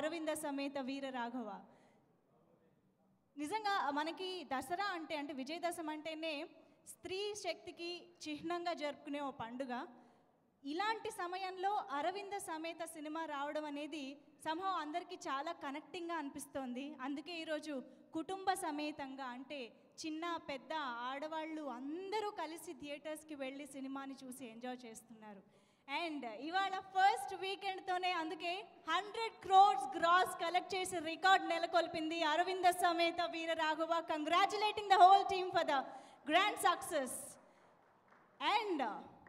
అరవింద సమేత వీర రాఘవ నిజంగా మనకి దసరా అంటే అంటే విజయదశమి అంటేనే స్త్రీ శక్తికి చిహ్నంగా జరుపుకునే ఓ పండుగ ఇలాంటి సమయంలో అరవింద సమేత సినిమా రావడం అనేది సంభవం అందరికీ చాలా కనెక్టింగ్గా అనిపిస్తోంది అందుకే ఈరోజు కుటుంబ సమేతంగా అంటే చిన్న పెద్ద ఆడవాళ్ళు అందరూ కలిసి థియేటర్స్కి వెళ్ళి సినిమాని చూసి ఎంజాయ్ చేస్తున్నారు అండ్ ఇవాళ ఫస్ట్ వీకెండ్తోనే అందుకే హండ్రెడ్ క్రోడ్స్ గ్రాస్ కలెక్ట్ చేసి రికార్డ్ నెలకొల్పింది Aravinda Sametha Veera Raghava congratulating the whole team for the grand success and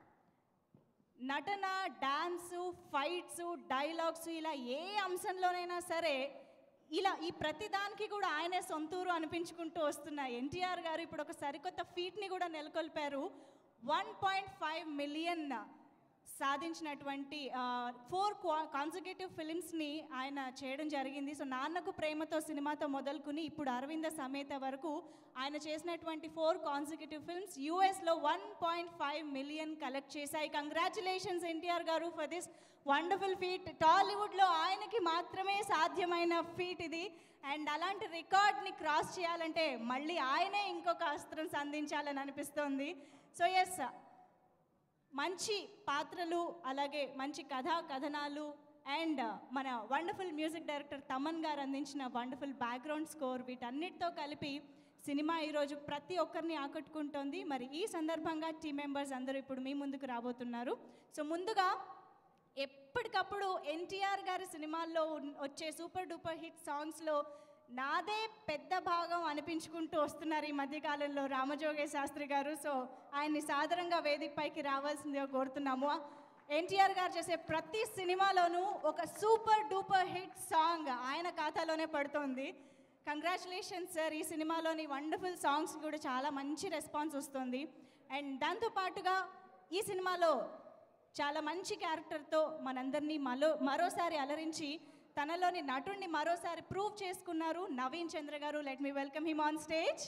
నటన డాన్సు ఫైట్స్ డైలాగ్స్ ఇలా ఏ అంశంలోనైనా సరే ఇలా ఈ ప్రతిదానికి కూడా ఆయనే సొంతూరు అనిపించుకుంటూ వస్తున్న ఎన్టీఆర్ గారు ఇప్పుడు ఒక సరికొత్త ఫీట్ని కూడా నెలకొల్పారు వన్ పాయింట్ ఫైవ్ మిలియన్ సాధించినటువంటి ఫోర్ కాన్సిక్యూటివ్ ఫిలిమ్స్ని ఆయన చేయడం జరిగింది సో నాన్నకు ప్రేమతో సినిమాతో మొదలుకుని ఇప్పుడు అరవింద సమేత వరకు ఆయన చేసినటువంటి ఫోర్ కాన్సిక్యూటివ్ ఫిల్మ్స్ యూఎస్లో one point five million collect చేశాయి congratulations NTR garu for this wonderful feet టాలీవుడ్లో ఆయనకి మాత్రమే సాధ్యమైన ఫీట్ ఇది అండ్ అలాంటి రికార్డ్ని క్రాస్ చేయాలంటే మళ్ళీ ఆయనే ఇంకొక అస్త్రం సంధించాలని అనిపిస్తోంది సో ఎస్ మంచి పాత్రలు అలాగే మంచి కథా కథనాలు అండ్ మన వండర్ఫుల్ మ్యూజిక్ డైరెక్టర్ తమన్ గారు అందించిన వండర్ఫుల్ బ్యాక్గ్రౌండ్ స్కోర్ వీటన్నిటితో కలిపి సినిమా ఈరోజు ప్రతి ఒక్కరిని ఆకట్టుకుంటోంది మరి ఈ సందర్భంగా టీం మెంబర్స్ అందరూ ఇప్పుడు మీ ముందుకు రాబోతున్నారు సో ముందుగా ఎప్పటికప్పుడు ఎన్టీఆర్ గారి సినిమాల్లో ఉన్- వచ్చే సూపర్ డూపర్ హిట్ సాంగ్స్లో నాదే పెద్ద భాగం అనిపించుకుంటూ వస్తున్నారు ఈ మధ్యకాలంలో రామజోగే శాస్త్రి గారు సో ఆయన్ని సాధారణంగా వేదికపైకి రావాల్సిందిగా కోరుతున్నాము ఎన్టీఆర్ గారు చేసే ప్రతి సినిమాలోనూ ఒక సూపర్ డూపర్ హిట్ సాంగ్ ఆయన ఖాతాలోనే పడుతోంది కంగ్రాచులేషన్స్ సార్ ఈ సినిమాలోని వండర్ఫుల్ సాంగ్స్ కూడా చాలా మంచి రెస్పాన్స్ వస్తుంది అండ్ దాంతోపాటుగా ఈ సినిమాలో చాలా మంచి క్యారెక్టర్తో మనందరినీ మరో మరోసారి అలరించి తనలోని నటుడిని మరోసారి ప్రూవ్ చేసుకున్నారు Naveen Chandra garu let me welcome him on stage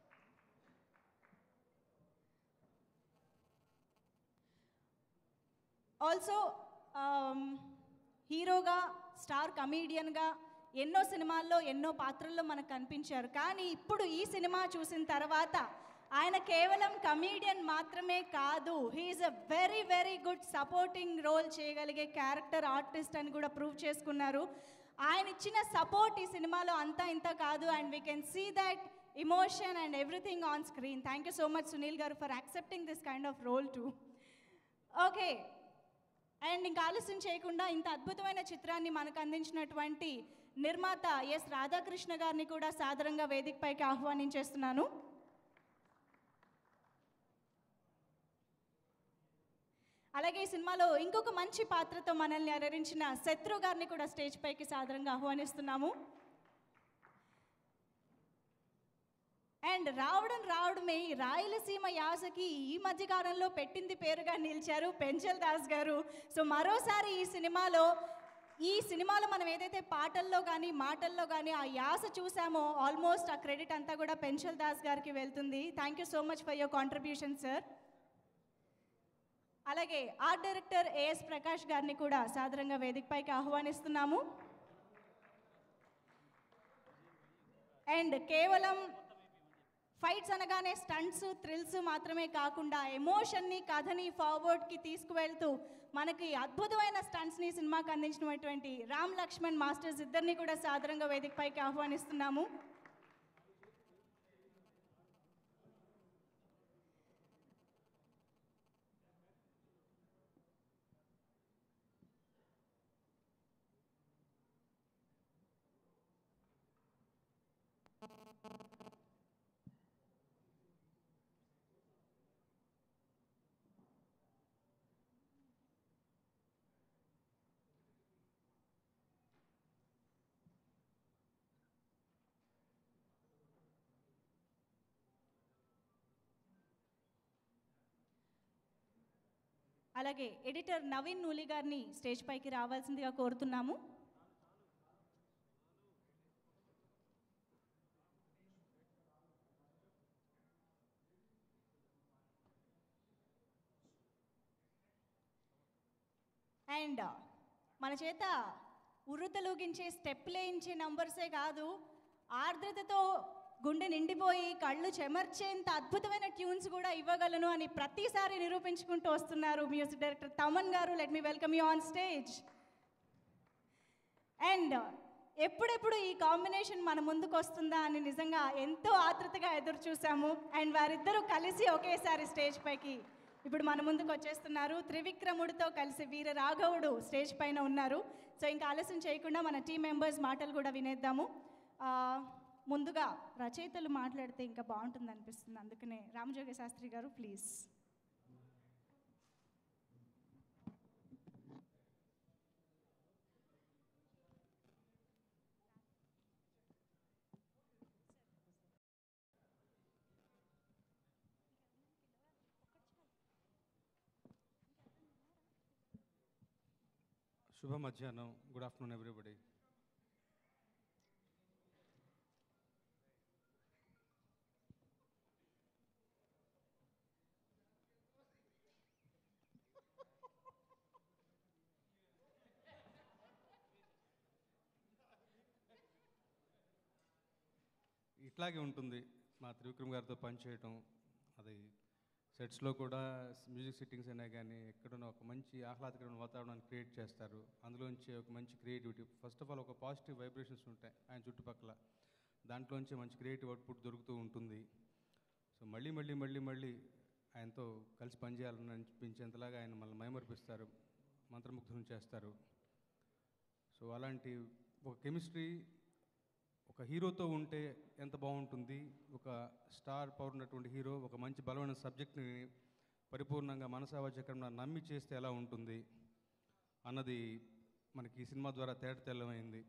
also హీరోగా స్టార్ కమీడియన్గా ఎన్నో సినిమాల్లో ఎన్నో పాత్రల్లో మనకు కనిపించారు కానీ ఇప్పుడు ఈ సినిమా చూసిన తర్వాత ఆయన కేవలం కమీడియన్ మాత్రమే కాదు he's a very very good supporting role చేయగలిగే క్యారెక్టర్ ఆర్టిస్ట్ అని కూడా ప్రూవ్ చేసుకున్నారు ఆయన ఇచ్చిన సపోర్ట్ ఈ సినిమాలో అంతా ఇంత కాదు and we can see that emotion and everything on screen thank you so much Sunil garu for accepting this kind of role to okay and ఇంకా ఆలస్యం చేయకుండా ఇంత అద్భుతమైన చిత్రాన్ని మనకు అందించినటువంటి నిర్మాత ఎస్ రాధాకృష్ణ గారిని కూడా సాదరంగా వేదికపైకి ఆహ్వానించేస్తున్నాను అలాగే ఈ సినిమాలో ఇంకొక మంచి పాత్రతో మనల్ని అలరించిన శత్రు గారిని కూడా స్టేజ్ పైకి సాదరంగా ఆహ్వానిస్తున్నాము అండ్ రావడం రావడమే ఈ రాయలసీమ యాసకి ఈ మధ్య కాలంలో పెట్టింది పేరుగా నిలిచారు పెంచల్ దాస్ గారు సో మరోసారి ఈ సినిమాలో ఈ సినిమాలో మనం ఏదైతే పాటల్లో కానీ మాటల్లో కానీ ఆ యాస చూసామో ఆల్మోస్ట్ ఆ క్రెడిట్ అంతా కూడా పెంచల్ దాస్ గారికి వెళ్తుంది thank you so much for your contribution sir అలాగే ఆర్ట్ డైరెక్టర్ ఏఎస్ ప్రకాష్ గారిని కూడా సాదరంగా వేదికపైకి ఆహ్వానిస్తున్నాము అండ్ కేవలం ఫైట్స్ అనగానే స్టంట్స్ థ్రిల్స్ మాత్రమే కాకుండా ఎమోషన్ని కథని ఫార్వర్డ్కి తీసుకువెళ్తూ మనకి అద్భుతమైన స్టంట్స్ని సినిమాకి అందించినటువంటి రామ్ లక్ష్మణ్ మాస్టర్స్ ఇద్దరిని కూడా సాదరంగా వేదికపైకి ఆహ్వానిస్తున్నాము అలాగే ఎడిటర్ నవీన్ నూలి గారిని స్టేజ్ పైకి రావాల్సిందిగా కోరుతున్నాము అండ్ మన చేత ఉర్రుతలూగించే స్టెప్లేయించే నంబర్సే కాదు ఆర్ద్రతతో గుండె నిండిపోయి కళ్ళు చెమర్చేంత అద్భుతమైన ట్యూన్స్ కూడా ఇవ్వగలను అని ప్రతిసారి నిరూపించుకుంటూ వస్తున్నారు music director Thaman garu let me welcome you on stage and ఎప్పుడెప్పుడు ఈ కాంబినేషన్ మన ముందుకు వస్తుందా అని నిజంగా ఎంతో ఆతృతగా ఎదురు చూసాము అండ్ వారిద్దరూ కలిసి ఒకేసారి స్టేజ్ పైకి ఇప్పుడు మన ముందుకు వచ్చేస్తున్నారు త్రివిక్రముడితో కలిసి వీర రాఘవుడు స్టేజ్ పైన ఉన్నారు సో ఇంకా ఆలస్యం చేయకుండా మన టీం మెంబర్స్ మాటలు కూడా వినేద్దాము ఆ, ముందుగా రచయితలు మాట్లాడితే ఇంకా బాగుంటుంది అనిపిస్తుంది అందుకనే రామజోగ శాస్త్రి గారు ప్లీజ్ శుభ మధ్యాహ్నం గుడ్ ఆఫ్టర్నూన్ ఎవ్రీబడి ఇట్లాగే ఉంటుంది మా త్రివిక్రమ్ గారితో పనిచేయటం అది సెట్స్లో కూడా మ్యూజిక్ సిట్టింగ్స్ అయినా కానీ ఎక్కడైనా ఒక మంచి ఆహ్లాదకరమైన వాతావరణాన్ని క్రియేట్ చేస్తారు అందులోంచి ఒక మంచి క్రియేటివిటీ ఫస్ట్ ఆఫ్ ఆల్ ఒక పాజిటివ్ వైబ్రేషన్స్ ఉంటాయి ఆయన చుట్టుపక్కల దాంట్లోంచి మంచి క్రియేటివ్ అవుట్పుట్ దొరుకుతూ ఉంటుంది సో మళ్ళీ మళ్ళీ మళ్ళీ మళ్ళీ ఆయనతో కలిసి పనిచేయాలని అనిపించేంతలాగా ఆయన మనల్ని మైమర్పిస్తారు మంత్రముగ్ధులను చేస్తారు సో అలాంటి ఒక కెమిస్ట్రీ ఒక హీరోతో ఉంటే ఎంత బాగుంటుంది ఒక స్టార్ పవర్ ఉన్నటువంటి హీరో ఒక మంచి బలమైన సబ్జెక్ట్ని పరిపూర్ణంగా మనసావాచక్రంగా నమ్మి చేస్తే ఎలా ఉంటుంది అన్నది మనకి ఈ సినిమా ద్వారా తేట తెల్లమైంది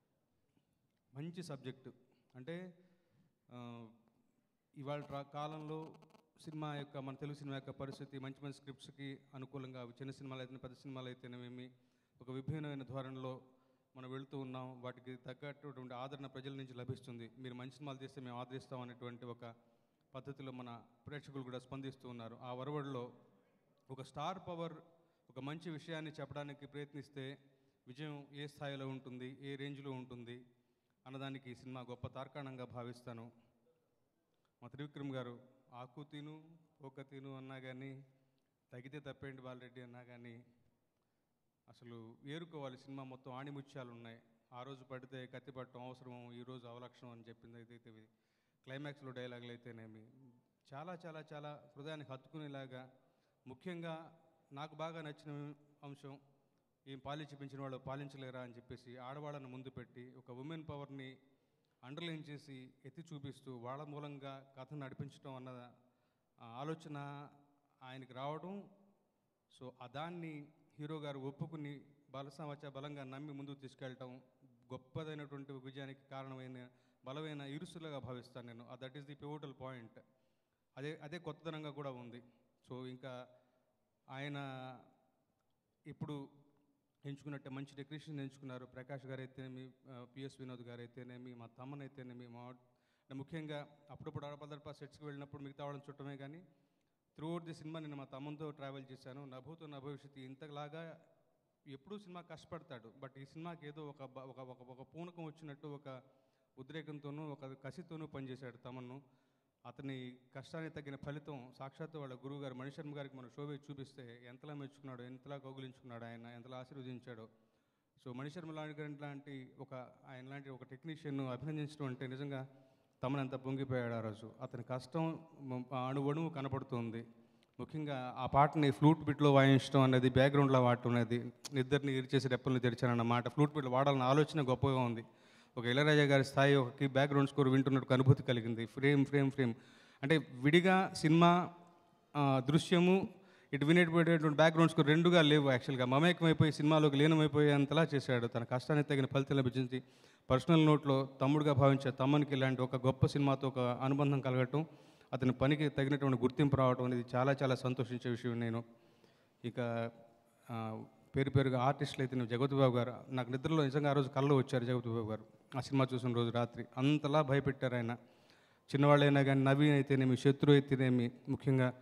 మంచి సబ్జెక్టు అంటే ఆ, ఇవాళ ట్రా- కాలంలో సినిమా యొక్క మన తెలుగు సినిమా యొక్క పరిస్థితి మంచి మంచి స్క్రిప్ట్స్కి అనుకూలంగా అవి చిన్న సినిమాలు అయితే పెద్ద సినిమాలు అయితేనేమి ఒక విభిన్నమైన ధోరణిలో మనం వెళుతూ ఉన్నాం వాటికి తగ్గటువంటి ఆదరణ ప్రజల నుంచి లభిస్తుంది మీరు మంచి సినిమాలు చేస్తే మేము ఆదరిస్తాం అనేటువంటి ఒక పద్ధతిలో మన ప్రేక్షకులు కూడా స్పందిస్తూ ఉన్నారు ఆ వరవడిలో ఒక స్టార్ పవర్ ఒక మంచి విషయాన్ని చెప్పడానికి ప్రయత్నిస్తే విజయం ఏ స్థాయిలో ఉంటుంది ఏ రేంజ్లో ఉంటుంది అన్నదానికి ఈ సినిమా గొప్ప తార్కాణంగా భావిస్తాను మా త్రివిక్రమ్ గారు ఆకు తిను పోక తిను అన్నా కానీ తగితే తప్పేంటి బాలరెడ్డి అన్నా కానీ అసలు ఏరుకోవాలి సినిమా మొత్తం ఆణిముత్యాలు ఉన్నాయి ఆ రోజు పడితే కత్తి పట్టడం అవసరం ఈ రోజు అవలక్షణం అని చెప్పింది అయితే ఇది క్లైమాక్స్లో డైలాగులు అయితేనేమి చాలా చాలా చాలా హృదయానికి హత్తుకునేలాగా ముఖ్యంగా నాకు బాగా నచ్చిన అంశం ఏం పాలించి పెంచిన వాళ్ళు పాలించలేరా అని చెప్పేసి ఆడవాళ్ళను ముందు పెట్టి ఒక ఉమెన్ పవర్ని అండర్లైన్ చేసి ఎత్తి చూపిస్తూ వాళ్ళ మూలంగా కథను నడిపించడం అన్న ఆ ఆలోచన ఆయనకి రావడం సో ఆ దాన్ని హీరో గారు ఒప్పుకుని బలసమచ బలంగా నమ్మి ముందుకు తీసుకెళ్ళటం గొప్పదైనటువంటి విజయానికి కారణమైన బలమైన ఇరుసులుగా భావిస్తాను నేను that is the pivotal point అదే అదే కొత్తదనంగా కూడా ఉంది సో ఇంకా ఆయన ఇప్పుడు ఎంచుకున్నట్టే మంచి టెక్నీషియన్ ఎంచుకున్నారు ప్రకాష్ గారు అయితేనేమి పిఎస్ వినోద్ గారు అయితేనేమి మా తమ్మన్ అయితేనేమి మా అంటే ముఖ్యంగా అప్పుడప్పుడు అడపదడప సెట్స్కి వెళ్ళినప్పుడు మిగతా వాళ్ళని చుట్టమే కానీ త్రూ అవుట్ ది సినిమా నేను మా తమ్ముతో ట్రావెల్ చేశాను నభూతో నా భవిష్యత్తు ఇంతలాగా ఎప్పుడూ సినిమా కష్టపడతాడు బట్ ఈ సినిమాకి ఏదో ఒక బ- ఒక ఒక ఒక పూనకం వచ్చినట్టు ఒక ఉద్రేకంతోనూ ఒక కసితోనూ పనిచేశాడు తమను అతని కష్టానికి తగిన ఫలితం సాక్షాత్తు వాళ్ళ గురువు గారు మణిశర్మ గారికి మన షో వేసి చూపిస్తే ఎంతలా మెచ్చుకున్నాడు ఎంతలా కౌగులించుకున్నాడు ఆయన ఎంతలా ఆశీర్వదించాడో సో మణిశర్మ లాంటి లాంటి ఒక ఆయన లాంటి ఒక టెక్నీషియన్ అభినందించడం అంటే నిజంగా తమనంత పొంగిపోయాడు ఆ రోజు అతని కష్టం మ- అణువణువు కనపడుతుంది ముఖ్యంగా ఆ పాటని ఫ్లూట్ బిట్లో వాయించడం అనేది బ్యాక్గ్రౌండ్లో వాడటం అనేది నిద్దరిని ఇరిచేసి రెప్పల్ని తెరిచానన్న మాట ఫ్లూట్ బిట్ వాడాలన్న ఆలోచన గొప్పగా ఉంది ఒక ఇళయరాజా గారి స్థాయి ఒక బ్యాక్గ్రౌండ్ స్కోర్ వింటున్నట్టు అనుభూతి కలిగింది ఫ్రేమ్ ఫ్రేమ్ ఫ్రేమ్ అంటే విడిగా సినిమా ఆ, దృశ్యము ఇటు వినేటటువంటి బ్యాక్గ్రౌండ్ స్కోర్ రెండుగా లేవు యాక్చువల్గా మమేకమైపోయి సినిమాలోకి లీనమైపోయేంతలా చేశాడు తన కష్టానికి తగిన ఫలితం లభించింది పర్సనల్ నోట్లో తమ్ముడుగా భావించే తమ్మునికి ఇలాంటి ఒక గొప్ప సినిమాతో ఒక అనుబంధం కలగటం అతని పనికి తగినటువంటి గుర్తింపు రావడం అనేది చాలా చాలా సంతోషించే విషయం నేను ఇక ఆ, పేరు పేరుగా ఆర్టిస్టులు అయితే నేను జగపతి బాబు గారు నాకు నిద్రలో నిజంగా ఆ రోజు కళ్ళు వచ్చారు జగపతి బాబు గారు ఆ సినిమా చూసిన రోజు రాత్రి అంతలా భయపెట్టారు ఆయన చిన్నవాళ్ళైనా కానీ నవీన్ అయితేనేమి శత్రు అయితేనేమి ముఖ్యంగా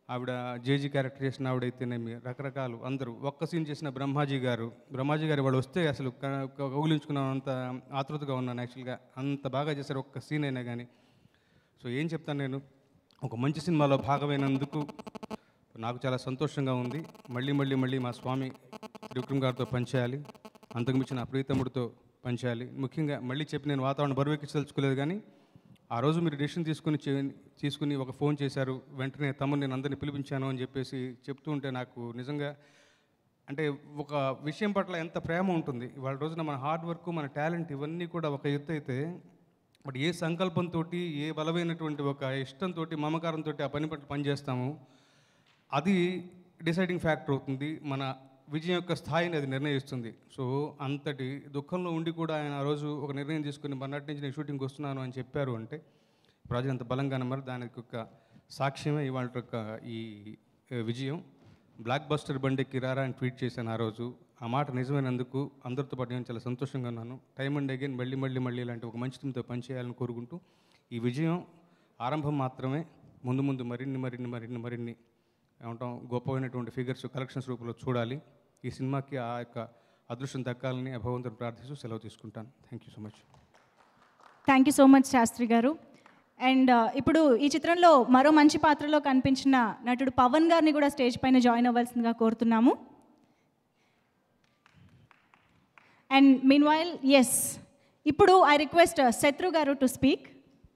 ఆవిడ జేజీ క్యారెక్టర్ చేసిన ఆవిడైతేనేమి రకరకాలు అందరూ ఒక్క సీన్ చేసిన బ్రహ్మాజీ గారు బ్రహ్మాజీ గారు వాళ్ళు వస్తే అసలు క- క- కౌగిలించుకున్నాం అంత ఆతృతగా ఉన్నాను యాక్చువల్గా అంత బాగా చేశారు ఒక్క సీన్ అయినా కానీ సో ఏం చెప్తాను నేను ఒక మంచి సినిమాలో భాగమైనందుకు నాకు చాలా సంతోషంగా ఉంది మళ్ళీ మళ్ళీ మళ్ళీ మా స్వామి త్రివిక్రమ్ గారితో పనిచేయాలి అంతకుమించిన ప్రీతముడితో పనిచేయాలి ముఖ్యంగా మళ్ళీ చెప్పి నేను వాతావరణం బరువెక్కించదలుచుకోలేదు కానీ ఆ రోజు మీరు డెసిషన్ తీసుకుని చే- తీసుకుని ఒక ఫోన్ చేశారు వెంటనే తమ్ముడు నేను అందరిని పిలిపించాను అని చెప్పేసి చెప్తూ ఉంటే నాకు నిజంగా అంటే ఒక విషయం పట్ల ఎంత ప్రేమ ఉంటుంది ఇవాళ రోజున మన హార్డ్ వర్క్ మన టాలెంట్ ఇవన్నీ కూడా ఒక ఎత్తు అయితే బట్ ఏ సంకల్పంతో ఏ బలమైనటువంటి ఒక ఇష్టంతో మమకారంతో ఆ పని పట్ల పనిచేస్తాము అది డిసైడింగ్ ఫ్యాక్టర్ అవుతుంది మన విజయం యొక్క స్థాయిని అది నిర్ణయిస్తుంది సో అంతటి దుఃఖంలో ఉండి కూడా ఆయన ఆ రోజు ఒక నిర్ణయం తీసుకుని మర్నాటి నుంచి నేను షూటింగ్కి వస్తున్నాను అని చెప్పారు అంటే ప్రాజెక్ట్ అంత బలంగా నమ్మరు దానికి ఒక సాక్ష్యమే ఇవాళ యొక్క ఈ ఏ, విజయం బ్లాక్ బస్టర్ బండికి రారా అని ట్వీట్ చేశాను ఆ రోజు ఆ మాట నిజమైనందుకు అందరితో పాటు నేను చాలా సంతోషంగా ఉన్నాను టైం అండ్ అగైన్ మళ్ళీ మళ్ళీ మళ్ళీ ఇలాంటి ఒక మంచి టీంతో పనిచేయాలని కోరుకుంటూ ఈ విజయం ఆరంభం మాత్రమే ముందు ముందు మరిన్ని మరిన్ని మరిన్ని మరిన్ని ఏమంటాం గొప్పమైనటువంటి ఫిగర్స్ కలెక్షన్స్ రూపంలో చూడాలి ఈ సినిమాకి ఆ యొక్క అదృష్టం దక్కాలని ఆ భగవంతుని ప్రార్థిస్తూ సెలవు తీసుకుంటాను thank you so much thank you so much Shastri garu and ఇప్పుడు ఈ చిత్రంలో మరో మంచి పాత్రలో కనిపించిన నటుడు పవన్ గారిని కూడా స్టేజ్ పైన జాయిన్ అవ్వాల్సిందిగా కోరుతున్నాము అండ్ మీన్ వైల్ ఎస్ ఇప్పుడు I request Shatru garu to speak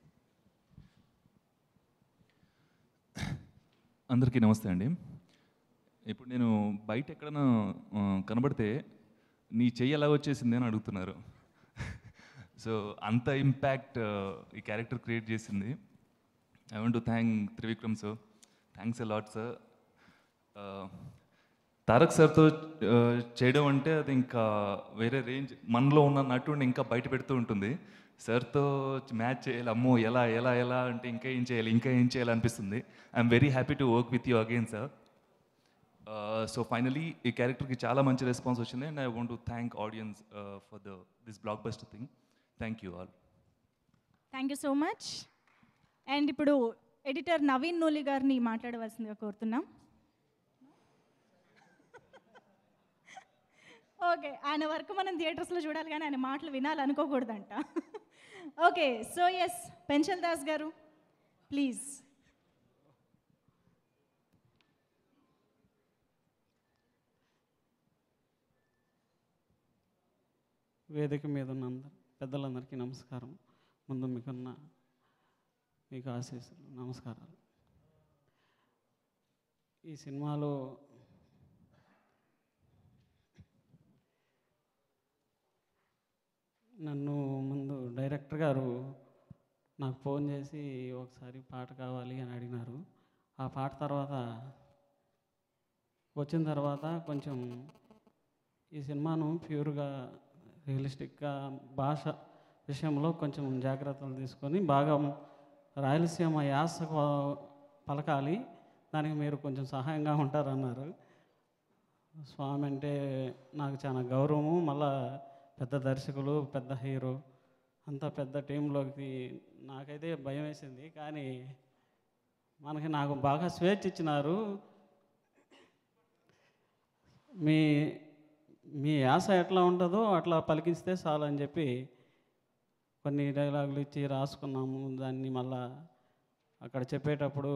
అందరికీ నమస్తే అండి ఇప్పుడు నేను బయట ఎక్కడైనా ఆ, కనబడితే నీ చెయ్యి ఎలా వచ్చేసింది అని అడుగుతున్నారు సో అంత ఇంపాక్ట్ ఈ క్యారెక్టర్ క్రియేట్ చేసింది I want to thank Trivikram sir thanks a lot sir Tarak సార్తో ఆ, చేయడం అంటే అది ఇంకా వేరే రేంజ్ మనలో ఉన్న నటుడిని ఇంకా బయట పెడుతూ ఉంటుంది సార్తో మ్యాచ్ చేయాలి అమ్మో ఎలా ఎలా ఎలా అంటే ఇంకా ఏం చేయాలి ఇంకా ఏం చేయాలి అనిపిస్తుంది I'm very happy to work with you again sir so finally ఈ క్యారెక్టర్కి చాలా మంచి రెస్పాన్స్ వచ్చింది and I want to thank audience for the this blockbuster thing thank you all thank you so much and ఇప్పుడు editor Naveen Nooli garu మాట్లాడవలసిందిగా కోరుతున్నాం okay ఆయన వరకు మనం థియేటర్స్లో చూడాలి కానీ ఆయన మాటలు వినాలనుకోకూడదంట okay so yes Penchal Das garu please వేదిక మీద ఉన్న అందరు పెద్దలందరికీ నమస్కారం ముందు మీకున్న మీకు ఆశీస్సులు నమస్కారాలు ఈ సినిమాలో నన్ను ముందు డైరెక్టర్ గారు నాకు ఫోన్ చేసి ఒకసారి పాట కావాలి అని అడిగినారు ఆ పాట తర్వాత వచ్చిన తర్వాత కొంచెం ఈ సినిమాను ప్యూర్గా రియలిస్టిక్గా భాష విషయంలో కొంచెం జాగ్రత్తలు తీసుకొని బాగా రాయలసీమ యాస కొ- పలకాలి దానికి మీరు కొంచెం సహాయంగా ఉంటారన్నారు స్వామి అంటే నాకు చాలా గౌరవము మళ్ళా పెద్ద దర్శకులు పెద్ద హీరో అంత పెద్ద టీంలోకి నాకైతే భయం వేసింది కానీ మనకి నాకు బాగా స్వేచ్ఛ ఇచ్చినారు మీ మీ యాస ఎట్లా ఉంటుందో అట్లా పలికిస్తే చాలు అని చెప్పి కొన్ని డైలాగులు ఇచ్చి రాసుకున్నాము దాన్ని మళ్ళా అక్కడ చెప్పేటప్పుడు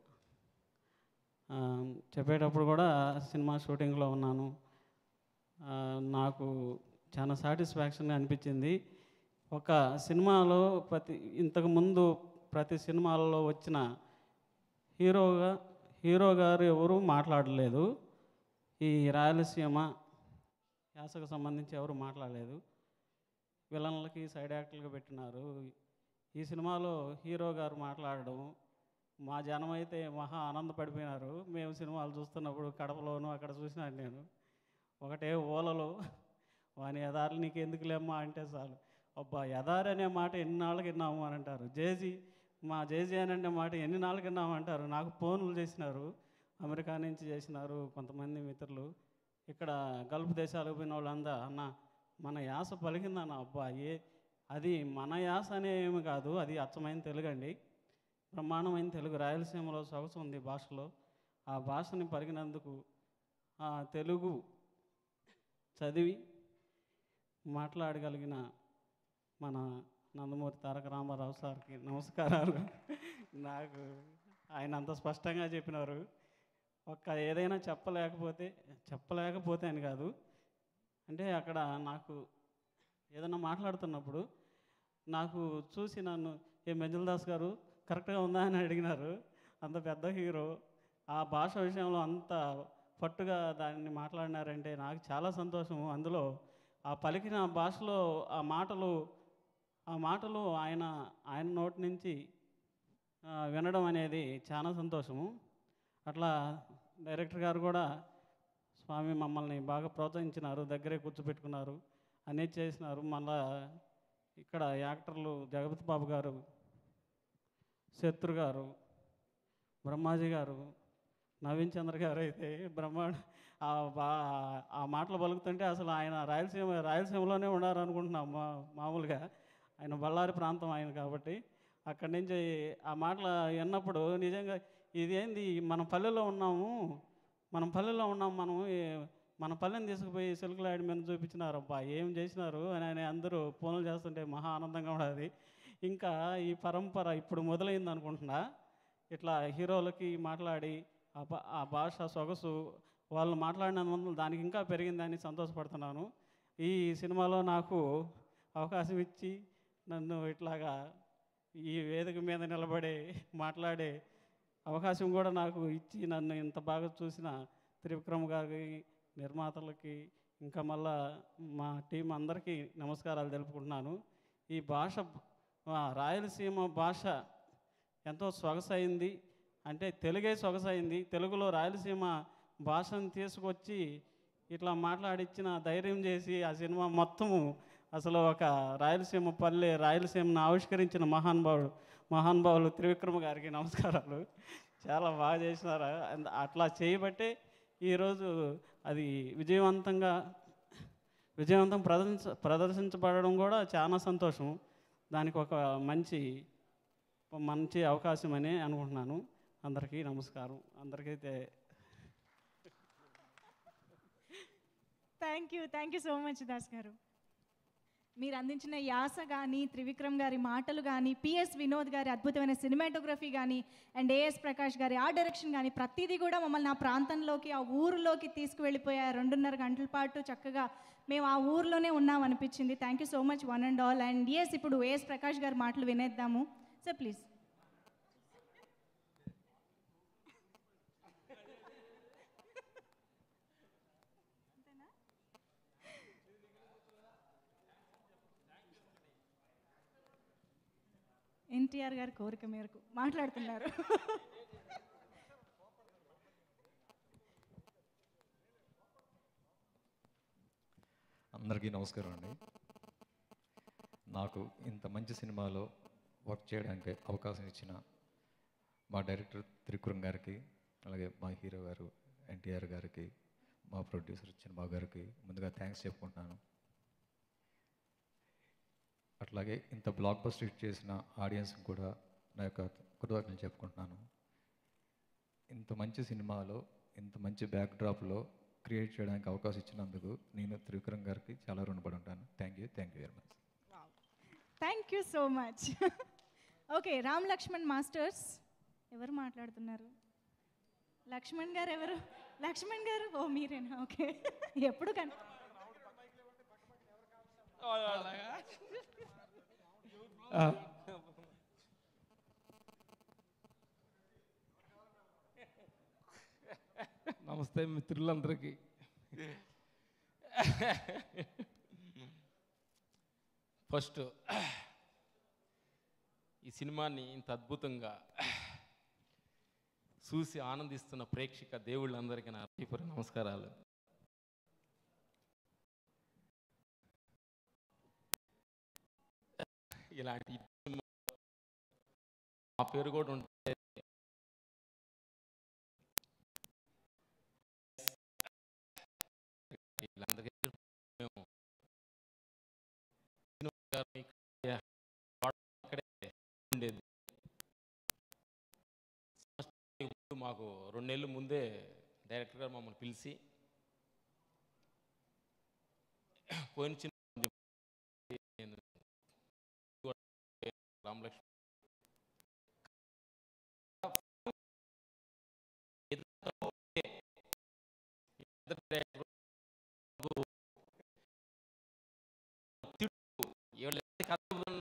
ఆ, చెప్పేటప్పుడు కూడా సినిమా షూటింగ్లో ఉన్నాను ఆ, నాకు చాలా సాటిస్ఫాక్షన్ అనిపించింది ఒక సినిమాలో ప్రతి ఇంతకు ముందు ప్రతి సినిమాలలో వచ్చిన హీరోగా హీరో గారు ఎవరు మాట్లాడలేదు ఈ రాయలసీమ యాసకు సంబంధించి ఎవరు మాట్లాడలేదు విలన్లకి సైడ్ యాక్టర్లుగా పెట్టినారు ఈ సినిమాలో హీరో గారు మాట్లాడడం మా జనం అయితే మహా ఆనందపడిపోయినారు మేము సినిమాలు చూస్తున్నప్పుడు కడపలోను అక్కడ చూసినాను నేను ఒకటే ఓలలో వాని ఎదారులు నీకు ఎందుకు లేమ్మా అంటే చాలు అబ్బా ఎదారి అనే మాట ఎన్ని నాళ్ళకి విన్నాము అని అంటారు జేజీ మా జేజీ అని అంటే మాట ఎన్ని నాళ్ళకి విన్నాము అంటారు నాకు ఫోన్లు చేసినారు అమెరికా నుంచి చేసినారు కొంతమంది మిత్రులు ఇక్కడ గల్ఫ్ దేశాలకు పోయిన వాళ్ళందా అన్న మన యాస పలికిందన్న అబ్బా ఏ అది మన యాస అనే ఏమి కాదు అది అచ్చమైన తెలుగు అండి బ్రహ్మాండమైన తెలుగు రాయలసీమలో సొగసు ఉంది భాషలో ఆ భాషని పలికినందుకు ఆ తెలుగు చదివి మాట్లాడగలిగిన మన నందమూరి తారక రామారావు సార్కి నమస్కారాలు నాకు ఆయన అంత స్పష్టంగా చెప్పినారు ఒక్క ఏదైనా చెప్పలేకపోతే చెప్పలేకపోతే అని కాదు అంటే అక్కడ నాకు ఏదైనా మాట్లాడుతున్నప్పుడు నాకు చూసి నన్ను ఏ మెంజల్ దాస్ గారు కరెక్ట్గా ఉందా అని అడిగినారు అంత పెద్ద హీరో ఆ భాష విషయంలో అంత పట్టుగా దాన్ని మాట్లాడినారంటే నాకు చాలా సంతోషము అందులో ఆ పలికిన భాషలో ఆ మాటలు ఆ మాటలు ఆయన ఆయన నోటి నుంచి ఆ, వినడం అనేది చాలా సంతోషము అట్లా డైరెక్టర్ గారు కూడా స్వామి మమ్మల్ని బాగా ప్రోత్సహించినారు దగ్గరే కూర్చోపెట్టుకున్నారు అన్నీ చేసినారు మళ్ళా ఇక్కడ యాక్టర్లు జగపతి బాబు గారు శత్రు గారు బ్రహ్మాజీ గారు నవీన్ చంద్ర గారు అయితే బ్రహ్మాండ ఆ బా ఆ మాటలు పలుకుతుంటే అసలు ఆయన రాయలసీమ రాయలసీమలోనే ఉన్నారు అనుకుంటున్నాం మా మామూలుగా ఆయన బళ్ళారి ప్రాంతం ఆయన కాబట్టి అక్కడి నుంచి ఆ మాటలు విన్నప్పుడు నిజంగా ఇదేంది మన పల్లెలో ఉన్నాము మనం పల్లెలో ఉన్నాం మనం ఏ- మన పల్లెని తీసుకుపోయి సిల్క్లాడ్ మీద చూపించినారు అబ్బా ఏం చేసినారు అని ఆయన అందరూ ఫోన్లు చేస్తుంటే మహా ఆనందంగా ఉన్నది ఇంకా ఈ పరంపర ఇప్పుడు మొదలైంది అనుకుంటున్నా ఇట్లా హీరోలకి మాట్లాడి ఆ భా- ఆ భాష సొగసు వాళ్ళు మాట్లాడినందువల్ల దానికి ఇంకా పెరిగిందని సంతోషపడుతున్నాను ఈ సినిమాలో నాకు అవకాశం ఇచ్చి నన్ను ఇట్లాగా ఈ వేదిక మీద నిలబడి మాట్లాడే అవకాశం కూడా నాకు ఇచ్చి నన్ను ఇంత బాగా చూసిన త్రివిక్రమ్ గారికి నిర్మాతలకి ఇంకా మళ్ళా మా టీం అందరికీ నమస్కారాలు తెలుపుకుంటున్నాను ఈ భాష ఆ, రాయలసీమ భాష ఎంతో సొగసైంది అంటే తెలుగే సొగసైంది తెలుగులో రాయలసీమ భాషను తీసుకొచ్చి ఇట్లా మాట్లాడిచ్చిన ధైర్యం చేసి ఆ సినిమా మొత్తము అసలు ఒక రాయలసీమ పల్లె రాయలసీమను ఆవిష్కరించిన మహానుభావుడు మహానుభావులు త్రివిక్రమ గారికి నమస్కారాలు చాలా బాగా చేసినారు అండ్ అట్లా చేయబట్టే ఈరోజు అది విజయవంతంగా విజయవంతం ప్రదర్శించ ప్రదర్శించబడడం కూడా చాలా సంతోషం దానికి ఒక మంచి మంచి అవకాశం అని అనుకుంటున్నాను అందరికీ నమస్కారం అందరికైతే thank you thank you so much Das garu మీరు అందించిన యాస కానీ త్రివిక్రమ్ గారి మాటలు కానీ పిఎస్ వినోద్ గారి అద్భుతమైన సినిమాటోగ్రఫీ కానీ అండ్ ఏఎస్ ప్రకాష్ గారి ఆ డైరెక్షన్ కానీ ప్రతిదీ కూడా మమ్మల్ని ఆ ప్రాంతంలోకి ఆ ఊరిలోకి తీసుకువెళ్ళిపోయా రెండున్నర గంటల పాటు చక్కగా మేము ఆ ఊర్లోనే ఉన్నాం అనిపించింది thank you so much one and all and yes ఇప్పుడు ఏఎస్ ప్రకాష్ గారి మాటలు వినేద్దాము సార్ ప్లీజ్ ఎన్టీఆర్ గారి కోరిక మేరకు మాట్లాడుతున్నారు అందరికీ నమస్కారం అండి నాకు ఇంత మంచి సినిమాలో వర్క్ చేయడానికి అవకాశం ఇచ్చిన మా డైరెక్టర్ త్రికురం గారికి అలాగే మా హీరో గారు ఎన్టీఆర్ గారికి మా ప్రొడ్యూసర్ చిన్నబాబు గారికి ముందుగా థ్యాంక్స్ చెప్పుకుంటున్నాను అట్లాగే ఇంత బ్లాక్ బస్టర్ హిట్ చేసిన ఆడియన్స్కి కూడా నా యొక్క కృతజ్ఞతలు చెప్పుకుంటున్నాను ఇంత మంచి సినిమాలో ఇంత మంచి బ్యాక్డ్రాప్లో క్రియేట్ చేయడానికి అవకాశం ఇచ్చినందుకు నేను త్రివిక్రమ్ గారికి చాలా రుణపడి ఉంటాను thank you thank you very much thank you so much okay Ram Lakshman masters ఎవరు మాట్లాడుతున్నారు లక్ష్మణ్ గారు ఎవరు లక్ష్మణ్ గారు ఓ మీరేనా ఓకే ఎప్పుడు కన్ నమస్తే మిత్రులందరికీ ఫస్ట్ ఈ సినిమాని ఇంత అద్భుతంగా చూసి ఆనందిస్తున్న ప్రేక్షక దేవుళ్ళందరికీ నా హృదయపూర్వక నమస్కారాలు ఇలాంటి సినిమా మా పేరు కూడా ఉంటే వీళ్ళందరికీ మేము సినిమా గారిని ఇక్కడే ఇక్కడే ఉండేది మాకు రెండు నెలల ముందే డైరెక్టర్ గారు మమ్మల్ని పిలిచి పోయిన చిన్న నేను రామలక్ష్మి ఇద్దరు director కు తిట్టు, వీళ్ళ కథ ఉన్న-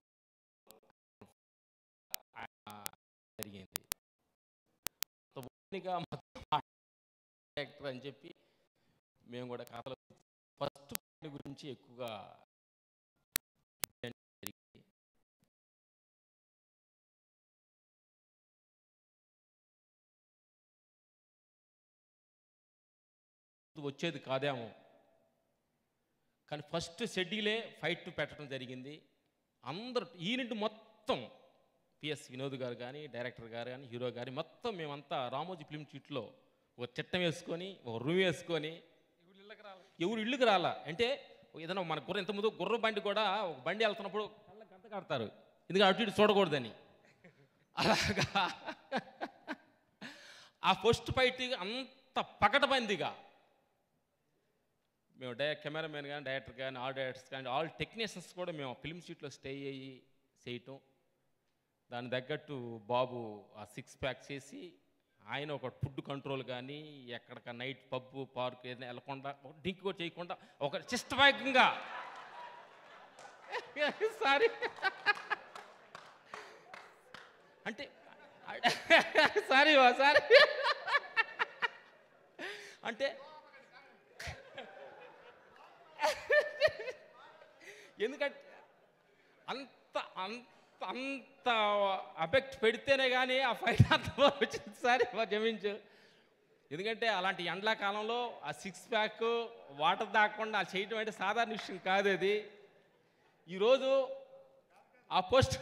ఆ, జరిగింది అంత ఓన్గా డైరెక్టర్ అని చెప్పి మేము కూడా కథలు ఫస్ట్ గురించి ఎక్కువగా జరిగింది వచ్చేది కాదేమో కానీ ఫస్ట్ షెడ్యూలే ఫైట్ పెట్టడం జరిగింది అందరు యూనిట్ మొత్తం పిఎస్ వినోద్ గారు కానీ డైరెక్టర్ గారు కానీ హీరో గారు మొత్తం మేమంతా రామోజీ ఫిలిం చీట్లో ఒక చిట్టం వేసుకొని ఒక రూమ్ వేసుకొని ఎవరు ఇళ్ళకి రాలా అంటే ఏదైనా మన గుర్ర ఇంతకుముందు గుర్ర బండి కూడా ఒక బండి వెళ్తున్నప్పుడు కళ్ళ గంట కడతారు ఎందుకంటే అటు ఇటు చూడకూడదని అలాగా ఆ ఫస్ట్ ఫైట్ అంత పకటబందిగా మేము డై కెమెరామెన్ కానీ డైరెక్టర్ కానీ ఆల్ డైరెక్టర్స్ కానీ ఆల్ టెక్నీషియన్స్ కూడా మేము ఫిల్మ్ షీట్లో స్టే అయ్యి చేయటం దాని తగ్గట్టు బాబు ఆ సిక్స్ ప్యాక్ చేసి ఆయన ఒక ఫుడ్ కంట్రోల్ కానీ ఎక్కడిక నైట్ పబ్బు పార్క్ ఏదైనా వెళ్ళకుండా ఒక డ్రింక్ కూడా చేయకుండా ఒక సిస్టమాటిక్గా సారీ అంటే సారీ సారీ అంటే ఎందుకంటే అంత అంత అంత అఫెక్ట్ పెడితేనే కానీ ఆ ఫైట్ అంత బాగా వచ్చింది సార్ క్షమించు ఎందుకంటే అలాంటి ఎండాకాలంలో ఆ సిక్స్ ప్యాక్ వాటర్ దాక్కుండా అది చేయడం అంటే సాధారణ విషయం కాదు అది ఈరోజు ఆ పోస్ట్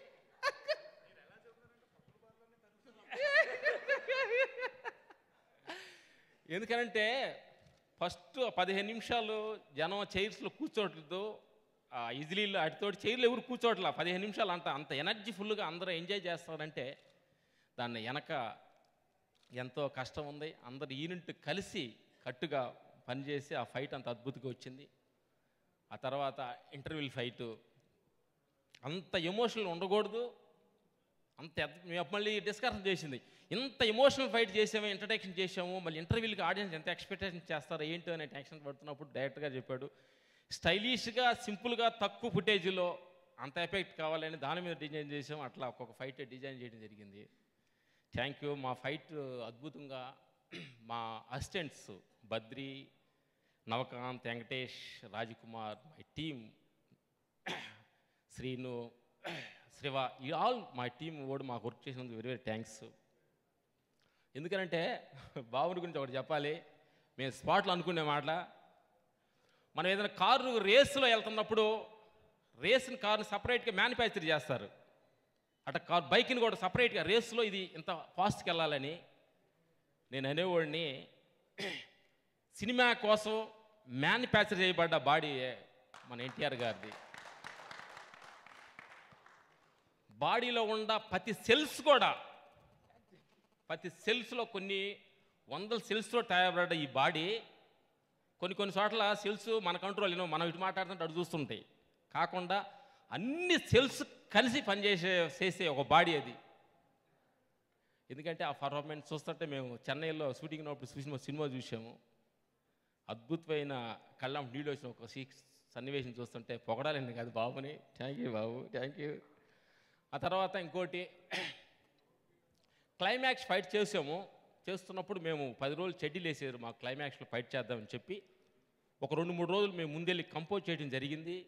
ఎందుకనంటే ఫస్ట్ పదిహేను నిమిషాలు జనం చైర్స్లో కూర్చోట్లేదు ఈజిలీలో అటుతోటి చైర్లు ఎవరు కూర్చోట్లా పదిహేను నిమిషాలు అంత అంత ఎనర్జీ ఫుల్గా అందరూ ఎంజాయ్ చేస్తారంటే దాన్ని వెనక ఎంతో కష్టం ఉంది అందరు యూనిట్ కలిసి కట్టుగా పనిచేసి ఆ ఫైట్ అంత అద్భుతంగా వచ్చింది ఆ తర్వాత ఇంటర్వ్యూల్ ఫైటు అంత ఎమోషనల్ ఉండకూడదు అంత ఎద్- మేము మళ్ళీ డిస్కషన్ చేసింది ఇంత ఎమోషనల్ ఫైట్ చేసాము ఇంట్రడక్షన్ చేసాము మళ్ళీ ఇంటర్వ్యూలకి ఆడియన్స్ ఎంత ఎక్స్పెక్టేషన్ చేస్తారో ఏంటో అనే టెన్షన్ పడుతున్నప్పుడు డైరెక్ట్గా చెప్పాడు స్టైలిష్గా సింపుల్గా తక్కువ ఫుటేజ్లో అంత ఎఫెక్ట్ కావాలని దాని మీద డిజైన్ చేసాం అట్లా ఒక్కొక్క ఫైట్ డిజైన్ చేయడం జరిగింది థ్యాంక్ యూ మా ఫైట్ అద్భుతంగా మా assistants Badri Navakanth Venkatesh Rajakumar my team Srinu శ్రీవా ఈ ఆల్ మా టీం కూడా మాకు వర్క్ చేసినందుకు వెరీ వెరీ థ్యాంక్స్ ఎందుకనంటే బాబుని గురించి ఒకటి చెప్పాలి మేము స్పాట్లో అనుకునే మాట మనం ఏదైనా కారు రేసులో వెళ్తున్నప్పుడు రేస్ని కారుని సపరేట్గా మ్యానుఫ్యాక్చర్ చేస్తారు అట్లా కార్ బైక్ని కూడా సపరేట్గా రేస్లో ఇది ఇంత ఫాస్ట్కి వెళ్ళాలని నేను అనేవాడిని సినిమా కోసం మ్యానుఫ్యాక్చర్ చేయబడ్డ బాడీ మన ఎన్టీఆర్ గారిది బాడీలో ఉన్న ప్రతి సెల్స్ కూడా ప్రతి సెల్స్లో కొన్ని వందల సెల్స్తో తయారపడ్డ ఈ బాడీ కొన్ని కొన్ని చోట్ల సెల్స్ మన కంట్రోల్ ఏమో మనం ఇటు మాట్లాడుతుంటే అటు చూస్తుంటాయి కాకుండా అన్ని సెల్స్ కలిసి పనిచేసే చేసే ఒక బాడీ అది ఎందుకంటే ఆ పర్ఫార్మెన్స్ చూస్తుంటే మేము చెన్నైలో షూటింగ్ ఉన్నప్పుడు చూసిన సినిమా చూసాము అద్భుతమైన కళ్ళం నీళ్ళు వచ్చిన ఒక సీ సన్నివేశం చూస్తుంటే పొగడాలండి కాదు బాబుని థ్యాంక్ యూ బాబు థ్యాంక్ యూ ఆ తర్వాత ఇంకోటి క్లైమాక్స్ ఫైట్ చేసాము చేస్తున్నప్పుడు మేము పది రోజులు చెడ్డీలు వేసారు మా క్లైమాక్స్లో ఫైట్ చేద్దామని చెప్పి ఒక రెండు మూడు రోజులు మేము ముందెళ్ళి కంపోజ్ చేయడం జరిగింది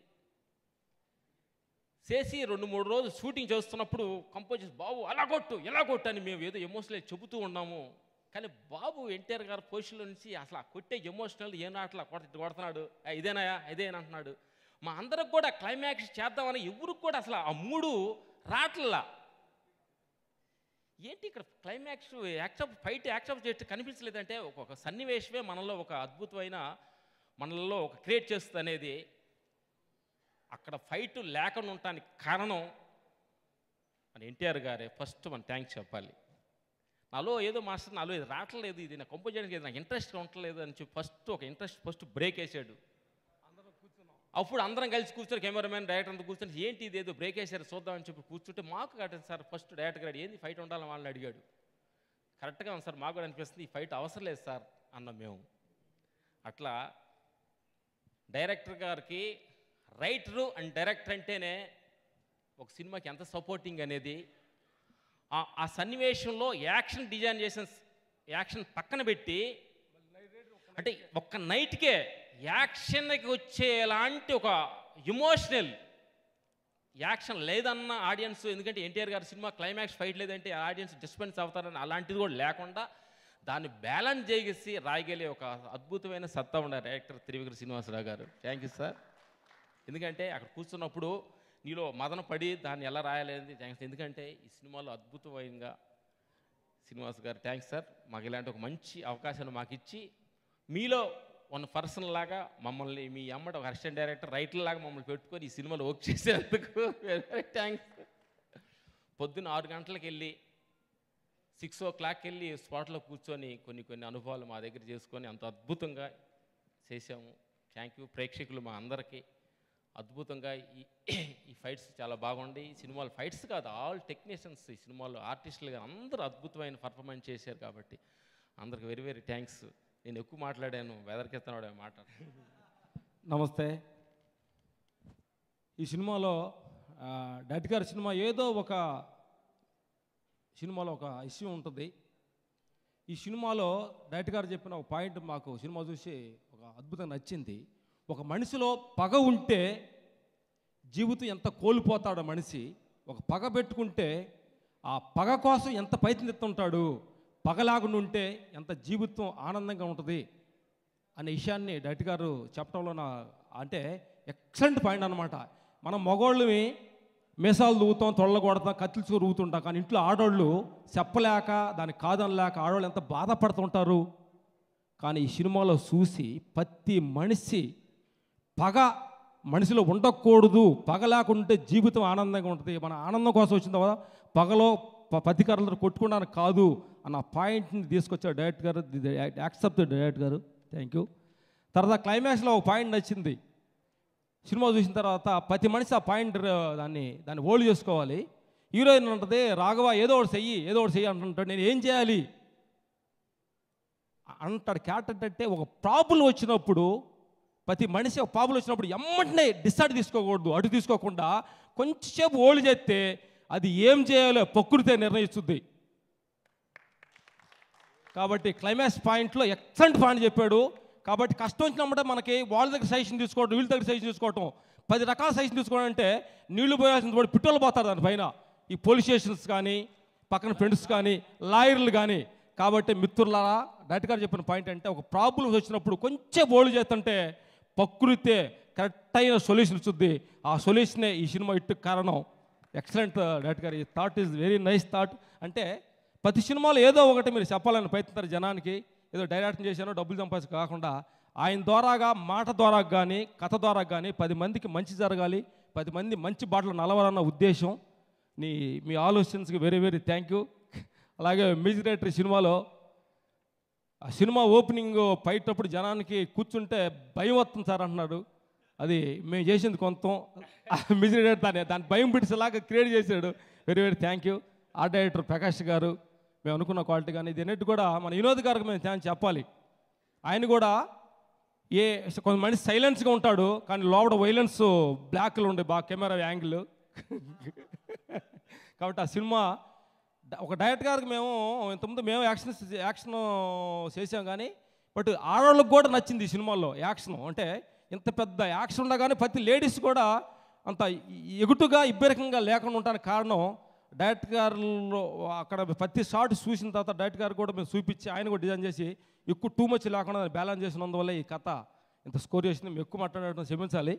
చేసి రెండు మూడు రోజులు షూటింగ్ చేస్తున్నప్పుడు కంపోజ్ చేసి బాబు అలా కొట్టు ఇలా కొట్టు అని మేము ఏదో ఎమోషనల్ చెబుతూ ఉన్నాము కానీ బాబు ఎన్టీఆర్ గారి పొజిషన్లో నుంచి అసలు ఆ కొట్టే ఎమోషనల్ ఏం అట్లా కొడ కొడుతున్నాడు "ఆ, ఇదేనాయా ఇదేనా అంటున్నాడు మా అందరికి కూడా క్లైమాక్స్ చేద్దామని ఎవరికి కూడా అసలు ఆ మూడు రాట్లా ఏంటి ఇక్కడ క్లైమాక్స్ యాక్సెప్ట్ ఫైట్ యాక్సెప్ట్ చేస్తే కనిపించలేదంటే ఒక సన్నివేశమే మనలో ఒక అద్భుతమైన మనలో ఒక క్రియేట్ చేస్తుంది అనేది అక్కడ ఫైట్ లేకుండా ఉండటానికి కారణం మన ఎన్టీఆర్ గారే ఫస్ట్ మన థ్యాంక్స్ చెప్పాలి నాలో ఏదో మాస్టర్ నాలో ఇది రావట్లేదు ఇది నాకు కంపోజ్ చేయడానికి నాకు ఇంట్రెస్ట్ ఉండట్లేదు అని చెప్పి ఫస్ట్ ఒక ఇంట్రెస్ట్ ఫస్ట్ బ్రేక్ వేసాడు అప్పుడు అందరం కలిసి కూర్చొని కెమెరామెన్ డైరెక్టర్ అంతా కూర్చొని ఏంటి ఇది ఏదో బ్రేక్ వేసారు చూద్దామని చెప్పి కూర్చుంటే మాకు కట్టండి సార్ ఫస్ట్ డైరెక్టర్ గారు ఏంది ఫైట్ ఉండాలని వాళ్ళని అడిగాడు కరెక్ట్గా ఉంది సార్ మాకు కూడా అనిపిస్తుంది ఈ ఫైట్ అవసరం లేదు సార్ అన్నాం మేము అట్లా డైరెక్టర్ గారికి రైటరు అండ్ డైరెక్టర్ అంటేనే ఒక సినిమాకి ఎంత సపోర్టింగ్ అనేది ఆ- ఆ సన్నివేశంలో యాక్షన్ డిజైన్ చేసిన స్- యాక్షన్ పక్కన పెట్టి అంటే ఒక్క నైట్కే యాక్షన్కి వచ్చేలాంటి ఒక ఇమోషనల్ యాక్షన్ లేదన్న ఆడియన్స్ ఎందుకంటే ఎన్టీఆర్ గారి సినిమా క్లైమాక్స్ ఫైట్ లేదంటే ఆడియన్స్ డిస్పెన్స్ అవుతారని అలాంటిది కూడా లేకుండా దాన్ని బ్యాలెన్స్ చేసి రాయగలిగే ఒక అద్భుతమైన సత్తా ఉన్నారు డైరెక్టర్ త్రివిక్ర శ్రీనివాసరావు గారు థ్యాంక్ యూ సార్ ఎందుకంటే అక్కడ కూర్చున్నప్పుడు నీలో మదన పడి దాన్ని ఎలా రాయాలనేది థ్యాంక్స్ ఎందుకంటే ఈ సినిమాలో అద్భుతమైనగా శ్రీనివాస్ గారు థ్యాంక్స్ సార్ మాకు ఇలాంటి ఒక మంచి అవకాశాన్ని మాకు ఇచ్చి మీలో వన్ పర్సన్ లాగా మమ్మల్ని మీ అమ్మట ఒక అసిస్టెంట్ డైరెక్టర్ రైటర్ లాగా మమ్మల్ని పెట్టుకొని ఈ సినిమాలో వర్క్ చేసేందుకు వెరీ థ్యాంక్స్ పొద్దున్న ఆరు గంటలకు వెళ్ళి సిక్స్ ఓ క్లాక్కి వెళ్ళి స్పాట్లో కూర్చొని కొన్ని కొన్ని అనుభవాలు మా దగ్గర చేసుకొని అంత అద్భుతంగా చేసాము థ్యాంక్ యూ ప్రేక్షకులు మా అందరికీ అద్భుతంగా ఈ ఈ ఫైట్స్ చాలా బాగుండి ఈ సినిమాలో ఫైట్స్ కాదు ఆల్ టెక్నీషియన్స్ ఈ సినిమాలో ఆర్టిస్టులు కానీ అందరూ అద్భుతమైన పర్ఫార్మెన్స్ చేశారు కాబట్టి అందరికి వెరీ వెరీ థ్యాంక్స్ నేను ఎక్కువ మాట్లాడాను వెదర్కెత్తనాడు మాట నమస్తే ఈ సినిమాలో ఆ, డైరెక్టర్ గారి సినిమా ఏదో ఒక సినిమాలో ఒక ఇష్యూ ఉంటుంది ఈ సినిమాలో డైరెక్టర్ గారు చెప్పిన ఒక పాయింట్ మాకు సినిమా చూసి ఒక అద్భుతంగా నచ్చింది ఒక మనిషిలో పగ ఉంటే జీవితం ఎంత కోల్పోతాడో మనిషి ఒక పగ పెట్టుకుంటే ఆ పగ కోసం ఎంత ప్రయత్నిస్తుంటాడు పగలాగుండి ఉంటే ఎంత జీవితం ఆనందంగా ఉంటుంది అనే విషయాన్ని డైరెక్టర్ గారు చెప్పడంలో నా అంటే ఎక్సలెంట్ పాయింట్ అనమాట మనం మగవాళ్ళమి మీసాలు దూగుతాం తొళ్ళ కొడతాం కత్తిలు రూగుతుంటాం కానీ ఇంట్లో ఆడవాళ్ళు చెప్పలేక దానికి కాదనలేక ఆడవాళ్ళు ఎంత బాధపడుతుంటారు కానీ ఈ సినిమాలో చూసి ప్రతి మనిషి పగ మనిషిలో ఉండకూడదు పగ లేకుంటే జీవితం ఆనందంగా ఉంటుంది మన ఆనందం కోసం వచ్చిన తర్వాత పగలో ప- పతికరలతో కొట్టుకోవడానికి కాదు అన్న పాయింట్ని తీసుకొచ్చారు direct garu accept direct garu thank you తర్వాత క్లైమాక్స్లో ఒక పాయింట్ నచ్చింది సినిమా చూసిన తర్వాత ప్రతి మనిషి ఆ పాయింట్ దాన్ని దాన్ని ఓల్డ్ చేసుకోవాలి హీరోయిన్ ఉంటుంది రాఘవ ఏదో ఒకటి చెయ్యి ఏదో ఒకటి చెయ్యి అంటుంటాడు నేను ఏం చేయాలి అంటాడు క్యారెక్టర్ అంటే ఒక ప్రాబ్లం వచ్చినప్పుడు ప్రతి మనిషి ఒక ప్రాబ్లం వచ్చినప్పుడు ఎమ్మటనే డిసైడ్ తీసుకోకూడదు అటు తీసుకోకుండా కొంచెంసేపు ఓల్డ్ చేస్తే అది ఏం చేయాలో ప్రకృతి నిర్ణయిస్తుంది కాబట్టి క్లైమాక్స్ పాయింట్లో ఎక్సలెంట్ పాయింట్ చెప్పాడు కాబట్టి కష్టం వచ్చినప్పుడే మనకి వాళ్ళ దగ్గర సజెషన్ తీసుకోవడం వీళ్ళ దగ్గర సజెషన్ తీసుకోవటం పది రకాల సజెషన్ తీసుకోవడం అంటే నీళ్లు పోయాల్సిన వాడు పిట్టోలు పోతారు దానిపైన ఈ పోలీస్ స్టేషన్స్ కానీ పక్కన ఫ్రెండ్స్ కానీ లాయర్లు కానీ కాబట్టి మిత్రులారా డైరెక్ట్ గారు చెప్పిన పాయింట్ అంటే ఒక ప్రాబ్లమ్స్ వచ్చినప్పుడు కొంచెం బోల్డ్ చేస్తుంటే ప్రకృతే కరెక్ట్ అయిన సొల్యూషన్ ఇస్తుంది ఆ సొల్యూషనే ఈ సినిమా ఇట్టు కారణం ఎక్సలెంట్ డైరెక్ట్ గారు ఈ thought is very nice thought అంటే ప్రతి సినిమాలో ఏదో ఒకటి మీరు చెప్పాలని ప్రయత్నిస్తారు జనానికి ఏదో డైరెక్షన్ చేశానో డబ్బులు సంపాదించి కాకుండా ఆయన ద్వారాగా మాట ద్వారా కానీ కథ ద్వారా కానీ పది మందికి మంచి జరగాలి పది మంది మంచి బాటలు నలవాలన్న ఉద్దేశం నీ మీ ఆలోచనస్కి వెరీ వెరీ థ్యాంక్ యూ అలాగే మ్యూజిక్ డైరెక్టర్ సినిమాలో ఆ సినిమా ఓపెనింగ్ పైటప్పుడు జనానికి కూర్చుంటే భయం వస్తుంది సార్ అంటున్నాడు అది మేము చేసింది కొంత మ్యూజిక్ డైరెక్టర్ దాన్ని దాని భయం పిడిచేలాగా క్రియేట్ చేశాడు very very thank you art director Prakash garu మేము అనుకున్న క్వాలిటీ కానీ ఇది అన్నిటి కూడా మన వినోద్ గారికి మేము థ్యాంక్స్ చెప్పాలి ఆయన కూడా ఏ కొంత మనిషి సైలెన్స్గా ఉంటాడు కానీ లోపల వైలెన్స్ బ్లాక్లు ఉండే బాగా కెమెరా యాంగిల్ కాబట్టి ఆ సినిమా డ- ఒక డైరెక్ట్ గారికి మేము ఇంతకుముందు మేము యాక్షన్ యాక్షన్ చేసాం కానీ బట్ ఆడవాళ్ళకి కూడా నచ్చింది ఈ సినిమాలో యాక్షన్ అంటే ఇంత పెద్ద యాక్షన్ ఉండగానే ప్రతి లేడీస్ కూడా అంత ఎగుటుగా ఇబ్బరికంగా లేకుండా ఉండడానికి కారణం డైరెక్ట్ గారిలో అక్కడ ప్రతి షాట్ చూసిన తర్వాత డైరెక్ట్ గారు కూడా మేము చూపించి ఆయన కూడా డిజైన్ చేసి ఎక్కువ టూ మచ్ లేకుండా బ్యాలెన్స్ చేసినందువల్ల ఈ కథ ఇంత స్కోర్ చేసింది మేము ఎక్కువ మాట్లాడటం క్షమించాలి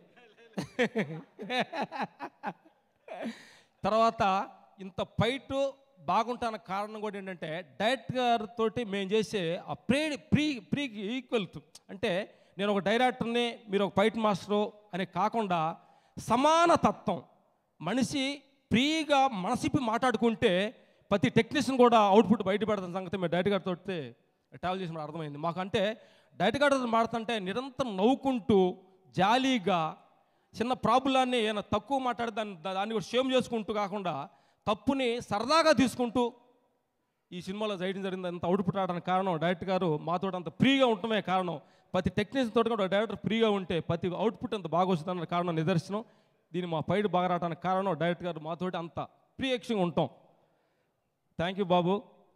తర్వాత ఇంత ఫైట్ బాగుంటానికి కారణం కూడా ఏంటంటే డైరెక్ట్ గారితో మేము చేసే ఆ ప్రీ ప్రీ ప్రీ ఈక్వల్ అంటే నేను ఒక డైరెక్టర్ని మీరు ఒక ఫైట్ మాస్టరు అని కాకుండా సమాన తత్వం మనిషి ఫ్రీగా మనసిప్పి మాట్లాడుకుంటే ప్రతి టెక్నీషియన్ కూడా అవుట్పుట్ బయట పెడతాం సంగతి మేము డైరెక్ట్ గారితో ట్రావెల్ చేసినప్పుడు అర్థమైంది మాకంటే డైరెక్ట్ గారితో మాడుతుంటే నిరంతరం నవ్వుకుంటూ జాలీగా చిన్న ప్రాబ్లాన్ని ఏమైనా తక్కువ మాట్లాడి దాన్ని దాన్ని కూడా షేమ్ చేసుకుంటూ కాకుండా తప్పుని సరదాగా తీసుకుంటూ ఈ సినిమాలో చేయడం జరిగింది అంత అవుట్పుట్ రావడానికి కారణం డైరెక్టర్ గారు మాతో అంత ఫ్రీగా ఉండటమే కారణం ప్రతి టెక్నీషియన్ తోటి కూడా డైరెక్టర్ ఫ్రీగా ఉంటే ప్రతి అవుట్పుట్ అంత బాగా వస్తుందన్న కారణం నిదర్శనం దీన్ని మా పైడు బాగా రావడానికి కారణం డైరెక్టర్ గారు మాతోటి అంత ఫ్రీ యాక్షన్ ఉంటాం థ్యాంక్ యూ బాబు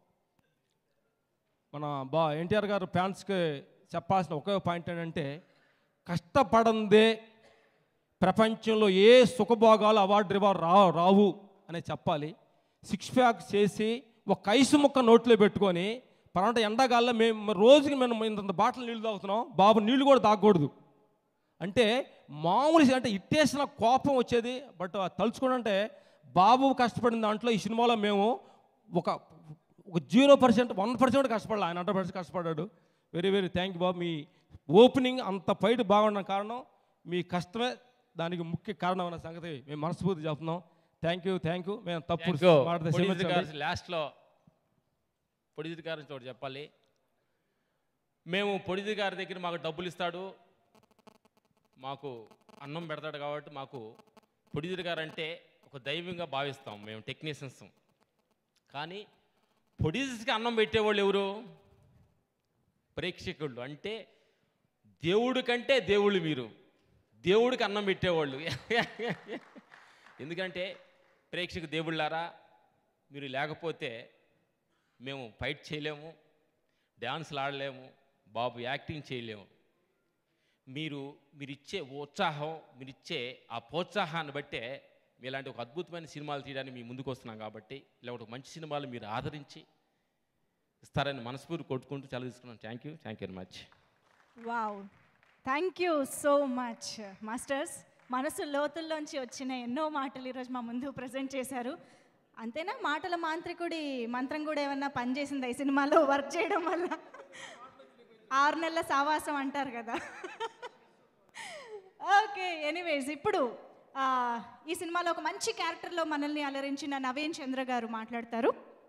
మన బా ఎన్టీఆర్ గారు ఫ్యాన్స్కి చెప్పాల్సిన ఒకే పాయింట్ ఏంటంటే కష్టపడందే ప్రపంచంలో ఏ సుఖభోగాలు అవార్డు రివార్డు రా రావు అని చెప్పాలి సిక్స్ ప్యాక్ చేసి ఒక ఐసు ముక్క నోట్లో పెట్టుకొని పరంట ఎండాకాలంలో మేము రోజుకి మేము ఇంత బాటలు నీళ్ళు తాగుతున్నాం బాబు నీళ్ళు కూడా తాగకూడదు అంటే మామూలు అంటే ఇట్టేసిన కోపం వచ్చేది బట్ తలుచుకుంటే బాబు కష్టపడిన దాంట్లో ఈ సినిమాలో మేము ఒక ఒక జీరో పర్సెంట్ వన్ పర్సెంట్ కష్టపడాలి ఆయన హండ్రెడ్ పర్సెంట్ కష్టపడ్డాడు వెరీ వెరీ థ్యాంక్ యూ బాబు మీ ఓపెనింగ్ అంత ఫైట్ బాగుండడం కారణం మీ కష్టమే దానికి ముఖ్య కారణం అన్న సంగతి మేము మనస్ఫూర్తి చెప్తున్నాం థ్యాంక్ యూ థ్యాంక్ యూ మేము తప్పు మాట్లాడితే క్షమించండి. లాస్ట్లో పొడిజిత్ గారి తోటి చెప్పాలి మేము పొడిజిత్ గారి దగ్గర మాకు డబ్బులు ఇస్తాడు మాకు అన్నం పెడతాడు కాబట్టి మాకు పొడిజిత్ గారు అంటే ఒక దైవంగా భావిస్తాం మేము టెక్నీషియన్స్ కానీ పొడిజిత్కి అన్నం పెట్టేవాళ్ళు ఎవరు ప్రేక్షకులు అంటే దేవుడి కంటే దేవుళ్ళు మీరు దేవుడికి అన్నం పెట్టేవాళ్ళు ఎందుకంటే ప్రేక్షకు దేవుళ్ళారా మీరు లేకపోతే మేము ఫైట్ చేయలేము డ్యాన్స్లు ఆడలేము బాబు యాక్టింగ్ చేయలేము మీరు మీరిచ్చే ఉత్సాహం మీరిచ్చే ఆ ప్రోత్సాహాన్ని బట్టే మీలాంటి ఒక అద్భుతమైన సినిమాలు తీయడానికి మీ ముందుకు వస్తున్నాం కాబట్టి ఇలాంటి ఒక మంచి సినిమాలు మీరు ఆదరించి ఇస్తారని మనస్ఫూర్తి కొట్టుకుంటూ చాలా తీసుకున్నాను thank you thank you very much wow thank you so much masters మనసు లోతుల్లోంచి వచ్చిన ఎన్నో మాటలు ఈరోజు మా ముందు ప్రజెంట్ చేశారు అంతేనా మాటల మాంత్రికుడి మంత్రం కూడా ఏమన్నా పనిచేసిందా ఈ సినిమాలో వర్క్ చేయడం వల్ల ఆరు నెలల సావాసం అంటారు కదా ఓకే ఎనీవేస్ ఇప్పుడు ఆ, ఈ సినిమాలో ఒక మంచి క్యారెక్టర్లో మనల్ని అలరించిన నవీన్ చంద్ర గారు మాట్లాడతారు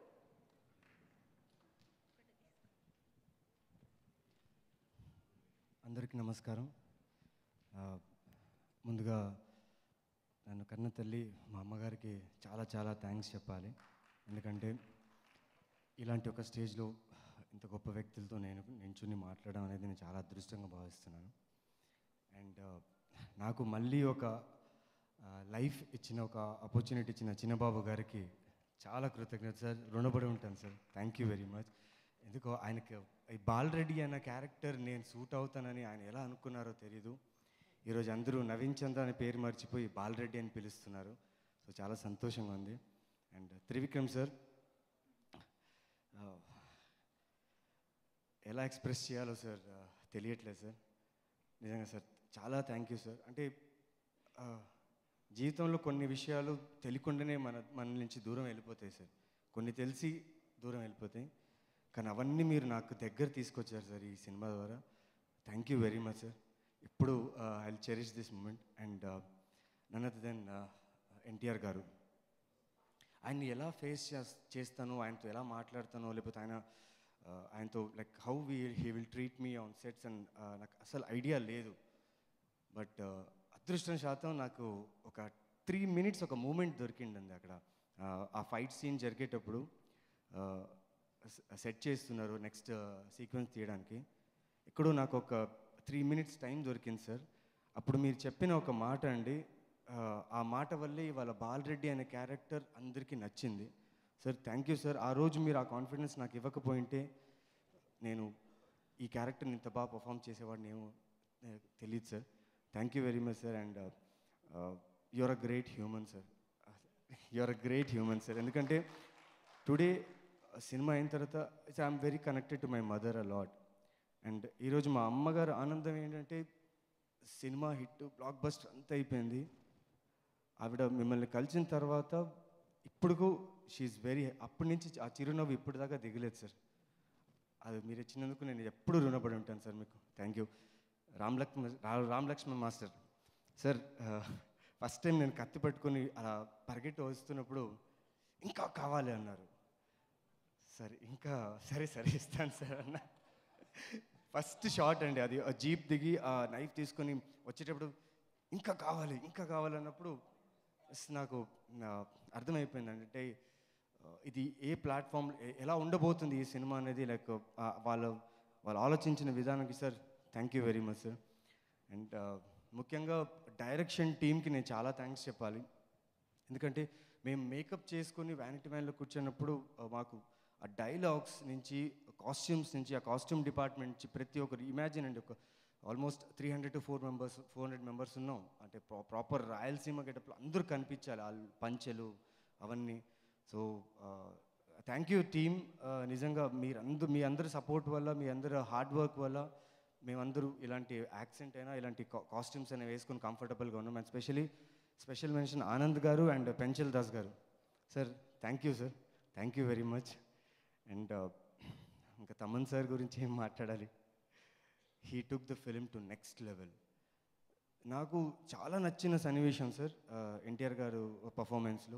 అందరికీ నమస్కారం ఆ, ముందుగా నన్ను కన్న తల్లి మా అమ్మగారికి చాలా చాలా థ్యాంక్స్ చెప్పాలి ఎందుకంటే ఇలాంటి ఒక స్టేజ్లో ఇంత గొప్ప వ్యక్తులతో నేను నించుని మాట్లాడడం అనేది నేను చాలా అదృష్టంగా భావిస్తున్నాను అండ్ నాకు మళ్ళీ ఒక లైఫ్ ఇచ్చిన ఒక ఆపర్చునిటీ ఇచ్చిన చిన్నబాబు గారికి చాలా కృతజ్ఞత సార్ రుణపడి ఉంటాను sir thank you very much ఎందుకో ఆయనకి ఈ బాలరెడ్డి అన్న క్యారెక్టర్ నేను సూట్ అవుతానని ఆయన ఎలా అనుకున్నారో తెలీదు ఈరోజు అందరూ నవీన్ చంద్ర అనే పేరు మర్చిపోయి బాలరెడ్డి అని పిలుస్తున్నారు సో చాలా సంతోషంగా ఉంది అండ్ త్రివిక్రమ్ సార్ ఎలా ఎక్స్ప్రెస్ చేయాలో సార్ తెలియట్లేదు సార్ నిజంగా సార్ చాలా థ్యాంక్ యూ సార్ అంటే ఆ, జీవితంలో కొన్ని విషయాలు తెలియకుండానే మన మన నుంచి దూరం వెళ్ళిపోతాయి సార్ కొన్ని తెలిసి దూరం వెళ్ళిపోతాయి కానీ అవన్నీ మీరు నాకు దగ్గర తీసుకొచ్చారు సార్ ఈ సినిమా ద్వారా thank you very much sir ఇప్పుడు I cherish this moment and none other than NTR garu ఆయన్ని ఎలా ఫేస్ చేస్తాను ఆయనతో ఎలా మాట్లాడతానో లేకపోతే ఆయన ఆ, ఆయనతో like how we he will treat me on sets and నాకు అసలు ఐడియా లేదు బట్ అదృష్టం శాతం నాకు ఒక త్రీ మినిట్స్ ఒక మూమెంట్ దొరికిందండి అక్కడ ఆ, ఆ ఫైట్ సీన్ జరిగేటప్పుడు సెట్ చేస్తున్నారు నెక్స్ట్ సీక్వెన్స్ తీయడానికి ఎక్కడో నాకు ఒక త్రీ మినిట్స్ టైం దొరికింది సార్ అప్పుడు మీరు చెప్పిన ఒక మాట అండి ఆ, ఆ మాట వల్లే ఇవాళ బాలరెడ్డి అనే క్యారెక్టర్ అందరికీ నచ్చింది సార్ థ్యాంక్ యూ సార్ ఆ రోజు మీరు ఆ కాన్ఫిడెన్స్ నాకు ఇవ్వకపోయింటే నేను ఈ క్యారెక్టర్ని ఇంత బాగా పర్ఫామ్ చేసేవాడిని ఏమో ఆ, తెలియదు sir thank you very much sir and your uh great human sir your uh great human sir ఎందుకంటే టుడే సినిమా అయిన తర్వాత I'm very connected to my mother a lot and ఈరోజు మా అమ్మగారు ఆనందం ఏంటంటే సినిమా హిట్ బ్లాక్ బస్టర్ అంతా అయిపోయింది ఆవిడ మిమ్మల్ని కలిసిన తర్వాత ఇప్పుడు షీఈ్ వెరీ అప్పటి నుంచి ఆ చిరునవ్వు ఇప్పుడు దాకా దిగలేదు సార్ అది మీరు ఇచ్చినందుకు నేను ఎప్పుడు రుణపడి ఉంటాను సార్ మీకు థ్యాంక్ యూ రామ్ లక్ష్మణ్ రా- Ram Lakshman master sir first time నేను కత్తి పట్టుకొని అలా పరిగెట్టి వస్తున్నప్పుడు ఇంకా కావాలి అన్నారు సరే ఇంకా సరే సరే ఇస్తాను సార్ అన్న ఫస్ట్ షాట్ అండి అది ఆ జీప్ దిగి ఆ నైఫ్ తీసుకొని వచ్చేటప్పుడు ఇంకా కావాలి ఇంకా కావాలన్నప్పుడు ఎస్ నాకు నా అర్థమైపోయిందండి అంటే ఆ, ఇది ఏ ప్లాట్ఫామ్ ఎలా ఉండబోతుంది ఈ సినిమా అనేది లైక్ వాళ్ళు వాళ్ళు ఆలోచించిన విధానానికి sir thank you very much sir and ముఖ్యంగా డైరెక్షన్ టీమ్కి నేను చాలా థ్యాంక్స్ చెప్పాలి ఎందుకంటే మేము మేకప్ చేసుకొని వ్యానిటీ వ్యాన్లో కూర్చున్నప్పుడు ఆ, మాకు ఆ డైలాగ్స్ నుంచి కాస్ట్యూమ్స్ నుంచి ఆ కాస్ట్యూమ్ డిపార్ట్మెంట్ నుంచి ప్రతి ఒక్కరు ఇమాజిన్ అండి ఒక almost three hundred to four members four hundred members ఉన్నాం అంటే ప్రాపర్ రాయలసీమ గెటప్లో అందరూ కనిపించాలి వాళ్ళు పంచెలు అవన్నీ సో థ్యాంక్ యూ టీమ్ నిజంగా మీరందరూ మీ అందరి సపోర్ట్ వల్ల మీ అందరి హార్డ్ వర్క్ వల్ల మేమందరూ ఇలాంటి యాక్సెంట్ అయినా ఇలాంటి కాస్ట్యూమ్స్ అయినా వేసుకొని కంఫర్టబుల్గా ఉన్నాం and specially special mention Anand garu and Penchal Das garu sir thank you sir thank you very much and ఇంకా తమన్ సార్ గురించి ఏం మాట్లాడాలి he took the film to next level నాకు చాలా నచ్చిన సన్నివేశం సార్ ఎన్టీఆర్ గారు పర్ఫార్మెన్స్లో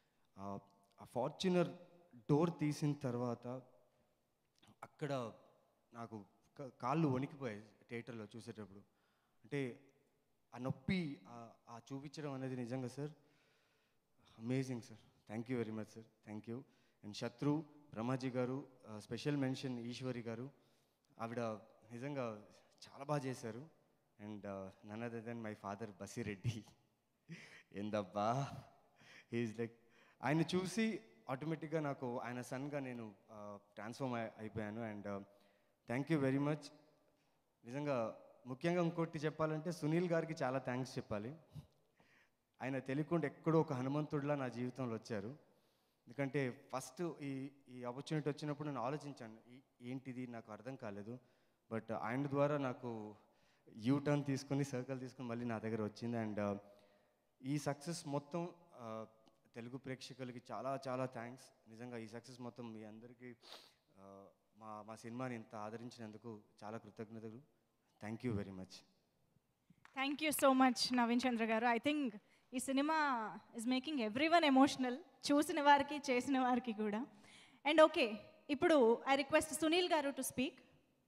ఆ ఫార్చునర్ డోర్ తీసిన తర్వాత అక్కడ నాకు క- కాళ్ళు వణికిపోయాయి థియేటర్లో చూసేటప్పుడు అంటే ఆ నొప్పి ఆ- ఆ చూపించడం అనేది నిజంగా sir amazing sir thank you very much sir thank you and Shatru Brahmaji గారు స్పెషల్ మెన్షన్ ఈశ్వరి గారు ఆవిడ నిజంగా చాలా బాగా చేశారు and none other than my father Basireddy ఏందబ్బా ఈజ్ లైక్ ఆయన చూసి ఆటోమేటిక్గా నాకు ఆయన సన్గా నేను ట్రాన్స్ఫార్మ్ అయిపోయాను and thank you very much నిజంగా ముఖ్యంగా ఇంకోటి చెప్పాలంటే సునీల్ గారికి చాలా థ్యాంక్స్ చెప్పాలి ఆయన తెలియకుండా ఎక్కడో ఒక హనుమంతుడిలా నా జీవితంలో వచ్చారు ఎందుకంటే ఫస్ట్ ఈ ఈ ఆపర్చునిటీ వచ్చినప్పుడు నేను ఆలోచించాను ఈ- ఏంటిది నాకు అర్థం కాలేదు బట్ ఆయన ద్వారా నాకు యూ టర్న్ తీసుకొని సర్కిల్ తీసుకొని మళ్ళీ నా దగ్గర వచ్చింది అండ్ ఈ సక్సెస్ మొత్తం ఆ, తెలుగు ప్రేక్షకులకి చాలా చాలా థ్యాంక్స్ నిజంగా ఈ సక్సెస్ మొత్తం మీ అందరికీ ఆ, మా మా సినిమాని ఇంత ఆదరించినందుకు చాలా కృతజ్ఞతలు thank you very much thank you so much Naveen Chandra garu I think ఈ సినిమా is making everyone emotional చూసిన వారికి చేసిన వారికి కూడా అండ్ ఓకే ఇప్పుడు I request Sunil garu to speak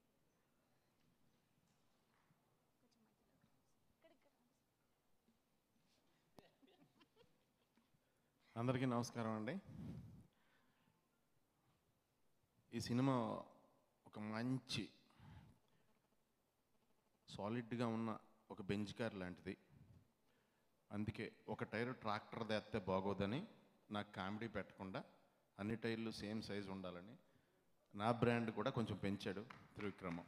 అందరికీ నమస్కారం అండి ఈ సినిమా ఒక మంచి సాలిడ్గా ఉన్న ఒక బెంచ్ కార్ లాంటిది అందుకే ఒక టైర్ ట్రాక్టర్ తెస్తే బాగోదని నాకు కామెడీ పెట్టకుండా అన్ని టైర్లు సేమ్ సైజు ఉండాలని నా బ్రాండ్ కూడా కొంచెం పెంచాడు త్రివిక్రమం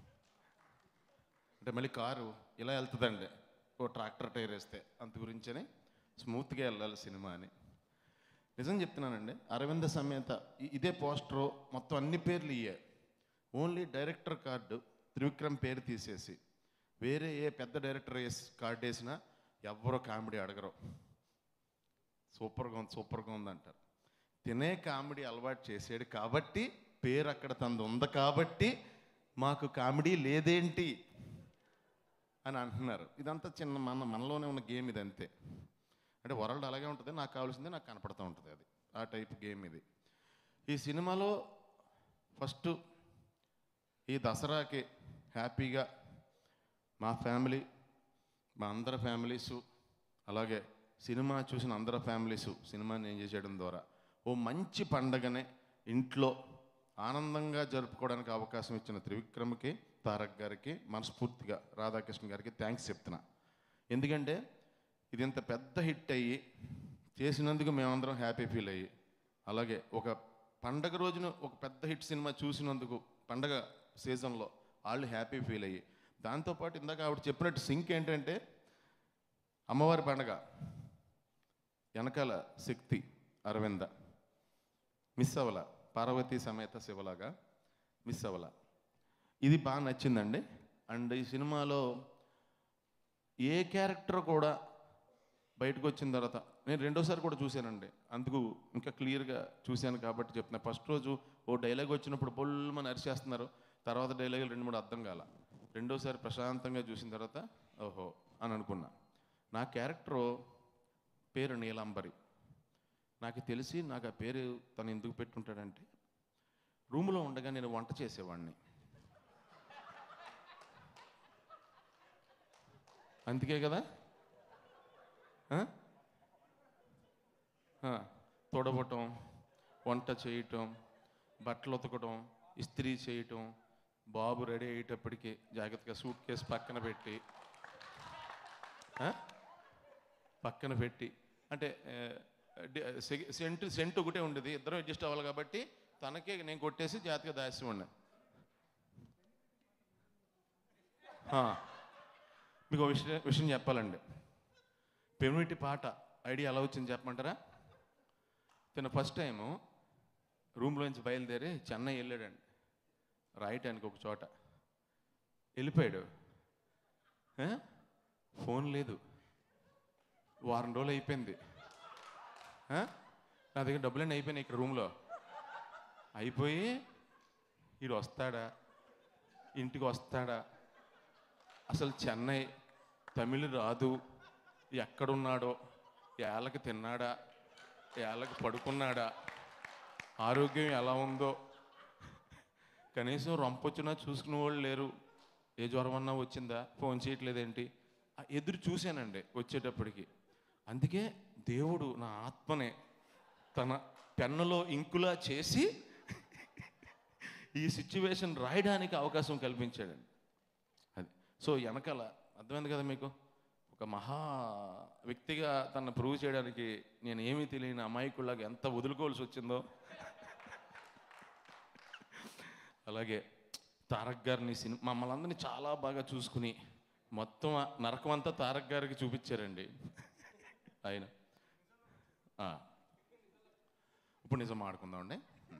అంటే మళ్ళీ కారు ఇలా వెళ్తుందండి ఓ ట్రాక్టర్ టైర్ వేస్తే అంత గురించని స్మూత్గా వెళ్ళాలి సినిమా అని నిజం చెప్తున్నానండి అరవింద సమేత ఇ- ఇదే పోస్టరు మొత్తం అన్ని పేర్లు ఇయ్యే ఓన్లీ డైరెక్టర్ కార్డు త్రివిక్రమ్ పేరు తీసేసి వేరే ఏ పెద్ద డైరెక్టర్ వేసి కార్డు వేసినా ఎవ్వరూ కామెడీ అడగరు సూపర్గా ఉంది సూపర్గా ఉంది అంటారు తినే కామెడీ అలవాటు చేసాడు కాబట్టి పేరు అక్కడ తనది ఉంది కాబట్టి మాకు కామెడీ లేదేంటి అని అంటున్నారు ఇదంతా చిన్న మన మనలోనే ఉన్న గేమ్ ఇది అంతే అంటే వరల్డ్ అలాగే ఉంటుంది నాకు కావాల్సిందే నాకు కనపడుతూ ఉంటుంది అది ఆ టైప్ గేమ్ ఇది ఈ సినిమాలో ఫస్ట్ ఈ దసరాకి హ్యాపీగా మా ఫ్యామిలీ మా అందరి ఫ్యామిలీసు అలాగే సినిమా చూసిన అందరి ఫ్యామిలీసు సినిమాని ఎంజాయ్ చేయడం ద్వారా ఓ మంచి పండగనే ఇంట్లో ఆనందంగా జరుపుకోవడానికి అవకాశం ఇచ్చిన త్రివిక్రమ్కి తారక్ గారికి మనస్ఫూర్తిగా రాధాకృష్ణ గారికి థ్యాంక్స్ చెప్తున్నా ఎందుకంటే ఇది ఇంత పెద్ద హిట్ అయ్యి చేసినందుకు మేమందరం హ్యాపీ ఫీల్ అయ్యి అలాగే ఒక పండగ రోజున ఒక పెద్ద హిట్ సినిమా చూసినందుకు పండగ సీజన్లో వాళ్ళు హ్యాపీ ఫీల్ అయ్యి దాంతోపాటు ఇందాక ఆవిడ చెప్పినట్టు సింక్ ఏంటంటే అమ్మవారి పండగ వెనకాల శక్తి అరవింద మిస్ అవ్వల పార్వతీ సమేత శివలాగా మిస్ అవ్వల ఇది బాగా నచ్చిందండి అండ్ ఈ సినిమాలో ఏ క్యారెక్టర్ కూడా బయటకు వచ్చిన తర్వాత నేను రెండోసారి కూడా చూశానండి అందుకు ఇంకా క్లియర్గా చూశాను కాబట్టి చెప్తున్నా ఫస్ట్ రోజు ఓ డైలాగ్ వచ్చినప్పుడు బొల్లమని అరిచేస్తున్నారు తర్వాత డైలాగులు రెండు మూడు అర్థం కాల రెండోసారి ప్రశాంతంగా చూసిన తర్వాత ఓహో అని అనుకున్నా నా క్యారెక్టరు పేరు నీలాంబరి నాకు తెలిసి నాకు ఆ పేరు తను ఎందుకు పెట్టుంటాడంటే రూమ్లో ఉండగా నేను వంట చేసేవాడిని అందుకే కదా ఆ? ఆ, తొడవటం వంట చేయటం బట్టలు ఉతకడం ఇస్త్రీ చేయటం బాబు రెడీ అయ్యేటప్పటికి జాగ్రత్తగా సూట్ కేసు పక్కన పెట్టి ఆ? పక్కన పెట్టి అంటే ఆ, డి- సె- సెంట్ సెంట్ ఒకటే ఉండేది ఇద్దరం అడ్జస్ట్ అవ్వాలి కాబట్టి తనకే నేను కొట్టేసి జాగ్రత్తగా దాసి ఉండే మీకు ఒక విషయం విషయం చెప్పాలండి పెమిటి పాట ఐడియా ఎలా వచ్చింది చెప్పమంటారా తను ఫస్ట్ టైము రూమ్లోంచి బయలుదేరి చెన్నై వెళ్ళాడండి రాయటానికి ఒక చోట వెళ్ళిపోయాడు ఆ? ఫోన్ లేదు వారం రోజులు అయిపోయింది ఆ? నా దగ్గర డబ్బులన్నీ అయిపోయినాయి ఇక్కడ రూమ్లో అయిపోయి వీడు వస్తాడా ఇంటికి వస్తాడా అసలు చెన్నై తమిళ రాదు ఎక్కడున్నాడో ఏళ్ళకి తిన్నాడా ఏళ్ళకి పడుకున్నాడా ఆరోగ్యం ఎలా ఉందో కనీసం రొంపొచ్చినా చూసుకునే వాళ్ళు లేరు ఏ జ్వరం అన్నా వచ్చిందా ఫోన్ చేయట్లేదేంటి ఆ ఎదురు చూశానండి వచ్చేటప్పటికి అందుకే దేవుడు నా ఆత్మనే తన పెన్నులో ఇంకులా చేసి ఈ సిచ్యువేషన్ రాయడానికి అవకాశం కల్పించాడండి అది సో వెనకాల అర్థమైంది కదా మీకు ఒక మహా వ్యక్తిగా తను ప్రూవ్ చేయడానికి నేను ఏమీ తెలియని అమాయకుల్లాగా ఎంత వదులుకోవాల్సి వచ్చిందో అలాగే తారక్ గారిని సినిమా మమ్మల్ని అందరినీ చాలా బాగా చూసుకుని మొత్తం ఆ నరకం అంతా తారక్ గారికి చూపించారండి ఆయన ఆ. ఇప్పుడు నిజం ఆడుకుందామండి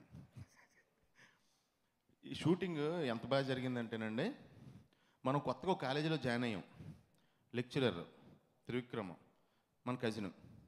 ఈ షూటింగ్ ఎంత బాగా జరిగిందంటేనండి మనం కొత్తగా ఒక కాలేజీలో జాయిన్ అయ్యాం లెక్చరర్ త్రివిక్రమ్ మన కజిన్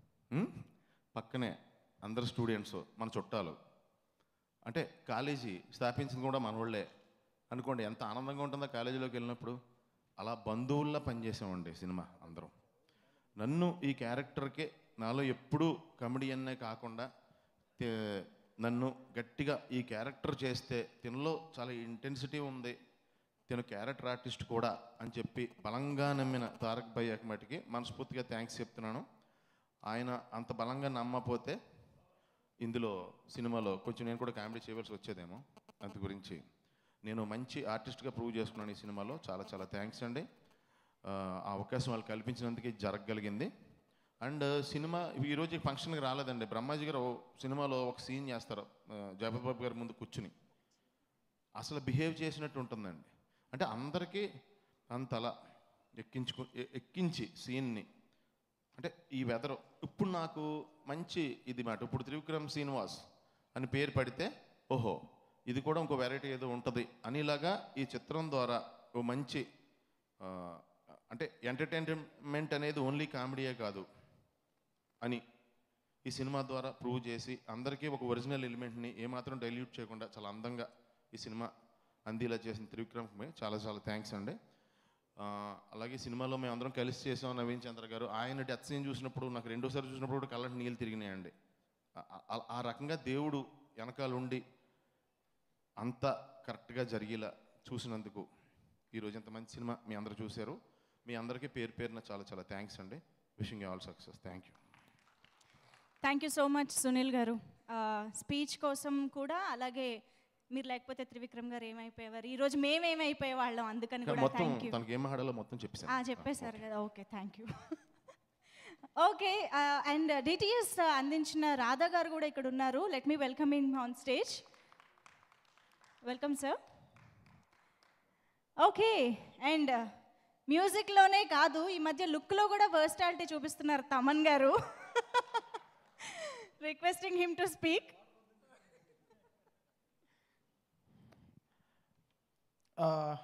పక్కనే అందరు స్టూడెంట్స్ మన చుట్టాలు అంటే కాలేజీ స్థాపించింది కూడా మన వాళ్ళే అనుకోండి ఎంత ఆనందంగా ఉంటుందో కాలేజీలోకి వెళ్ళినప్పుడు అలా బంధువుల్లా పనిచేసామండి సినిమా అందరం నన్ను ఈ క్యారెక్టర్కే నాలో ఎప్పుడూ కమెడియన్నే కాకుండా తే- నన్ను గట్టిగా ఈ క్యారెక్టర్ చేస్తే తినలో చాలా ఇంటెన్సిటీ ఉంది తిను క్యారెక్టర్ ఆర్టిస్ట్ కూడా అని చెప్పి బలంగా నమ్మిన తారక్ భాయ్ మటుకి మనస్ఫూర్తిగా థ్యాంక్స్ చెప్తున్నాను ఆయన అంత బలంగా నమ్మపోతే ఇందులో సినిమాలో కొంచెం నేను కూడా కామెడీ చేయవలసి వచ్చేదేమో అందు గురించి నేను మంచి ఆర్టిస్ట్గా ప్రూవ్ చేసుకున్నాను ఈ సినిమాలో చాలా చాలా థ్యాంక్స్ అండి ఆ, ఆ అవకాశం వాళ్ళు కల్పించినందుకు ఇది జరగగలిగింది అండ్ సినిమా ఈరోజు ఈ ఫంక్షన్కి రాలేదండి బ్రహ్మాజీ గారు ఓ సినిమాలో ఒక సీన్ చేస్తారు ఆ, జగపతి బాబు గారి ముందు కూర్చుని అసలు బిహేవ్ చేసినట్టు ఉంటుందండి అంటే అందరికీ అంతలా ఎక్కించుకు ఎ- ఎక్కించి సీన్ని అంటే ఈ వెదర్ ఇప్పుడు నాకు మంచి ఇది మాట ఇప్పుడు త్రివిక్రమ్ శ్రీనివాస్ అని పేరు పడితే ఓహో ఇది కూడా ఇంకో వెరైటీ ఏదో ఉంటుంది అనేలాగా ఈ చిత్రం ద్వారా ఓ మంచి ఆ, అంటే ఎంటర్టైన్మెంట్ అనేది ఓన్లీ కామెడీయే కాదు అని ఈ సినిమా ద్వారా ప్రూవ్ చేసి అందరికీ ఒక ఒరిజినల్ ఎలిమెంట్ని ఏమాత్రం డైల్యూట్ చేయకుండా చాలా అందంగా ఈ సినిమా అందేలా చేసిన త్రివిక్రమ్కి చాలా చాలా థ్యాంక్స్ అండి ఆ, అలాగే సినిమాలో మేము అందరం కలిసి చేసాం నవీన్ చంద్ర గారు ఆయన డెత్ సీన్ చూసినప్పుడు నాకు రెండోసారి చూసినప్పుడు కూడా కళ్ళంటి నీళ్ళు తిరిగినాయండి ఆ- ఆ- ఆ రకంగా దేవుడు వెనకాల ఉండి అంత కరెక్ట్గా జరిగేలా చూసినందుకు ఈరోజు ఇంత మంచి సినిమా మీ అందరూ చూశారు మీ అందరికీ పేరు పేరున చాలా చాలా థ్యాంక్స్ అండి wishing all success thank you thank you so much Sunil garu speech కోసం కూడా అలాగే మీరు లేకపోతే త్రివిక్రమ్ గారు ఏమైపోయేవారు ఈ రోజు మేమేమైపోయే వాళ్ళం అందుకని కూడా మొత్తం థ్యాంక్ యూ తనకి ఏం ఆడాలో మొత్తం చెప్పేసాను చెప్పేశారు కదా okay thank you okay and DTS అందించిన రాధా గారు కూడా ఇక్కడ ఉన్నారు let me welcome in on stage welcome sir okay and మ్యూజిక్లోనే కాదు ఈ మధ్య లుక్లో కూడా వర్స్టాలిటీ చూపిస్తున్నారు Thaman garu requesting him to speak uh,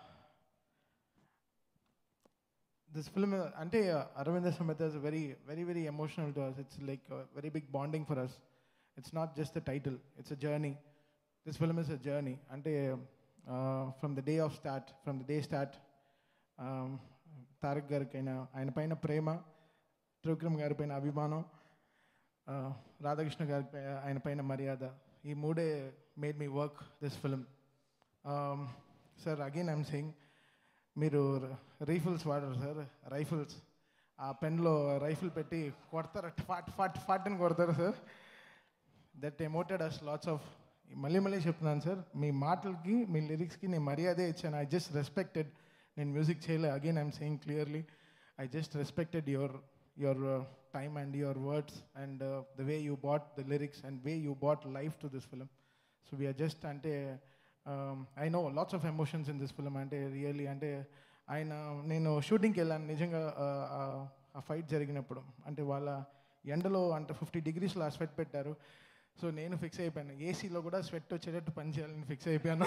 this film uh, ante uh, Aravinda Samhita is very very very emotional to us it's like a very big bonding for us it's not just the title it's a journey this film is a journey ante uh, from the day of start from the day start um, Tarak గారికైనా ఆయన పైన ప్రేమ త్రివిక్రమ్ గారి పైన అభిమానం ఆ, రాధాకృష్ణ గారి పై- ఆయన పైన మర్యాద ఈ మూడే made me work this film sir again I'm saying మీరు రైఫిల్స్ వాడరు సార్ రైఫిల్స్ ఆ పెన్లో రైఫిల్ పెట్టి కొడతారు ఫాట్ ఫాట్ ఫాట్ అని కొడతారు sir that emoted us lots of మళ్ళీ మళ్ళీ చెప్తున్నాను సార్ మీ మాటలకి మీ లిరిక్స్కి నేను మర్యాదే ఇచ్చాను ఐ జస్ట్ రెస్పెక్టెడ్ నేను మ్యూజిక్ చేయలే again I'm saying clearly I just respected your your time and your words and the way you bought the lyrics and way you bought life to this film so we are just అంటే I know lots of emotions in this film అంటే really అంటే ఆయన నేను షూటింగ్కి వెళ్ళాను నిజంగా uh, uh, ఆ fight జరిగినప్పుడు అంటే వాళ్ళ ఎండలో అంటే ఫిఫ్టీ డిగ్రీస్లో ఆ స్వెట్ పెట్టారు సో నేను ఫిక్స్ అయిపోయాను ఏసీలో కూడా స్వెట్ వచ్చేటట్టు పని చేయాలని ఫిక్స్ అయిపోయాను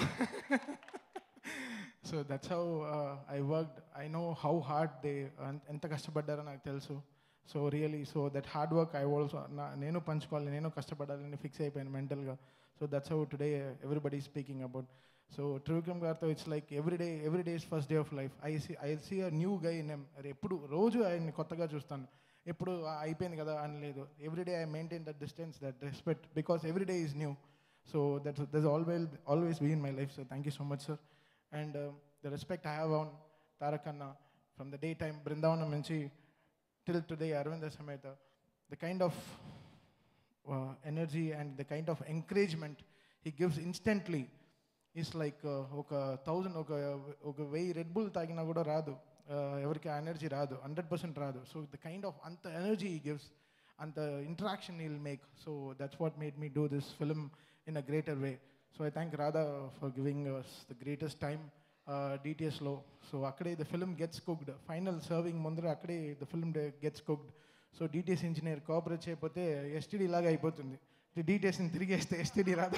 so that's how I worked I know how hard they ఎంత కష్టపడ్డారో నాకు తెలుసు so really so that hard work I also నేను పంచుకోవాలి నేను కష్టపడాలని ఫిక్స్ అయిపోయాను మెంటల్గా so that's how today everybody speaking about so Trivikram గారితో it's like every day every day is first day of life I see I see a new guy in him ఎప్పుడు రోజు ఆయన్ని కొత్తగా చూస్తాను ఎప్పుడు "ఆ, అయిపోయింది కదా అని లేదు every day I maintain that distance that respect because every day is new so that does always always be in my life so thank you so much sir and the respect I have on Tarak అన్న from the day time Brindavanam నుంచి till today Arvind Sameta, the kind of uh, energy and the kind of encouragement he gives instantly is like uh, ఒక thousand ఒక ఒక వెయ్యి red bull తాగినా కూడా రాదు Uh, ఎవరికి ఆ ఎనర్జీ రాదు హండ్రెడ్ పర్సెంట్ రాదు సో ద కైండ్ ఆఫ్ అంత ఎనర్జీ ఈ గివ్స్ అంత interaction will make so that's what made me do this film in a greater way so I thank Radha for giving the greatest time డిటిఎస్లో so అక్కడే the film gets cooked final serving ముందర అక్కడే the film gets cooked so DTS engineer cooperate చేయకపోతే STD లాగా అయిపోతుంది డిటిఎస్ని తిరిగేస్తే STD రాదు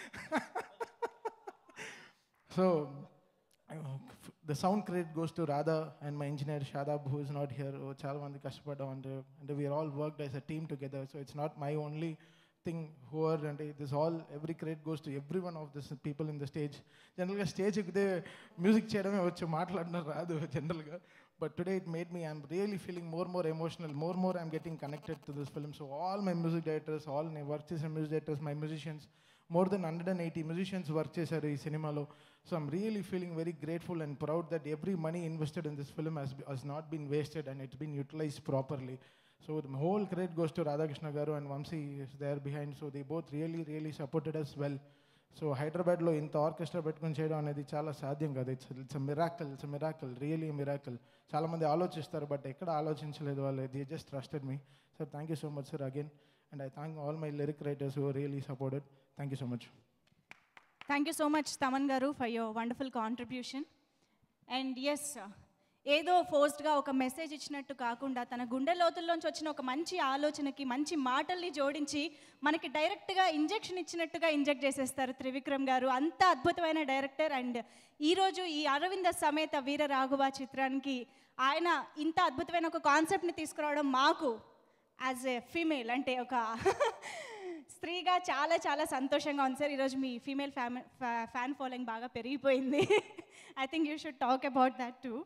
so the sound credit goes to Radha and my engineer Shadab who is not here చాలా మంది కష్టపడ్డాం అంటే అంటే we are all work as a team together so it's not my only thing who are అంటే this all every credit goes to every one of this people in the stage జనరల్గా stage ఎక్కితే music చేయడమే వచ్చి మాట్లాడడం రాదు జనరల్గా but today it made me I'm really feeling more more emotional more more I'm getting connected to this film so all my music directors all నేను work చేసిన music directors my musicians more than hundred and eighty musicians work చేశారు ఈ సినిమాలో so I'm really feeling very grateful and proud that every money invested in this film has has not been wasted and it's been utilized properly so the whole credit goes to Radhakrishna garu and Vamshi is there behind so they both really really supported as well so హైదరాబాద్లో ఇంత orchestra పెట్టుకొని చేయడం అనేది చాలా సాధ్యం కాదు it's it's miracle it's miracle really miracle చాలామంది ఆలోచిస్తారు బట్ ఎక్కడ ఆలోచించలేదు వాళ్ళు they just trusted me sir thank you so much sir again and I thank all my lyric writers who really supported thank you so much thank you so much Thaman garu for your wonderful contribution and ఎస్ ఏదో ఫోర్స్డ్గా ఒక message ఇచ్చినట్టు కాకుండా తన గుండె లోతుల్లోంచి వచ్చిన ఒక మంచి ఆలోచనకి మంచి మాటల్ని జోడించి మనకి డైరెక్ట్గా ఇంజెక్షన్ ఇచ్చినట్టుగా ఇంజెక్ట్ చేసేస్తారు త్రివిక్రమ్ గారు అంత అద్భుతమైన డైరెక్టర్ అండ్ ఈరోజు ఈ అరవింద సమేత వీర రాఘవ చిత్రానికి ఆయన ఇంత అద్భుతమైన ఒక కాన్సెప్ట్ని తీసుకురావడం మాకు యాజ్ ఎ ఫీమేల్ అంటే ఒక స్త్రీగా చాలా చాలా సంతోషంగా ఉంది సార్ ఈరోజు మీ ఫీమేల్ ఫ్యాన్ ఫ్యాన్ ఫాలోయింగ్ బాగా పెరిగిపోయింది I think you should talk about that to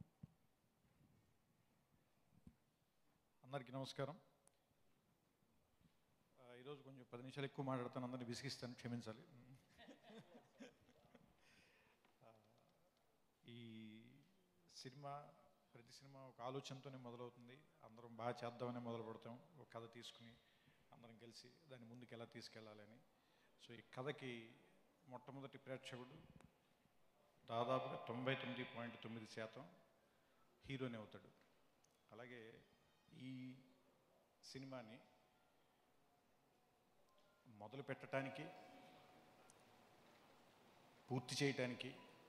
అందరికీ నమస్కారం ఆ, ఈరోజు కొంచెం పది నిమిషాలు ఎక్కువ మాట్లాడతాను అందరిని విసిగిస్తాను క్షమించాలి ఆ, ఈ సినిమా ప్రతి సినిమా ఒక ఆలోచనతోనే మొదలవుతుంది అందరం బాగా చేద్దామని మొదలు పెడతాం ఒక కథ తీసుకుని అందరం కలిసి దాన్ని ముందుకు ఎలా తీసుకెళ్ళాలని సో ఈ కథకి మొట్టమొదటి ప్రేక్షకుడు దాదాపుగా తొంభై తొమ్మిది పాయింట్ తొమ్మిది శాతం హీరోనే అవుతాడు అలాగే ఈ సినిమాని మొదలు పెట్టడానికి పూర్తి చేయటానికి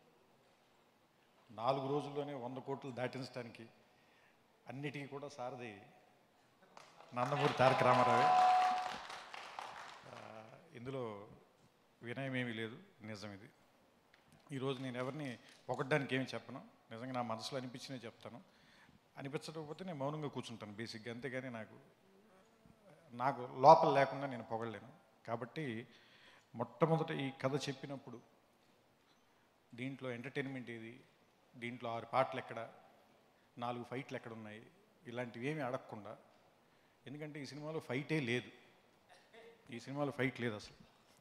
నాలుగు రోజుల్లోనే వంద కోట్లు దాటించడానికి అన్నిటికీ కూడా సారథి నందమూరి తారక రామారావే ఆ, ఇందులో వినయం ఏమీ లేదు నిజం ఇది ఈరోజు నేను ఎవరిని పొగడ్డానికి ఏమి చెప్పను నిజంగా నా మనసులో అనిపించినే చెప్తాను అనిపించకపోతే నేను మౌనంగా కూర్చుంటాను బేసిక్గా అంతేగాని నాకు నాకు లోపల లేకుండా నేను పొగడలేను కాబట్టి మొట్టమొదట ఈ కథ చెప్పినప్పుడు దీంట్లో ఎంటర్టైన్మెంట్ ఏది దీంట్లో ఆరు పాటలు ఎక్కడ నాలుగు ఫైట్లు ఎక్కడ ఉన్నాయి ఇలాంటివి ఏమీ అడగకుండా ఎందుకంటే ఈ సినిమాలో ఫైటే లేదు ఈ సినిమాలో ఫైట్ లేదు అసలు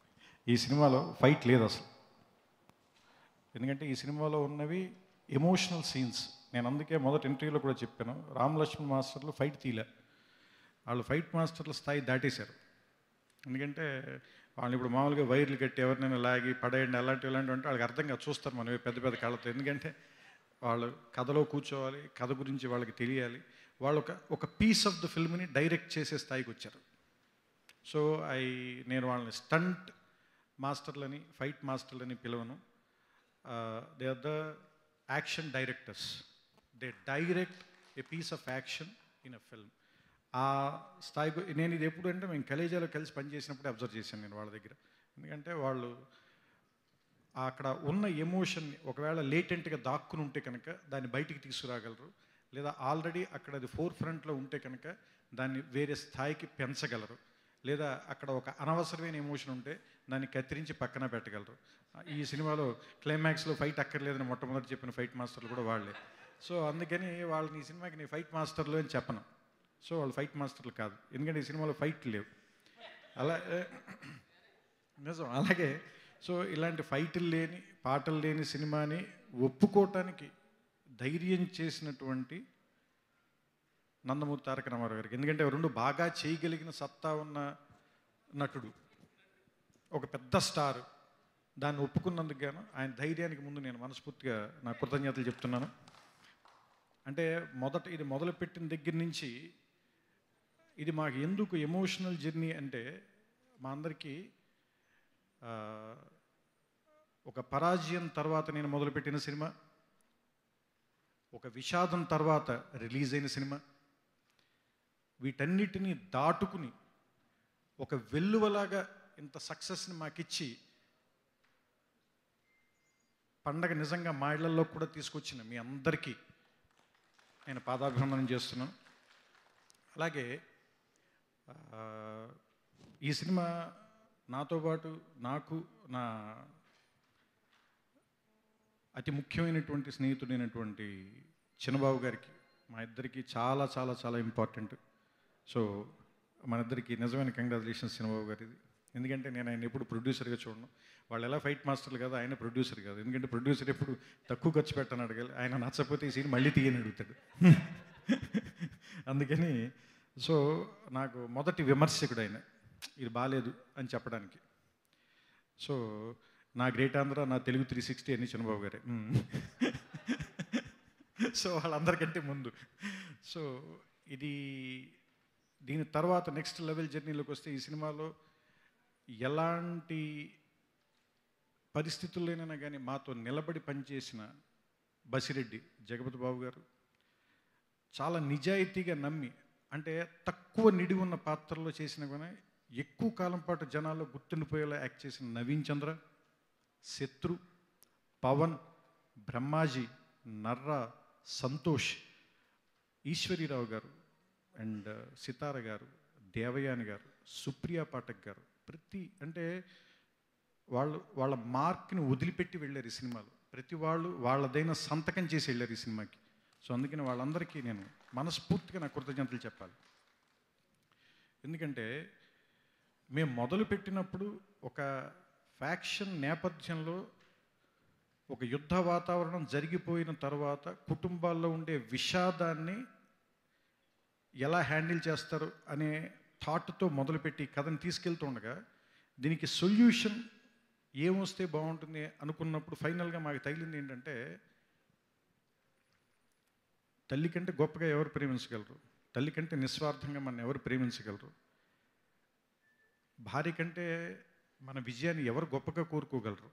ఈ సినిమాలో ఫైట్ లేదు అసలు ఎందుకంటే ఈ సినిమాలో ఉన్నవి ఎమోషనల్ సీన్స్ నేను అందుకే మొదటి ఇంటర్వ్యూలో కూడా చెప్పాను రామ్ లక్ష్మణ్ మాస్టర్లు ఫైట్ తీయలే వాళ్ళు ఫైట్ మాస్టర్ల స్థాయి దాటేశారు ఎందుకంటే వాళ్ళు ఇప్పుడు మామూలుగా వైర్లు కట్టి ఎవరినైనా లాగి పడేయండి అలాంటివి ఇలాంటివి అంటే వాళ్ళకి అర్థం కాదు చూస్తారు మనం పెద్ద పెద్ద కళ్ళతో ఎందుకంటే వాళ్ళు కథలో కూర్చోవాలి కథ గురించి వాళ్ళకి తెలియాలి వాళ్ళు ఒక ఒక పీస్ ఆఫ్ ద ఫిల్మ్ని డైరెక్ట్ చేసే స్థాయికి వచ్చారు సో ఐ నేను వాళ్ళని స్టంట్ మాస్టర్లని ఫైట్ మాస్టర్లని పిలవను they are the action directors they direct a piece of action in a film ఆ స్థాయికి నేను ఇది ఎప్పుడు అంటే మేము కలేజాలో కలిసి పనిచేసినప్పుడు అబ్జర్వ్ చేశాను నేను వాళ్ళ దగ్గర ఎందుకంటే వాళ్ళు అక్కడ ఉన్న ఎమోషన్ని ఒకవేళ లేటెంట్గా దాక్కుని ఉంటే కనుక దాన్ని బయటికి తీసుకురాగలరు లేదా ఆల్రెడీ అక్కడ అది ఫోర్ ఫ్రంట్లో ఉంటే కనుక దాన్ని వేరే స్థాయికి పెంచగలరు లేదా అక్కడ ఒక అనవసరమైన ఎమోషన్ ఉంటే దాన్ని కత్తిరించి పక్కన పెట్టగలరు ఈ సినిమాలో క్లైమాక్స్లో ఫైట్ అక్కర్లేదని మొట్టమొదటి చెప్పిన ఫైట్ మాస్టర్లు కూడా వాళ్ళే సో అందుకని వాళ్ళని ఈ సినిమాకి నేను ఫైట్ మాస్టర్లు అని చెప్పను సో వాళ్ళు ఫైట్ మాస్టర్లు కాదు ఎందుకంటే ఈ సినిమాలో ఫైట్ లేవు అలా నిజం అలాగే సో ఇలాంటి ఫైట్లు లేని పాటలు లేని సినిమాని ఒప్పుకోవటానికి ధైర్యం చేసినటువంటి నందమూరి తారక రామారావు గారికి ఎందుకంటే రెండు బాగా చేయగలిగిన సత్తా ఉన్న నటుడు ఒక పెద్ద స్టార్ దాన్ని ఒప్పుకున్నందుకు గాను ఆయన ధైర్యానికి ముందు నేను మనస్ఫూర్తిగా నా కృతజ్ఞతలు చెప్తున్నాను అంటే మొదట ఇది మొదలుపెట్టిన దగ్గర నుంచి ఇది మాకు ఎందుకు ఎమోషనల్ జర్నీ అంటే మా అందరికీ ఆ, ఒక పరాజయం తర్వాత నేను మొదలుపెట్టిన సినిమా ఒక విషాదం తర్వాత రిలీజ్ అయిన సినిమా వీటన్నిటినీ దాటుకుని ఒక వెల్లువలాగా ఇంత సక్సెస్ని మాకిచ్చి పండగ నిజంగా మా ఇళ్లలో కూడా తీసుకొచ్చిన మీ అందరికీ నేను పాదాభివందనం చేస్తున్నాను అలాగే ఆ, ఈ సినిమా నాతో పాటు నాకు నా అతి ముఖ్యమైనటువంటి స్నేహితుడైనటువంటి చిన్నబాబు గారికి మా ఇద్దరికి చాలా చాలా చాలా ఇంపార్టెంట్ సో మన ఇద్దరికి నిజమైన కంగ్రాచులేషన్స్ చిన్నబాబు గారిది ఎందుకంటే నేను ఆయన ఎప్పుడు ప్రొడ్యూసర్గా చూడను వాళ్ళు ఎలా ఫైట్ మాస్టర్లు కదా ఆయన ప్రొడ్యూసర్ కాదు ఎందుకంటే ప్రొడ్యూసర్ ఎప్పుడు తక్కువ ఖర్చు పెట్టని అడగాలి ఆయన నచ్చకపోతే ఈ సీన్ మళ్ళీ తీయని అడుగుతాడు అందుకని సో నాకు మొదటి విమర్శకుడు ఆయన ఇది బాగాలేదు అని చెప్పడానికి సో నా గ్రేట్ ఆంధ్ర నా తెలుగు త్రీ సిక్స్టీ అని చంద్రబాబు గారే మ్మ్. సో వాళ్ళందరికంటే ముందు సో ఇది దీని తర్వాత నెక్స్ట్ లెవెల్ జర్నీలోకి వస్తే ఈ సినిమాలో ఎలాంటి పరిస్థితుల్లోనైనా కానీ మాతో నిలబడి పనిచేసిన బసిరెడ్డి జగపతి బాబు గారు చాలా నిజాయితీగా నమ్మి అంటే తక్కువ నిడి ఉన్న పాత్రలో చేసిన కానీ ఎక్కువ కాలం పాటు జనాల్లో గుర్తుండిపోయేలా యాక్ట్ చేసిన నవీన్ చంద్ర శత్రు పవన్ బ్రహ్మాజీ నర్రా సంతోష్ ఈశ్వరీరావు గారు అండ్ సితార గారు దేవయాని గారు సుప్రియా పాఠక్ గారు ప్రతి అంటే వాళ్ళు వాళ్ళ మార్క్ని వదిలిపెట్టి వెళ్ళారు ఈ సినిమాలో ప్రతి వాళ్ళు వాళ్ళదైన సంతకం చేసి వెళ్ళారు ఈ సినిమాకి సో అందుకని వాళ్ళందరికీ నేను మనస్ఫూర్తిగా నా కృతజ్ఞతలు చెప్పాలి ఎందుకంటే మేము మొదలు పెట్టినప్పుడు ఒక ఫ్యాక్షన్ నేపథ్యంలో ఒక యుద్ధ వాతావరణం జరిగిపోయిన తర్వాత కుటుంబాల్లో ఉండే విషాదాన్ని ఎలా హ్యాండిల్ చేస్తారు అనే థాట్తో మొదలుపెట్టి కథను తీసుకెళ్తూ ఉండగా దీనికి సొల్యూషన్ ఏమొస్తే బాగుంటుంది అనుకున్నప్పుడు ఫైనల్గా మాకు తగిలింది ఏంటంటే తల్లి కంటే గొప్పగా ఎవరు ప్రేమించగలరు తల్లి కంటే నిస్వార్థంగా మన ఎవరు ప్రేమించగలరు భార్య కంటే మన విజయాన్ని ఎవరు గొప్పగా కోరుకోగలరు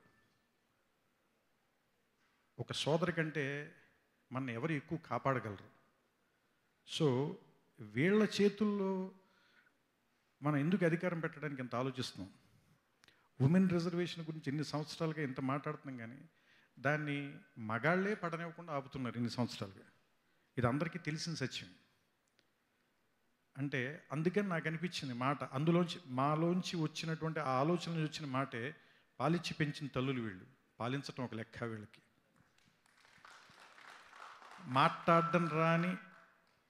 ఒక సోదరి కంటే మన ఎవరు ఎక్కువ కాపాడగలరు సో వీళ్ళ చేతుల్లో మనం ఎందుకు అధికారం పెట్టడానికి ఎంత ఆలోచిస్తున్నాం ఉమెన్ రిజర్వేషన్ గురించి ఎన్ని సంవత్సరాలుగా ఇంత మాట్లాడుతున్నాం కానీ దాన్ని మగాళ్ళే పడనివ్వకుండా ఆపుతున్నారు ఇన్ని సంవత్సరాలుగా ఇది అందరికీ తెలిసిన సత్యం అంటే అందుకని నాకు అనిపించింది మాట అందులోంచి మాలోంచి వచ్చినటువంటి ఆ ఆలోచన నుంచి వచ్చిన మాటే పాలిచ్చి పెంచిన తల్లులు వీళ్ళు పాలించటం ఒక లెక్క వీళ్ళకి మాట్లాడడం రాని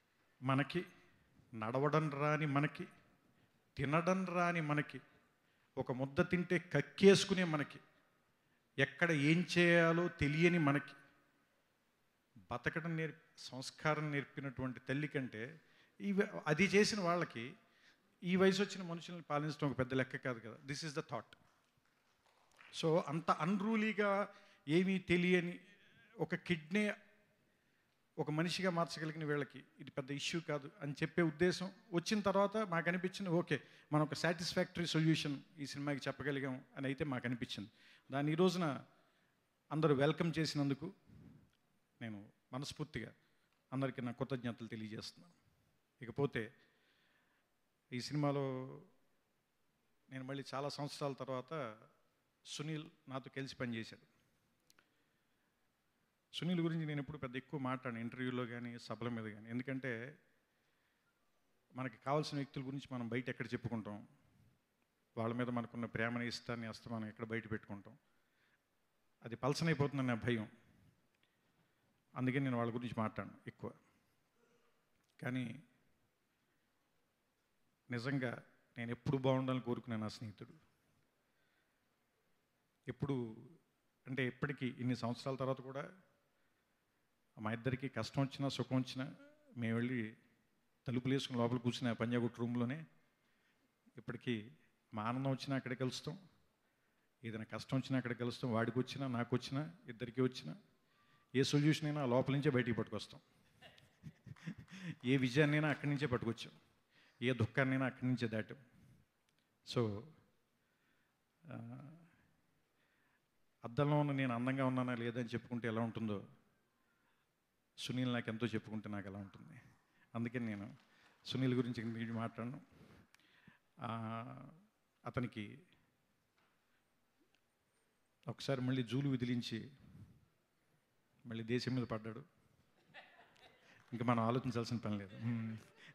మనకి నడవడం రాని మనకి తినడం రాని మనకి ఒక ముద్ద తింటే కక్కేసుకునే మనకి ఎక్కడ ఏం చేయాలో తెలియని మనకి బతకడం నేర్పి సంస్కారం నేర్పినటువంటి తల్లి కంటే ఈ వ- అది చేసిన వాళ్ళకి ఈ వయసు వచ్చిన మనుషుల్ని పాలించడం ఒక పెద్ద లెక్క కాదు కదా this is the thought so అంత అన్రూలీగా ఏమీ తెలియని ఒక కిడ్నీ ఒక మనిషిగా మార్చగలిగిన వీళ్ళకి ఇది పెద్ద ఇష్యూ కాదు అని చెప్పే ఉద్దేశం వచ్చిన తర్వాత మాకు అనిపించింది ఓకే మనం ఒక సాటిస్ఫాక్టరీ సొల్యూషన్ ఈ సినిమాకి చెప్పగలిగాం అని అయితే మాకు అనిపించింది దాన్ని ఈ రోజున అందరూ వెల్కమ్ చేసినందుకు నేను మనస్ఫూర్తిగా అందరికీ నా కృతజ్ఞతలు తెలియజేస్తున్నాను ఇకపోతే ఈ సినిమాలో నేను మళ్ళీ చాలా సంవత్సరాల తర్వాత సునీల్ నాతో కలిసి పనిచేశాడు సునీల్ గురించి నేను ఎప్పుడు పెద్ద ఎక్కువ మాట్లాడాను ఇంటర్వ్యూలో కానీ సభల మీద కానీ ఎందుకంటే మనకి కావాల్సిన వ్యక్తుల గురించి మనం బయట ఎక్కడ చెప్పుకుంటాం వాళ్ళ మీద మనకున్న ప్రేమని ఇష్టాన్ని అస్తమానం ఎక్కడ బయట పెట్టుకుంటాం అది పలసనైపోతుందన్న నా భయం అందుకే నేను వాళ్ళ గురించి మాట్లాడను ఎక్కువ కానీ నిజంగా నేను ఎప్పుడు బాగుండాలని కోరుకునే నా స్నేహితుడు ఎప్పుడు అంటే ఎప్పటికీ ఇన్ని సంవత్సరాల తర్వాత కూడా మా ఇద్దరికి కష్టం వచ్చినా సుఖం వచ్చినా మేము వెళ్ళి తలుపులు వేసుకుని లోపల కూర్చుని ఆ పంజాగుట్ రూమ్లోనే ఇప్పటికీ మా ఆనందం వచ్చినా అక్కడే కలుస్తాం ఏదైనా కష్టం వచ్చినా అక్కడ కలుస్తాం వాడికి వచ్చినా నాకు వచ్చినా ఇద్దరికి వచ్చినా ఏ సొల్యూషన్ అయినా ఆ లోపల నుంచే బయటికి పట్టుకొస్తాం ఏ విజయాన్నైనా అక్కడి నుంచే పట్టుకొచ్చాం ఏ దుఃఖాన్నైనా అక్కడి నుంచే దాటాం సో ఆ, అద్దంలో ఉన్న నేను అందంగా ఉన్నానా లేదని చెప్పుకుంటే ఎలా ఉంటుందో సునీల్ నాకు ఎంతో చెప్పుకుంటే నాకు ఎలా ఉంటుంది అందుకని నేను సునీల్ గురించి ఇంక మీకు మాట్లాడను ఆ, అతనికి ఒకసారి మళ్ళీ జూలు విదిలించి మళ్ళీ దేశం మీద పడ్డాడు ఇంకా మనం ఆలోచించాల్సిన పని లేదు మ్మ్.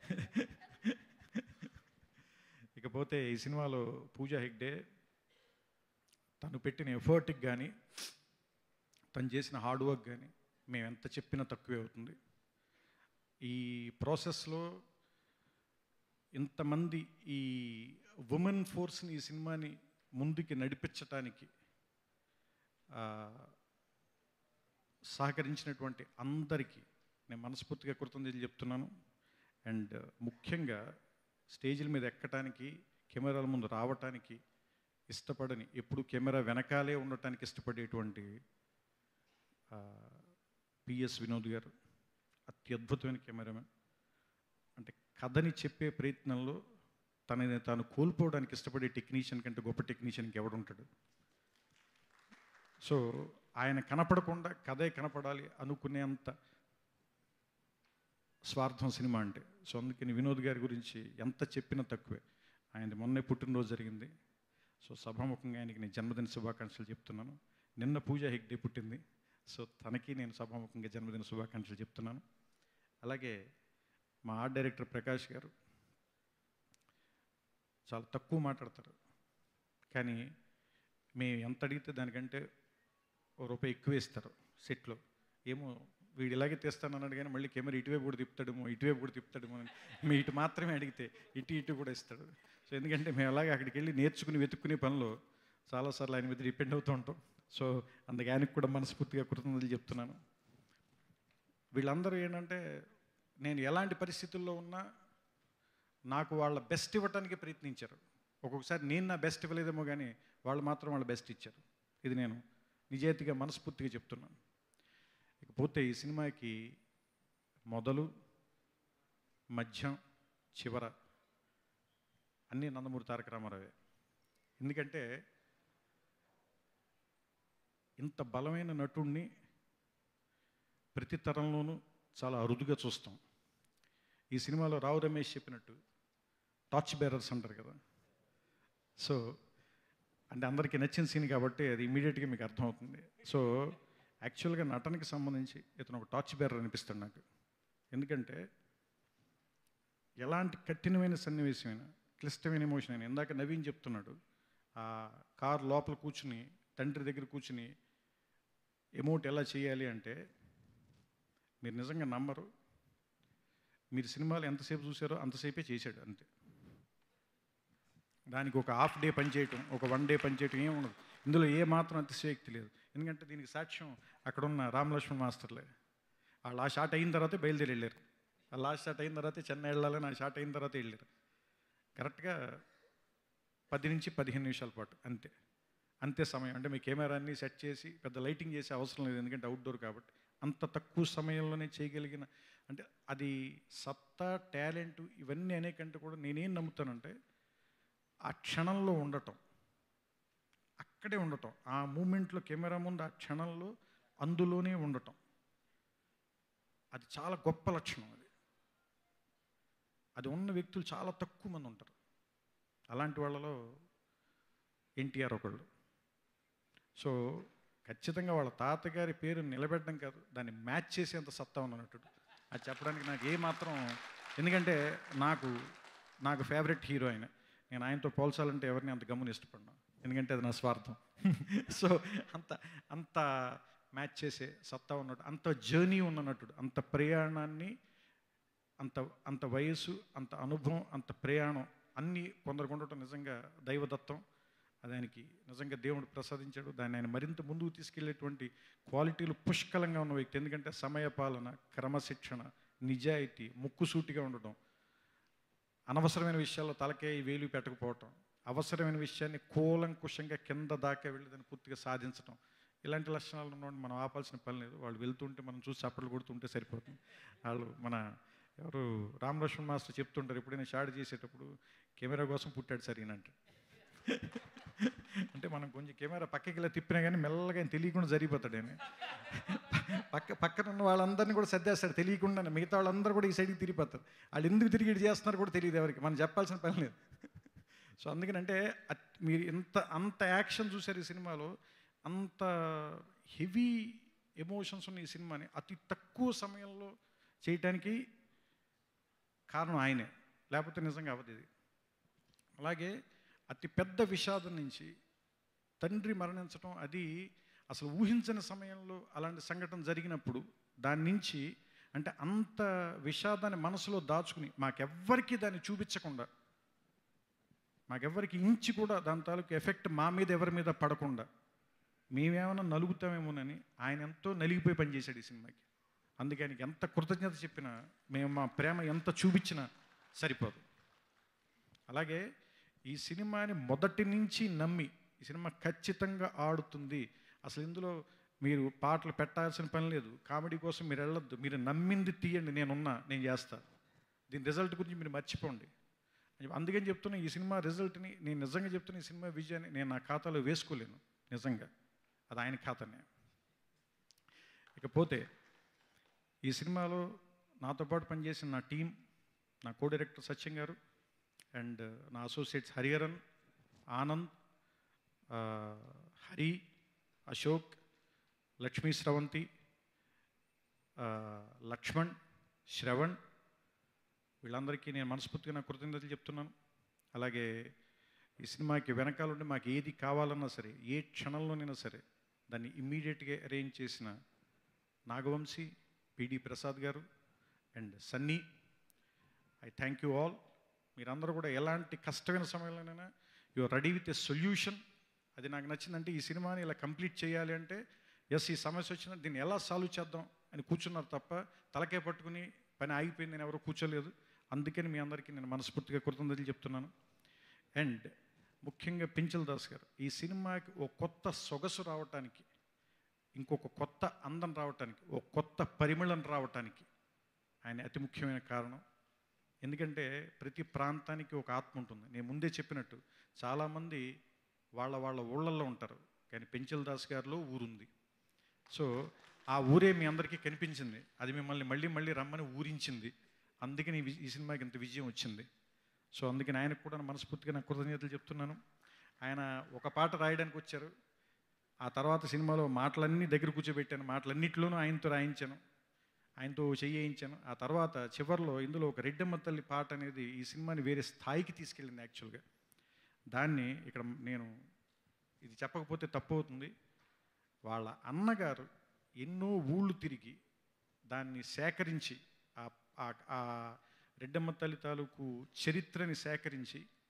ఇకపోతే ఈ సినిమాలో పూజా హెగ్డే తను పెట్టిన ఎఫర్ట్కి కానీ తను చేసిన హార్డ్ వర్క్ కానీ మేము ఎంత చెప్పినా తక్కువే అవుతుంది ఈ ప్రాసెస్లో ఇంతమంది ఈ ఉమెన్ ఫోర్స్ని ఈ సినిమాని ముందుకి నడిపించటానికి ఆ, సహకరించినటువంటి అందరికీ నేను మనస్ఫూర్తిగా కృతజ్ఞతలు చెప్తున్నాను అండ్ ముఖ్యంగా స్టేజ్ల మీద ఎక్కటానికి కెమెరాల ముందు రావటానికి ఇష్టపడని ఎప్పుడు కెమెరా వెనకాలే ఉండటానికి ఇష్టపడేటువంటి పిఎస్ వినోద్ గారు అత్యద్భుతమైన కెమెరామెన్ అంటే కథని చెప్పే ప్రయత్నంలో తనని తాను కోల్పోవడానికి ఇష్టపడే టెక్నీషియన్ కంటే గొప్ప టెక్నీషియన్ ఎవడుంటాడు సో ఆయన కనపడకుండా కథే కనపడాలి అనుకునేంత స్వార్థం సినిమా అంటే సో అందుకని వినోద్ గారి గురించి ఎంత చెప్పినా తక్కువే ఆయనది మొన్నే పుట్టినరోజు జరిగింది సో సభాముఖంగా ఆయనకి నేను జన్మదిన శుభాకాంక్షలు చెప్తున్నాను నిన్న పూజ హెగ్డే పుట్టింది సో తనకి నేను సభాముఖంగా జన్మదిన శుభాకాంక్షలు చెప్తున్నాను అలాగే మా ఆర్ట్ డైరెక్టర్ ప్రకాష్ గారు చాలా తక్కువ మాట్లాడతారు కానీ మేము ఎంత అడిగితే దానికంటే ఓ రూపాయి ఎక్కువ ఇస్తారు సెట్లో ఏమో వీడు ఇలాగే తీస్తాను అన్నాడు కానీ మళ్ళీ కెమెరా ఇటువైపు కూడా తిప్పుతాడేమో ఇటువైపు కూడా తిప్పుతాడేమో అని మీ ఇటు మాత్రమే అడిగితే ఇటు ఇటు కూడా ఇస్తాడు సో ఎందుకంటే మేము అలాగే అక్కడికి వెళ్ళి నేర్చుకుని వెతుక్కునే పనిలో చాలాసార్లు ఆయన మీద డిపెండ్ అవుతూ ఉంటాం సో అందుకే ఆయనకు కూడా మనస్ఫూర్తిగా కృతజ్ఞతలు చెప్తున్నాను వీళ్ళందరూ ఏంటంటే నేను ఎలాంటి పరిస్థితుల్లో ఉన్నా నాకు వాళ్ళ బెస్ట్ ఇవ్వటానికి ప్రయత్నించారు ఒక్కొక్కసారి నేను నా బెస్ట్ ఇవ్వలేదేమో కానీ వాళ్ళు మాత్రం వాళ్ళ బెస్ట్ ఇచ్చారు ఇది నేను నిజాయితీగా మనస్ఫూర్తిగా చెప్తున్నాను ఇకపోతే ఈ సినిమాకి మొదలు మధ్యం చివర అన్నీ నందమూరి తారక రామారావే ఎందుకంటే ఇంత బలమైన నటుణ్ణి ప్రతి తరంలోనూ చాలా అరుదుగా చూస్తాం ఈ సినిమాలో రావు రమేష్ చెప్పినట్టు టార్చ్ బేరర్స్ అంటారు కదా సో అంటే అందరికీ నచ్చిన సీన్ కాబట్టి అది ఇమీడియట్గా మీకు అర్థమవుతుంది సో యాక్చువల్గా నటనకి సంబంధించి ఇతను ఒక టార్చ్ బేరర్ అనిపిస్తాడు నాకు ఎందుకంటే ఎలాంటి కఠినమైన సన్నివేశమైనా క్లిష్టమైన ఎమోషన్ అయినా ఇందాక నవీన్ చెప్తున్నాడు ఆ కార్ లోపల కూర్చుని తండ్రి దగ్గర కూర్చుని ఎమోట్ ఎలా చేయాలి అంటే మీరు నిజంగా నమ్మరు మీరు సినిమాలు ఎంతసేపు చూసారో అంతసేపే చేశాడు అంతే దానికి ఒక హాఫ్ డే పనిచేయటం ఒక వన్ డే పనిచేయటం ఏం ఉండదు ఇందులో ఏ మాత్రం అతిశయోక్తి లేదు ఎందుకంటే దీనికి సాక్ష్యం అక్కడ ఉన్న రామలక్ష్మణ్ మాస్టర్లే వాళ్ళు ఆ షాట్ అయిన తర్వాతే బయలుదేరి వెళ్ళారు ఆ లాస్ట్ షాట్ అయిన తర్వాతే చెన్నై వెళ్ళాలని ఆ షాట్ అయిన తర్వాత వెళ్ళారు కరెక్ట్గా పది నుంచి పదిహేను నిమిషాల పాటు అంతే అంతే సమయం అంటే మీ కెమెరాన్ని సెట్ చేసి పెద్ద లైటింగ్ చేసే అవసరం లేదు ఎందుకంటే అవుట్డోర్ కాబట్టి అంత తక్కువ సమయంలోనే చేయగలిగిన అంటే అది సత్తా టాలెంట్ ఇవన్నీ అనేకంటే కూడా నేనేం నమ్ముతానంటే ఆ క్షణంలో ఉండటం అక్కడే ఉండటం ఆ మూమెంట్లో కెమెరా ముందు ఆ క్షణంలో అందులోనే ఉండటం అది చాలా గొప్ప లక్షణం అది అది ఉన్న వ్యక్తులు చాలా తక్కువ మంది ఉంటారు అలాంటి వాళ్ళలో ఎన్టీఆర్ ఒకళ్ళు సో ఖచ్చితంగా వాళ్ళ తాతగారి పేరు నిలబెట్టడం కాదు దాన్ని మ్యాచ్ చేసేంత సత్తా ఉన్నట్టు అది చెప్పడానికి నాకు ఏ మాత్రం ఎందుకంటే నాకు నాకు ఫేవరెట్ హీరో ఆయన నేను ఆయనతో పోల్చాలంటే ఎవరిని అంత గమ్మున ఇష్టపడినా ఎందుకంటే అది నా స్వార్థం సో అంత అంత మ్యాచ్ చేసే సత్తా ఉన్నట్టు అంత జర్నీ ఉన్న నటుడు అంత ప్రయాణాన్ని అంత అంత వయసు అంత అనుభవం అంత ప్రయాణం అన్నీ కొందరికి ఉండటం నిజంగా దైవదత్తం అది ఆయనకి నిజంగా దేవుడు ప్రసాదించాడు దాన్ని ఆయన మరింత ముందుకు తీసుకెళ్లేటువంటి క్వాలిటీలు పుష్కలంగా ఉన్న వ్యక్తి ఎందుకంటే సమయపాలన క్రమశిక్షణ నిజాయితీ ముక్కుసూటిగా ఉండటం అనవసరమైన విషయాల్లో తలకే వేలు పెట్టకపోవటం అవసరమైన విషయాన్ని కూలంకుషంగా కింద దాకా వెళ్ళి దాన్ని పూర్తిగా సాధించటం ఇలాంటి లక్షణాలు ఉన్నవాడిని మనం ఆపాల్సిన పని లేదు వాళ్ళు వెళ్తుంటే మనం చూసి చప్పట్లు కొడుతుంటే సరిపోతుంది వాళ్ళు మన ఎవరు రామలక్ష్మణ్ మాస్టర్ చెప్తుంటారు ఎప్పుడైనా షాడ్ చేసేటప్పుడు కెమెరా కోసం పుట్టాడు సార్ ఈయనంటే అంటే మనం కొంచెం కెమెరా పక్కకి ఇలా తిప్పినా కానీ మెల్లగా ఆయన తెలియకుండా జరిగిపోతాడు ఆయన పక్క పక్కన ఉన్న వాళ్ళందరినీ కూడా సర్దేస్తాడు తెలియకుండా మిగతా వాళ్ళందరూ కూడా ఈ సైడ్కి తిరిగిపోతారు వాళ్ళు ఎందుకు తిరిగి ఇటు చేస్తున్నారు కూడా తెలియదు ఎవరికి మనం చెప్పాల్సిన పని లేదు సో అందుకనంటే అట్- మీరు ఎంత అంత యాక్షన్ చూశారు ఈ సినిమాలో అంత హెవీ ఎమోషన్స్ ఉన్న ఈ సినిమాని అతి తక్కువ సమయంలో చేయటానికి కారణం ఆయనే లేకపోతే నిజంగా అవ్వదు ఇది అలాగే అతి పెద్ద విషాదం నుంచి తండ్రి మరణించడం అది అసలు ఊహించని సమయంలో అలాంటి సంఘటన జరిగినప్పుడు దాని నుంచి అంటే అంత విషాదాన్ని మనసులో దాచుకుని మాకెవ్వరికి దాన్ని చూపించకుండా మాకెవ్వరికి ఇంచి కూడా దాని తాలూకు ఎఫెక్ట్ మా మీద ఎవరి మీద పడకుండా మేమేమైనా నలుగుతామేమోనని ఆయన ఎంతో నలిగిపోయి పనిచేశాడు ఈ సినిమాకి అందుకే ఆయనకి ఎంత కృతజ్ఞత చెప్పినా మేము మా ప్రేమ ఎంత చూపించినా సరిపోదు అలాగే ఈ సినిమాని మొదటి నుంచి నమ్మి ఈ సినిమా ఖచ్చితంగా ఆడుతుంది అసలు ఇందులో మీరు పాటలు పెట్టాల్సిన పని లేదు కామెడీ కోసం మీరు వెళ్ళొద్దు మీరు నమ్మింది తీయండి నేనున్నా నేను చేస్తా దీని రిజల్ట్ గురించి మీరు మర్చిపోండి అందుకని చెప్తున్నా ఈ సినిమా రిజల్ట్ని నేను నిజంగా చెప్తున్నా ఈ సినిమా విజయాన్ని నేను నా ఖాతాలో వేసుకోలేను నిజంగా అది ఆయన ఖాతానే ఇకపోతే ఈ సినిమాలో నాతో పాటు పనిచేసిన నా టీం నా కో డైరెక్టర్ సత్యం గారు అండ్ నా అసోసియేట్స్ హరిహరన్ ఆనంద్ ఆ, హరి అశోక్ లక్ష్మీ స్రవంతి ఆ, లక్ష్మణ్ శ్రవణ్ వీళ్ళందరికీ నేను మనస్ఫూర్తిగా నా కృతజ్ఞతలు చెప్తున్నాను అలాగే ఈ సినిమాకి వెనకాల ఉండి మాకు ఏది కావాలన్నా సరే ఏ క్షణంలోనైనా సరే దాన్ని ఇమ్మీడియట్గా అరేంజ్ చేసిన Nagavamsi PD Prasad garu and Sunny I thank you all మీరందరూ కూడా ఎలాంటి కష్టమైన సమయంలోనైనా you are ready with a solution అది నాకు నచ్చిందంటే ఈ సినిమాని ఇలా కంప్లీట్ చేయాలి అంటే ఎస్ ఈ సమస్య వచ్చినా దీన్ని ఎలా సాల్వ్ చేద్దాం అని కూర్చున్నారు తప్ప తలకే పట్టుకుని పని ఆగిపోయింది నేను ఎవరు కూర్చోలేదు అందుకని మీ అందరికీ నేను మనస్ఫూర్తిగా కృతజ్ఞతలు చెప్తున్నాను అండ్ ముఖ్యంగా పించల్ దాస్ గారు ఈ సినిమాకి ఓ కొత్త సొగసు రావటానికి ఇంకొక కొత్త అందం రావటానికి ఓ కొత్త పరిమళం రావటానికి ఆయన అతి ముఖ్యమైన కారణం ఎందుకంటే ప్రతి ప్రాంతానికి ఒక ఆత్మ ఉంటుంది నేను ముందే చెప్పినట్టు చాలామంది వాళ్ళ వాళ్ళ ఊళ్ళల్లో ఉంటారు కానీ పెంచల్ దాస్ గారిలో ఊరుంది సో ఆ ఊరే మీ అందరికీ కనిపించింది అది మిమ్మల్ని మళ్ళీ మళ్ళీ రమ్మని ఊరించింది అందుకని ఈ వి- ఈ సినిమాకి ఇంత విజయం వచ్చింది సో అందుకని ఆయనకు కూడా మనస్ఫూర్తిగా నా కృతజ్ఞతలు చెప్తున్నాను ఆయన ఒక పాట రాయడానికి వచ్చారు ఆ తర్వాత సినిమాలో మాటలన్నీ దగ్గర కూర్చోబెట్టాను మాటలన్నింటిలోనూ ఆయనతో రాయించాను ఆయనతో చెయ్యించాను ఆ తర్వాత చివరిలో ఇందులో ఒక రెడ్డమ్మ తల్లి పాట అనేది ఈ సినిమాని వేరే స్థాయికి తీసుకెళ్ళింది యాక్చువల్గా దాన్ని ఇక్కడ నేను ఇది చెప్పకపోతే తప్పు అవుతుంది వాళ్ళ అన్నగారు ఎన్నో ఊళ్ళు తిరిగి దాన్ని సేకరించి ఆ- ఆ- ఆ రెడ్డమ్మ తల్లి తాలూకు చరిత్రని సేకరించి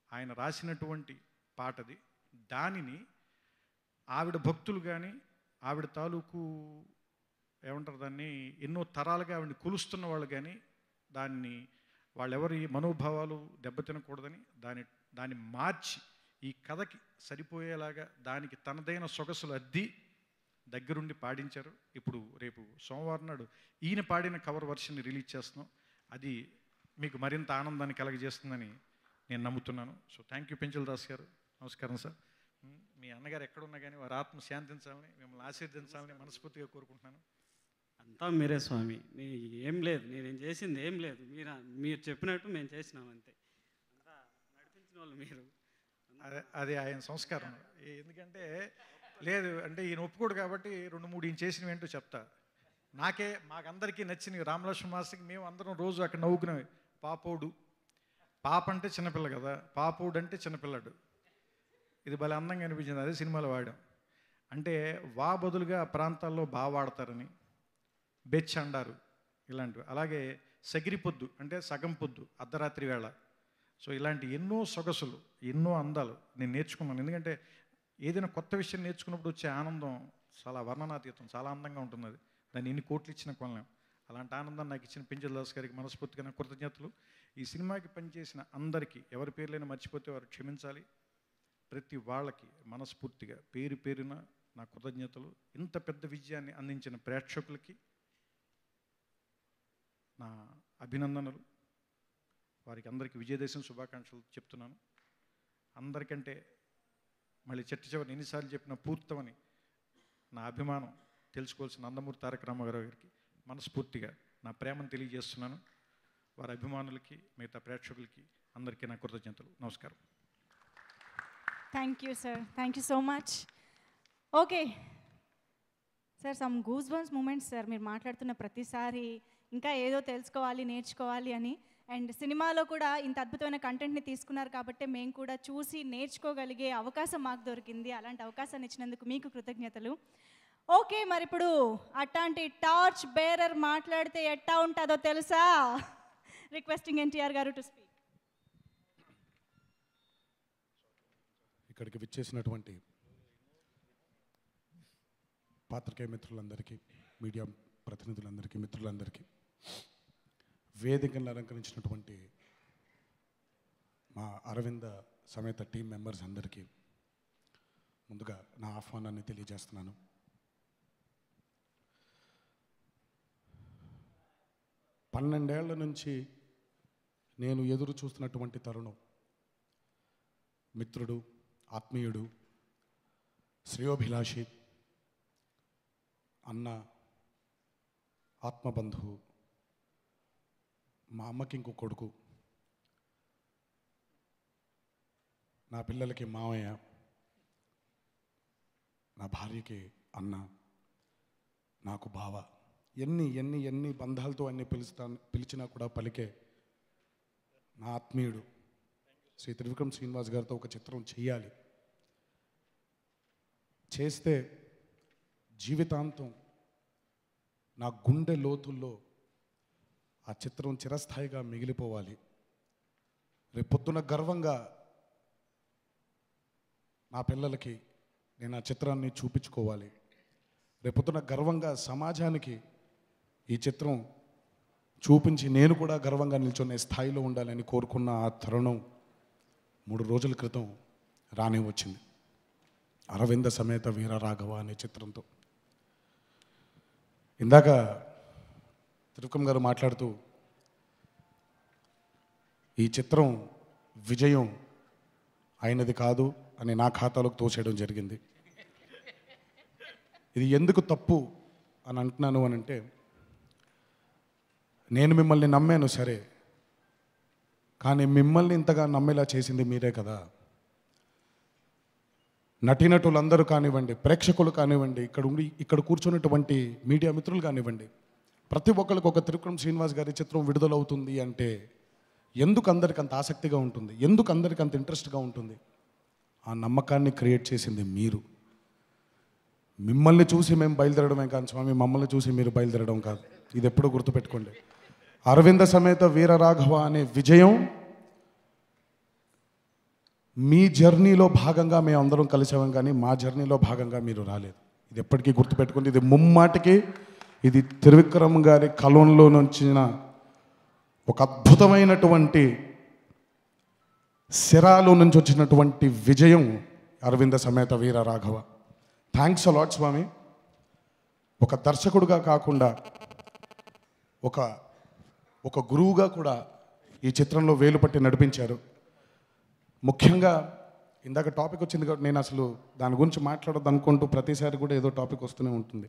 ఆయన రాసినటువంటి పాటది దానిని ఆవిడ భక్తులు కానీ ఆవిడ తాలూకు ఏమంటారు దాన్ని ఎన్నో తరాలుగా ఆవిడని కొలుస్తున్న వాళ్ళు కానీ దాన్ని వాళ్ళెవరి మనోభావాలు దెబ్బతినకూడదని దాని దాన్ని మార్చి ఈ కథకి సరిపోయేలాగా దానికి తనదైన సొగసులు అద్ది దగ్గరుండి పాడించారు ఇప్పుడు రేపు సోమవారం నాడు ఈయన పాడిన కవర్ వర్షన్ని రిలీజ్ చేస్తున్నాం అది మీకు మరింత ఆనందాన్ని కలగజేస్తుందని నేను నమ్ముతున్నాను so thank you Penchala Das garu నమస్కారం సార్ ఉమ్, మీ అన్నగారు ఎక్కడున్నా కానీ వారి ఆత్మ శాంతించాలని మిమ్మల్ని ఆశీర్వదించాలని మనస్ఫూర్తిగా కోరుకుంటున్నాను అంతా మీరే స్వామి నీ ఏం లేదు నేనేం చేసింది ఏం లేదు మీరు మీరు చెప్పినట్టు మేము చేసినాం అంతే అంతా నడిపించిన వాళ్ళు మీరు అదే అది ఆయన సంస్కారం ఏ- ఎందుకంటే లేదు అంటే ఈయన ఒప్పుకోడు కాబట్టి రెండు మూడు ఈయన చేసినవి ఏంటో చెప్తా నాకే మాకందరికీ నచ్చినవి రామలక్ష్మణ మాస్టర్కి మేము అందరం రోజు అక్కడ నవ్వుకునేవి పాపోడు పాప అంటే చిన్నపిల్ల కదా పాపోడు అంటే చిన్నపిల్లాడు ఇది భలే అందంగా అనిపించింది అదే సినిమాలో వాడాం అంటే వా బదులుగా ఆ ప్రాంతాల్లో బాగా వాడతారని బెచ్ అండారు ఇలాంటివి అలాగే సగిరి పొద్దు అంటే సగం పొద్దు అర్ధరాత్రి వేళ సో ఇలాంటి ఎన్నో సొగసులు ఎన్నో అందాలు నేను నేర్చుకున్నాను ఎందుకంటే ఏదైనా కొత్త విషయం నేర్చుకున్నప్పుడు వచ్చే ఆనందం చాలా వర్ణనాతీతం చాలా అందంగా ఉంటుంది అది దాన్ని ఎన్ని కోట్లు ఇచ్చిన కొనలేం అలాంటి ఆనందం నాకు ఇచ్చిన పెంచల దాస్ గారికి మనస్ఫూర్తిగా నా కృతజ్ఞతలు ఈ సినిమాకి పనిచేసిన అందరికీ ఎవరి పేర్లైనా మర్చిపోతే వారు క్షమించాలి ప్రతి వాళ్ళకి మనస్ఫూర్తిగా పేరు పేరున నా కృతజ్ఞతలు ఇంత పెద్ద విజయాన్ని అందించిన ప్రేక్షకులకి నా అభినందనలు వారికి అందరికీ విజయదశమి శుభాకాంక్షలు చెప్తున్నాను అందరికంటే మళ్ళీ చెట్టు చివరి ఎన్నిసార్లు చెప్పినా పూర్తమని నా అభిమానం తెలుసుకోవాల్సిన నందమూరి తారక రామారావు గారికి మనస్ఫూర్తిగా నా ప్రేమను తెలియజేస్తున్నాను వారి అభిమానులకి మిగతా ప్రేక్షకులకి అందరికీ నా కృతజ్ఞతలు నమస్కారం thank you sir thank you so much okay sir some goosebumps moments sir మీరు మాట్లాడుతున్న ప్రతిసారి ఇంకా ఏదో తెలుసుకోవాలి నేర్చుకోవాలి అని అండ్ సినిమాలో కూడా ఇంత అద్భుతమైన కంటెంట్ని తీసుకున్నారు కాబట్టి మేము కూడా చూసి నేర్చుకోగలిగే అవకాశం మాకు దొరికింది అలాంటి అవకాశాన్ని ఇచ్చినందుకు మీకు కృతజ్ఞతలు ఓకే మరి ఇప్పుడు అట్లాంటి టార్చ్ బేరర్ మాట్లాడితే ఎట్టా ఉంటుందో తెలుసా రిక్వెస్టింగ్ ఎన్టీఆర్ గారు టు స్పీక్ ఇక్కడికి విచ్చేసినటువంటి పాత్రికేయ మిత్రులందరికీ మీడియా ప్రతినిధులందరికీ మిత్రులందరికీ వేదికలను అలంకరించినటువంటి మా అరవింద సమేత టీం మెంబర్స్ అందరికీ ముందుగా నా ఆహ్వానాన్ని తెలియజేస్తున్నాను పన్నెండేళ్ల నుంచి నేను ఎదురు చూస్తున్నటువంటి తరుణం మిత్రుడు ఆత్మీయుడు శ్రేయోభిలాషి అన్న ఆత్మబంధువు మా అమ్మకి ఇంకో కొడుకు నా పిల్లలకి మావయ్య నా భార్యకి అన్న నాకు బావ ఎన్ని ఎన్ని ఎన్ని బంధాలతో అన్ని పిలుస్తా పిలిచినా కూడా పలికే నా ఆత్మీయుడు శ్రీ త్రివిక్రమ్ శ్రీనివాస్ గారితో ఒక చిత్రం చేయాలి చేస్తే జీవితాంతం నా గుండె లోతుల్లో ఆ చిత్రం చిరస్థాయిగా మిగిలిపోవాలి రేపొద్దున గర్వంగా నా పిల్లలకి నేను ఆ చిత్రాన్ని చూపించుకోవాలి రేపొద్దున గర్వంగా సమాజానికి ఈ చిత్రం చూపించి నేను కూడా గర్వంగా నిల్చునే స్థాయిలో ఉండాలని కోరుకున్న ఆ తరుణం మూడు రోజుల క్రితం రానే వచ్చింది అరవింద సమేత వీర రాఘవ అనే చిత్రంతో ఇందాక త్రివిక్రమ్ గారు మాట్లాడుతూ ఈ చిత్రం విజయం అయినది కాదు అని నా ఖాతాలోకి తోసేయడం జరిగింది ఇది ఎందుకు తప్పు అని అంటున్నాను అని అంటే నేను మిమ్మల్ని నమ్మాను సరే కానీ మిమ్మల్ని ఇంతగా నమ్మేలా చేసింది మీరే కదా నటీనటులందరూ కానివ్వండి ప్రేక్షకులు కానివ్వండి ఇక్కడ ఉండి ఇక్కడ కూర్చున్నటువంటి మీడియా మిత్రులు కానివ్వండి ప్రతి ఒక్కరికి ఒక త్రివిక్రమ్ శ్రీనివాస్ గారి చిత్రం విడుదలవుతుంది అంటే ఎందుకు అందరికి అంత ఆసక్తిగా ఉంటుంది ఎందుకు అందరికి అంత ఇంట్రెస్ట్గా ఉంటుంది ఆ నమ్మకాన్ని క్రియేట్ చేసింది మీరు మిమ్మల్ని చూసి మేము బయలుదేరడమే కాదు స్వామి మమ్మల్ని చూసి మీరు బయలుదేరడం కాదు ఇది ఎప్పుడూ గుర్తుపెట్టుకోండి అరవింద సమేత వీరరాఘవ అనే విజయం మీ జర్నీలో భాగంగా మేము అందరం కలిసాం కానీ మా జర్నీలో భాగంగా మీరు రాలేదు ఇది ఎప్పటికీ గుర్తుపెట్టుకుంది ఇది ముమ్మాటికి ఇది త్రివిక్రమ్ గారి కలంలో నుంచిన ఒక అద్భుతమైనటువంటి సిరాలో నుంచి వచ్చినటువంటి విజయం అరవింద సమేత వీర రాఘవ థ్యాంక్స్ అలాట్ స్వామి ఒక దర్శకుడుగా కాకుండా ఒక ఒక గురువుగా కూడా ఈ చిత్రంలో వేలు పట్టి నడిపించారు ముఖ్యంగా ఇందాక టాపిక్ వచ్చింది కాబట్టి నేను అసలు దాని గురించి మాట్లాడద్దు అనుకుంటూ ప్రతిసారి కూడా ఏదో టాపిక్ వస్తూనే ఉంటుంది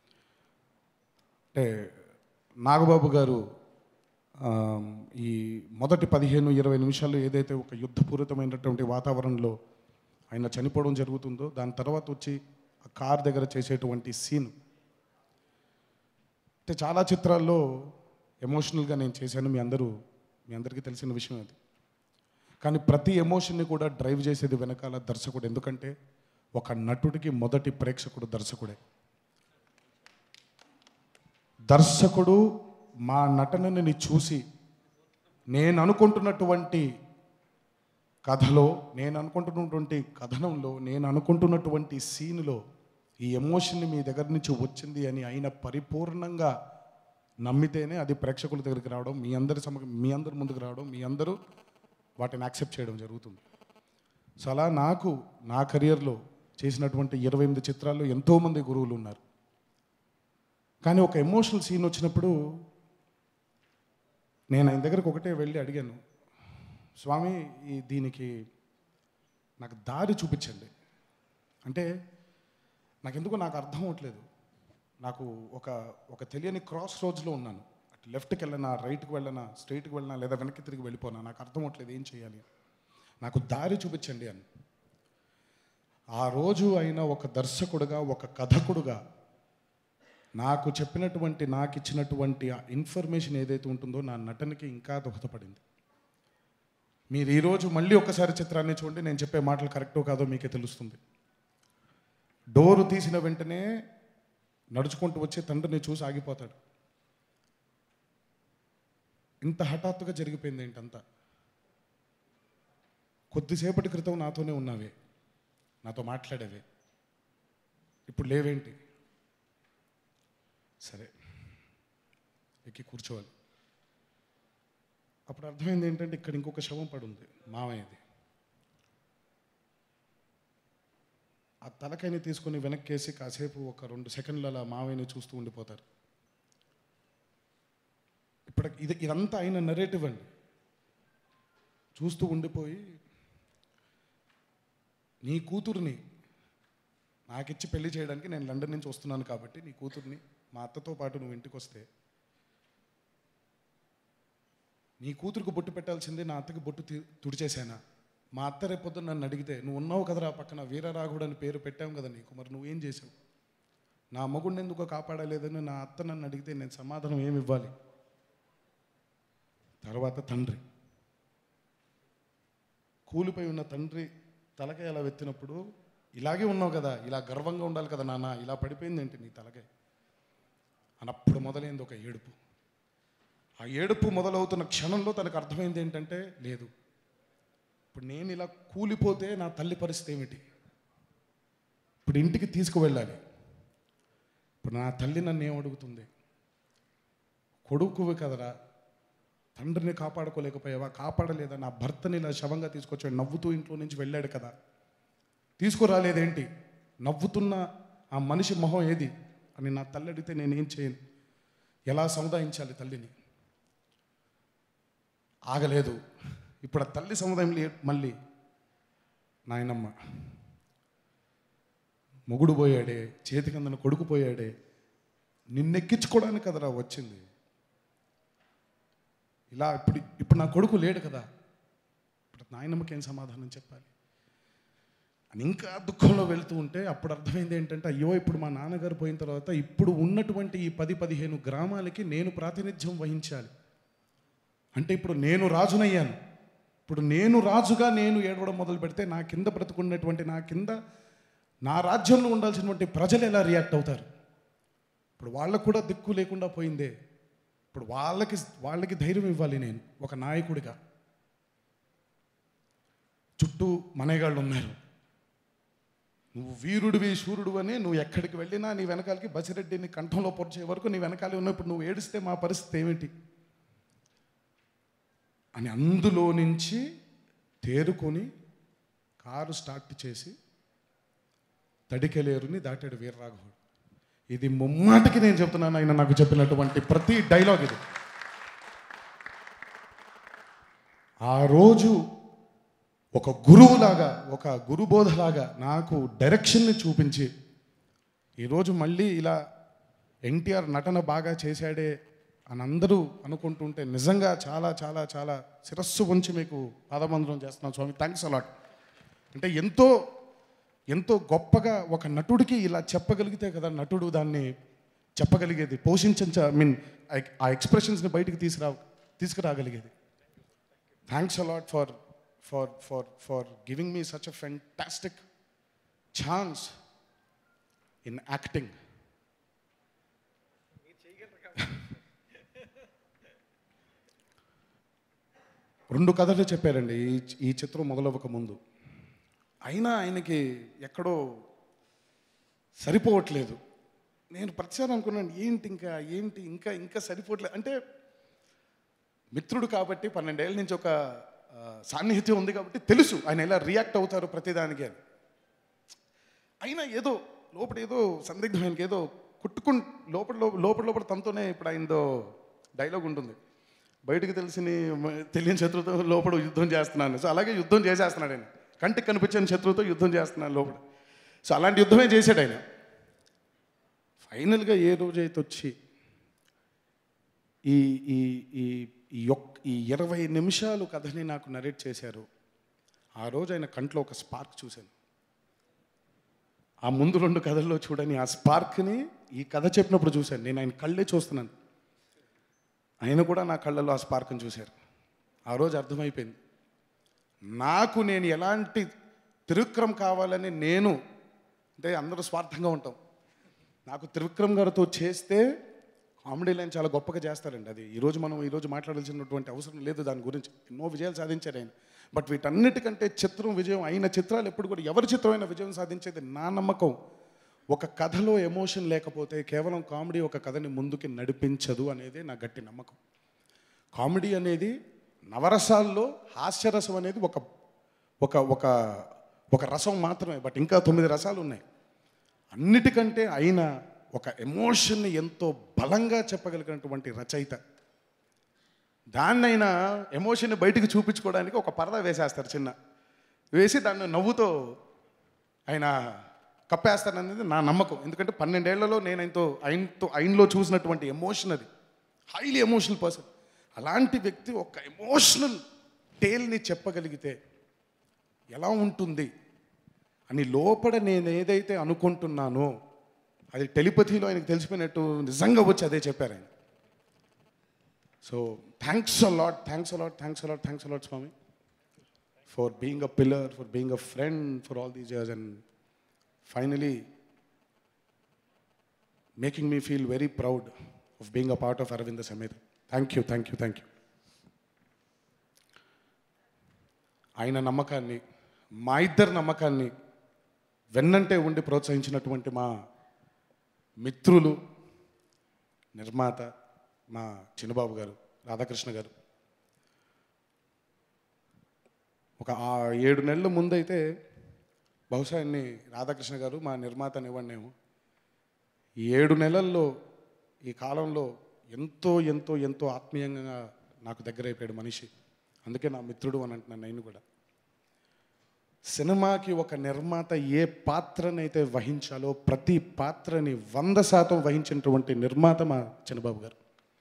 అంటే నాగబాబు గారు ఆ, ఈ మొదటి పదిహేను ఇరవై నిమిషాలు ఏదైతే ఒక యుద్ధపూరితమైనటువంటి వాతావరణంలో ఆయన చనిపోవడం జరుగుతుందో దాని తర్వాత వచ్చి ఆ కార్ దగ్గర చేసేటువంటి సీన్ అంటే చాలా చిత్రాల్లో ఎమోషనల్గా నేను చేశాను మీ అందరూ మీ అందరికీ తెలిసిన విషయం అది కానీ ప్రతి ఎమోషన్ని కూడా డ్రైవ్ చేసేది వెనకాల దర్శకుడు ఎందుకంటే ఒక నటుడికి మొదటి ప్రేక్షకుడు దర్శకుడే దర్శకుడు మా నటనని చూసి నేను అనుకుంటున్నటువంటి కథలో నేను అనుకుంటున్నటువంటి కథనంలో నేను అనుకుంటున్నటువంటి సీన్లో ఈ ఎమోషన్ మీ దగ్గర నుంచి వచ్చింది అని ఆయన పరిపూర్ణంగా నమ్మితేనే అది ప్రేక్షకుల దగ్గరికి రావడం మీ అందరి సమ మీ అందరి ముందుకు రావడం మీ అందరూ వాటిని యాక్సెప్ట్ చేయడం జరుగుతుంది సో అలా నాకు నా కెరియర్లో చేసినటువంటి ఇరవై ఎనిమిది చిత్రాల్లో ఎంతోమంది గురువులు ఉన్నారు కానీ ఒక ఎమోషనల్ సీన్ వచ్చినప్పుడు నేను ఆయన దగ్గరకు ఒకటే వెళ్ళి అడిగాను స్వామి ఈ దీనికి నాకు దారి చూపించండి అంటే నాకు ఎందుకో నాకు అర్థం అవ్వట్లేదు నాకు ఒక ఒక తెలియని క్రాస్ రోడ్స్లో ఉన్నాను అటు లెఫ్ట్కి వెళ్ళనా రైట్కి వెళ్ళనా స్ట్రైట్కి వెళ్ళనా లేదా వెనక్కి తిరిగి వెళ్ళిపోనా నాకు అర్థం అవ్వట్లేదు ఏం చేయాలి నాకు దారి చూపించండి అని ఆ రోజు అయిన ఒక దర్శకుడుగా ఒక కథకుడుగా నాకు చెప్పినటువంటి నాకు ఇచ్చినటువంటి ఆ ఇన్ఫర్మేషన్ ఏదైతే ఉంటుందో నా నటనకి ఇంకా దోహదపడింది మీరు ఈరోజు మళ్ళీ ఒకసారి చిత్రాన్ని చూడండి నేను చెప్పే మాటలు కరెక్టో కాదో మీకే తెలుస్తుంది డోరు తీసిన వెంటనే నడుచుకుంటూ వచ్చే తండ్రిని చూసి ఆగిపోతాడు ఇంత హఠాత్తుగా జరిగిపోయింది ఏంటంతా కొద్దిసేపటి క్రితం నాతోనే ఉన్నావే నాతో మాట్లాడేవే ఇప్పుడు లేవేంటి సరే ఎక్కి కూర్చోవాలి అప్పుడు అర్థమైంది ఏంటంటే ఇక్కడ ఇంకొక శవం పడి ఉంది మామయ్యది ఆ తలకాయని తీసుకొని వెనక్కేసి కాసేపు ఒక రెండు సెకండ్లు అలా మావయ్యని చూస్తూ ఉండిపోతారు ఇప్పుడు ఇది ఇదంతా ఆయన నరేటివ్ అండి చూస్తూ ఉండిపోయి నీ కూతుర్ని నాకిచ్చి పెళ్లి చేయడానికి నేను లండన్ నుంచి వస్తున్నాను కాబట్టి నీ కూతుర్ని మా అత్తతో పాటు నువ్వు ఇంటికి వస్తే నీ కూతురుకు బొట్టు పెట్టాల్సిందే నా అత్తకి బొట్టు తీ- తుడిచేశానా మా అత్త రేపొద్దున నన్ను అడిగితే నువ్వు ఉన్నావు కదరా పక్కన వీరరాఘుడు అని పేరు పెట్టాం కదా నీకు మరి నువ్వేం చేసావు నా మొగుడిని ఎందుకో కాపాడలేదని నా అత్త నన్ను అడిగితే నేను సమాధానం ఏమి ఇవ్వాలి తర్వాత తండ్రి కూలిపోయి ఉన్న తండ్రి తలకాయ అలా వెత్తినప్పుడు ఇలాగే ఉన్నావు కదా ఇలా గర్వంగా ఉండాలి కదా నాన్న ఇలా పడిపోయింది ఏంటి నీ తలకాయ అన్నప్పుడు మొదలైంది ఒక ఏడుపు ఆ ఏడుపు మొదలవుతున్న క్షణంలో తనకు అర్థమైంది ఏంటంటే లేదు ఇప్పుడు నేను ఇలా కూలిపోతే నా తల్లి పరిస్థితి ఏమిటి ఇప్పుడు ఇంటికి తీసుకువెళ్ళాలి ఇప్పుడు నా తల్లి నన్ను ఏం అడుగుతుంది కొడుకువి కదరా తండ్రిని కాపాడుకోలేకపోయావా కాపాడలేదా నా భర్తని ఇలా శవంగా తీసుకొచ్చాడు నవ్వుతూ ఇంట్లో నుంచి వెళ్ళాడు కదా తీసుకురాలేదేంటి నవ్వుతున్న ఆ మనిషి మొహం ఏది అని నా తల్లి అడిగితే నేనేం చేయను ఎలా సముదాయించాలి తల్లిని ఆగలేదు ఇప్పుడు ఆ తల్లి సముదాయం లే మళ్ళీ నాయనమ్మ మొగుడు పోయాడే చేతికి అందిన కొడుకు పోయాడే నిన్నెక్కించుకోవడానికి కదరా వచ్చింది ఇలా ఇప్పుడు ఇప్పుడు నా కొడుకు లేడు కదా ఇప్పుడు నాయనమ్మకి ఏం సమాధానం చెప్పాలి అని ఇంకా దుఃఖంలో వెళ్తూ ఉంటే అప్పుడు అర్థమైంది ఏంటంటే అయ్యో ఇప్పుడు మా నాన్నగారు పోయిన తర్వాత ఇప్పుడు ఉన్నటువంటి ఈ పది పదిహేను గ్రామాలకి నేను ప్రాతినిధ్యం వహించాలి అంటే ఇప్పుడు నేను రాజునయ్యాను ఇప్పుడు నేను రాజుగా నేను ఏడవడం మొదలు పెడితే నా కింద బ్రతుకున్నటువంటి నా కింద నా రాజ్యంలో ఉండాల్సినటువంటి ప్రజలు ఎలా రియాక్ట్ అవుతారు ఇప్పుడు వాళ్ళకు కూడా దిక్కు లేకుండా పోయిందే ఇప్పుడు వాళ్ళకి వాళ్ళకి ధైర్యం ఇవ్వాలి నేను ఒక నాయకుడిగా చుట్టూ మనేగాళ్ళు ఉన్నారు నువ్వు వీరుడివి శూరుడు అని నువ్వు ఎక్కడికి వెళ్ళినా నీ వెనకాలకి బసిరెడ్డిని కంఠంలో పొడిచే వరకు నీ వెనకాలే ఉన్నప్పుడు నువ్వు ఏడిస్తే మా పరిస్థితి ఏమిటి అని అందులో నుంచి తేరుకొని కారు స్టార్ట్ చేసి తడికెలేరుని దాటాడు వీర్రాఘవుడు ఇది ముమ్మాటికి నేను చెప్తున్నాను ఆయన నాకు చెప్పినటువంటి ప్రతి డైలాగ్ ఇది ఆ రోజు ఒక గురువులాగా ఒక గురుబోధలాగా నాకు డైరెక్షన్ని చూపించి ఈరోజు మళ్ళీ ఇలా ఎన్టీఆర్ నటన బాగా చేశాడే అని అందరూ అనుకుంటుంటే నిజంగా చాలా చాలా చాలా శిరస్సు ఉంచి మీకు పాదబంధనం చేస్తున్నాను స్వామి థ్యాంక్స్ అలాట్ అంటే ఎంతో ఎంతో గొప్పగా ఒక నటుడికి ఇలా చెప్పగలిగితే కదా నటుడు దాన్ని చెప్పగలిగేది పోషించ ఐ మీన్ ఆ ఎక్స్ప్రెషన్స్ని బయటికి తీసుకురా తీసుకురాగలిగేది thanks a lot for for for for giving me such a fantastic chance in acting రెండు కథలు చెప్పారండి ఈ ఈ చిత్రం మొదలవ్వక ముందు అయినా ఆయనకి ఎక్కడో సరిపోవట్లేదు నేను ప్రతిసారి అనుకున్నాను ఏంటి ఇంకా ఏంటి ఇంకా ఇంకా సరిపోవట్లేదు అంటే మిత్రుడు కాబట్టి పన్నెండేళ్ళ నుంచి ఒక ఆ, సాన్నిహిత్యం ఉంది కాబట్టి తెలుసు ఆయన ఎలా రియాక్ట్ అవుతారు ప్రతిదానికి అని అయినా ఏదో లోపల ఏదో సందిగ్ధం ఆయనకి ఏదో కుట్టుకు లోపల లోపల లోపల లోపల తనతోనే ఇప్పుడు ఆయనదో డైలాగ్ ఉంటుంది బయటకు తెలిసిన తెలియని శత్రుతో లోపల యుద్ధం చేస్తున్నాను సో అలాగే యుద్ధం చేసేస్తున్నాడు ఆయన కంటికి కనిపించని శత్రువుతో యుద్ధం చేస్తున్నాను లోపల సో అలాంటి యుద్ధమే చేశాడు ఆయన ఫైనల్గా ఏ రోజైతే వచ్చి ఈ ఈ ఈ ఈ యొక్ ఈ ఇరవై నిమిషాలు కథని నాకు నరేట్ చేశారు ఆ రోజు ఆయన కంట్లో ఒక స్పార్క్ చూశాను ఆ ముందు రెండు కథల్లో చూడని ఆ స్పార్క్ని ఈ కథ చెప్పినప్పుడు చూశాను నేను ఆయన కళ్ళే చూస్తున్నాను ఆయన కూడా నా కళ్ళలో ఆ స్పార్క్ని చూశారు ఆ రోజు అర్థమైపోయింది నాకు నేను ఎలాంటి త్రివిక్రమ్ కావాలని నేను అంటే అందరూ స్వార్థంగా ఉంటాం నాకు త్రివిక్రమ్ గారితో చేస్తే కామెడీ లైన్ చాలా గొప్పగా చేస్తారండి అది ఈరోజు మనం ఈరోజు మాట్లాడాల్సినటువంటి అవసరం లేదు దాని గురించి ఎన్నో విజయాలు సాధించారు ఆయన బట్ వీటన్నిటికంటే చిత్రం విజయం అయిన చిత్రాలు ఎప్పుడు కూడా ఎవరి చిత్రమైన విజయం సాధించేది నా నమ్మకం ఒక కథలో ఎమోషన్ లేకపోతే కేవలం కామెడీ ఒక కథని ముందుకి నడిపించదు అనేది నా గట్టి నమ్మకం కామెడీ అనేది నవరసాల్లో హాస్యరసం అనేది ఒక ఒక ఒక ఒక రసం మాత్రమే బట్ ఇంకా తొమ్మిది రసాలు ఉన్నాయి అన్నిటికంటే అయిన ఒక ఎమోషన్ని ఎంతో బలంగా చెప్పగలిగినటువంటి రచయిత దాన్నైనా ఎమోషన్ని బయటికి చూపించుకోవడానికి ఒక పరదా వేసేస్తారు చిన్న వేసి దాన్ని నవ్వుతో ఆయన కప్పేస్తాననేది నా నమ్మకం ఎందుకంటే పన్నెండేళ్లలో నేను ఆయనతో ఆయనతో ఆయనలో చూసినటువంటి ఎమోషన్ అది హైలీ ఎమోషనల్ పర్సన్ అలాంటి వ్యక్తి ఒక ఎమోషనల్ టేల్ని చెప్పగలిగితే ఎలా ఉంటుంది అని లోపల నేను ఏదైతే అనుకుంటున్నానో అది టెలిపతిలో ఆయనకు తెలిసిపోయినట్టు నిజంగా వచ్చి అదే చెప్పారు ఆయన so thanks a lot thanks a lot thanks a lot thanks a lot స్వామి for being a pillar for being a friend for all these years and finally making me feel very proud of being a part of Aravinda Sametha thank you thank you thank you ఆయన నమ్మకాన్ని మా ఇద్దరి నమ్మకాన్ని వెన్నంటే ఉండి ప్రోత్సహించినటువంటి మా మిత్రులు నిర్మాత మా చిన్నబాబు గారు రాధాకృష్ణ గారు ఒక ఆ ఏడు నెలల ముందైతే బహుశా ఆయన్ని రాధాకృష్ణ గారు మా నిర్మాత ఇవ్వండినేమో ఈ ఏడు నెలల్లో ఈ కాలంలో ఎంతో ఎంతో ఎంతో ఆత్మీయంగా నాకు దగ్గర అయిపోయాడు మనిషి అందుకే నా మిత్రుడు అని అంటున్నాను నేను కూడా సినిమాకి ఒక నిర్మాత ఏ పాత్రనైతే వహించాలో ప్రతి పాత్రని వంద శాతం వహించినటువంటి నిర్మాత మా చిన్నబాబు గారు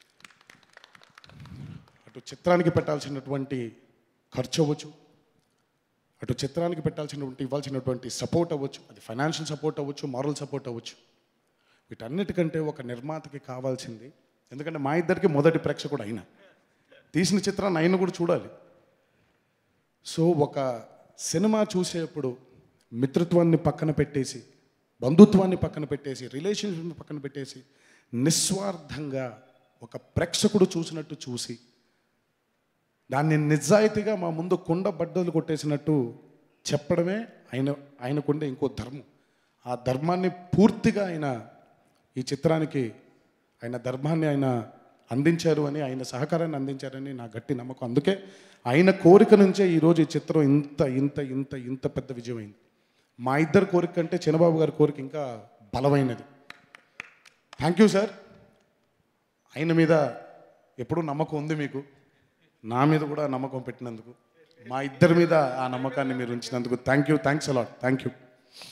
అటు చిత్రానికి పెట్టాల్సినటువంటి ఖర్చు అవ్వచ్చు అటు చిత్రానికి పెట్టాల్సినటువంటి ఇవ్వాల్సినటువంటి సపోర్ట్ అవ్వచ్చు అది ఫైనాన్షియల్ సపోర్ట్ అవ్వచ్చు మారల్ సపోర్ట్ అవ్వచ్చు వీటన్నిటికంటే ఒక నిర్మాతకి కావాల్సింది ఎందుకంటే మా ఇద్దరికి మొదటి ప్రేక్షకుడు అయినా తీసిన చిత్రాన్ని ఆయన కూడా చూడాలి సో ఒక సినిమా చూసేప్పుడు మిత్రత్వాన్ని పక్కన పెట్టేసి బంధుత్వాన్ని పక్కన పెట్టేసి రిలేషన్షిప్ని పక్కన పెట్టేసి నిస్వార్థంగా ఒక ప్రేక్షకుడు చూసినట్టు చూసి దాన్ని నిజాయితీగా మా ముందు కుండ బద్దలు కొట్టేసినట్టు చెప్పడమే ఆయన ఆయనకుండే ఇంకో ధర్మం ఆ ధర్మాన్ని పూర్తిగా ఆయన ఈ చిత్రానికి ఆయన ధర్మాన్ని ఆయన అందించారు అని ఆయన సహకారాన్ని అందించారని నా గట్టి నమ్మకం అందుకే ఆయన కోరిక నుంచే ఈరోజు ఈ చిత్రం ఇంత ఇంత ఇంత ఇంత పెద్ద విజయమైంది మా ఇద్దరు కోరిక కంటే చిన్నబాబు గారి కోరిక ఇంకా బలమైనది థ్యాంక్ యూ సార్ ఆయన మీద ఎప్పుడూ నమ్మకం ఉంది మీకు నా మీద కూడా నమ్మకం పెట్టినందుకు మా ఇద్దరి మీద ఆ నమ్మకాన్ని మీరు ఉంచినందుకు thank you thanks a lot thank you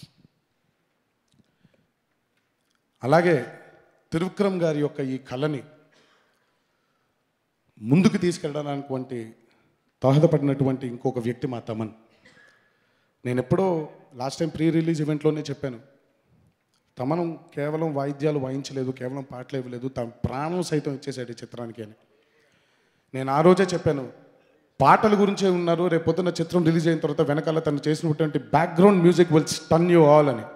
అలాగే త్రివిక్రమ్ గారి యొక్క ఈ కళని ముందుకు తీసుకెళ్ళడానికి దోహదపడినటువంటి ఇంకొక వ్యక్తి మా తమన్ నేను ఎప్పుడో లాస్ట్ టైం ప్రీ రిలీజ్ ఈవెంట్లోనే చెప్పాను తమను కేవలం వాయిద్యాలు వాయించలేదు కేవలం పాటలు ఇవ్వలేదు తన ప్రాణం సైతం ఇచ్చేసాడు ఈ చిత్రానికి అని నేను ఆ రోజే చెప్పాను పాటల గురించే ఉన్నారు రేపు పొద్దున్న చిత్రం రిలీజ్ అయిన తర్వాత వెనకాల తను చేసినటువంటి background music will stun you all అని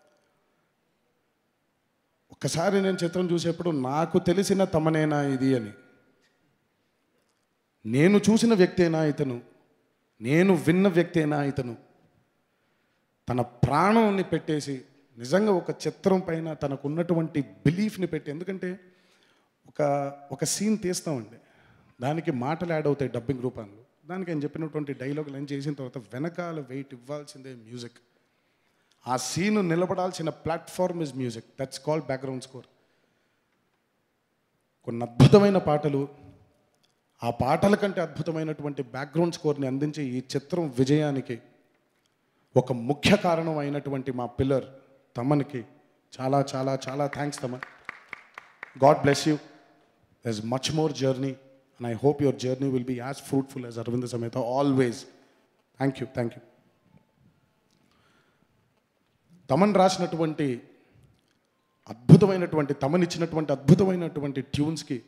ఒక్కసారి నేను చిత్రం చూసేప్పుడు నాకు తెలిసిన తమనేనా ఇది అని నేను చూసిన వ్యక్తేనా ఇతను నేను విన్న వ్యక్తేనా ఇతను తన ప్రాణాన్ని పెట్టేసి నిజంగా ఒక చిత్రం పైన తనకున్నటువంటి బిలీఫ్ని పెట్టి ఎందుకంటే ఒక ఒక సీన్ తీస్తామండి దానికి మాటలు యాడ్ అవుతాయి డబ్బింగ్ రూపంలో దానికి ఆయన చెప్పినటువంటి డైలాగ్ లైన్ చేసిన తర్వాత వెనకాల వెయిట్ ఇవ్వాల్సిందే మ్యూజిక్ ఆ సీన్ నిలబడాల్సిన platform is music that's call background score కొన్ని అద్భుతమైన పాటలు ఆ పాటల కంటే అద్భుతమైనటువంటి బ్యాక్గ్రౌండ్ స్కోర్ని అందించే ఈ చిత్రం విజయానికి ఒక ముఖ్య కారణం అయినటువంటి మా పిల్లర్ తమన్కి చాలా చాలా చాలా thanks Thaman God bless you దర్ much more journey and I hope your journey will be as fruitful as Aravinda Sametha always thank you thank you Thaman రాసినటువంటి అద్భుతమైనటువంటి తమనిచ్చినటువంటి అద్భుతమైనటువంటి ట్యూన్స్కి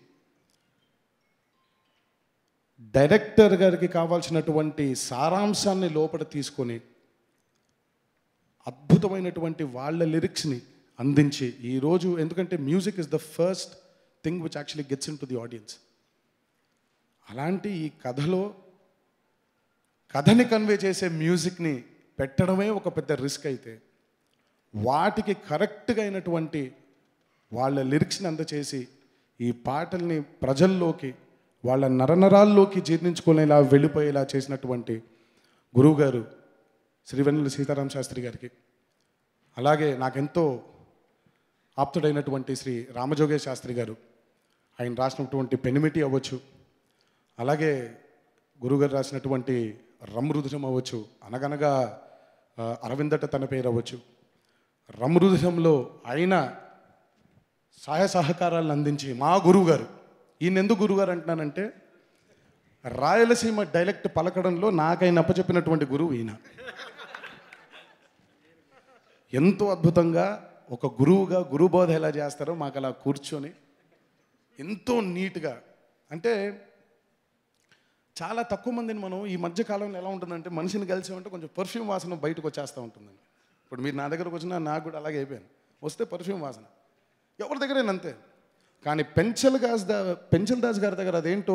డైరెక్టర్ గారికి కావాల్సినటువంటి సారాంశాన్ని లోపల తీసుకొని అద్భుతమైనటువంటి వాళ్ళ లిరిక్స్ని అందించి ఈరోజు ఎందుకంటే music is the first thing which actually gets into the audience అలాంటి ఈ కథలో కథని కన్వే చేసే మ్యూజిక్ని పెట్టడమే ఒక పెద్ద రిస్క్ అయితే వాటికి కరెక్ట్గా అయినటువంటి వాళ్ళ లిరిక్స్ని అందచేసి ఈ పాటల్ని ప్రజల్లోకి వాళ్ళ నరనరాల్లోకి జీర్ణించుకునేలా వెళ్ళిపోయేలా చేసినటువంటి గురువుగారు శ్రీవెన్నెల సీతారాం శాస్త్రి గారికి అలాగే నాకెంతో ఆప్తుడైనటువంటి శ్రీ రామజోగేశ్ శాస్త్రి గారు ఆయన రాసినటువంటి పెనిమిటి అవ్వచ్చు అలాగే గురుగారు రాసినటువంటి రమృదుషం అవ్వచ్చు అనగనగా ఆ, అరవిందట తన పేరు అవ్వచ్చు రమృదుషంలో ఆయన సహాయ సహకారాలను అందించి మా గురువు గారు ఈయన ఎందుకు గురుగారు అంటున్నానంటే రాయలసీమ డైలెక్ట్ పలకడంలో నాకైన అప్పచెప్పినటువంటి గురువు ఈయన ఎంతో అద్భుతంగా ఒక గురువుగా గురుబోధ ఎలా చేస్తారో మాకు అలా కూర్చొని ఎంతో నీట్గా అంటే చాలా తక్కువ మందిని మనం ఈ మధ్య కాలంలో ఎలా ఉంటుందంటే మనిషిని కలిసామంటే కొంచెం పర్ఫ్యూమ్ వాసన బయటకు వచ్చేస్తూ ఉంటుందండి ఇప్పుడు మీరు నా దగ్గరకు వచ్చినా నాకు కూడా అలాగే అయిపోయాను వస్తే పర్ఫ్యూమ్ వాసన ఎవరి దగ్గరైనా అంతే కానీ పెంచల్ దాస్ దా పెంచల్ దాస్ గారి దగ్గర అదేంటో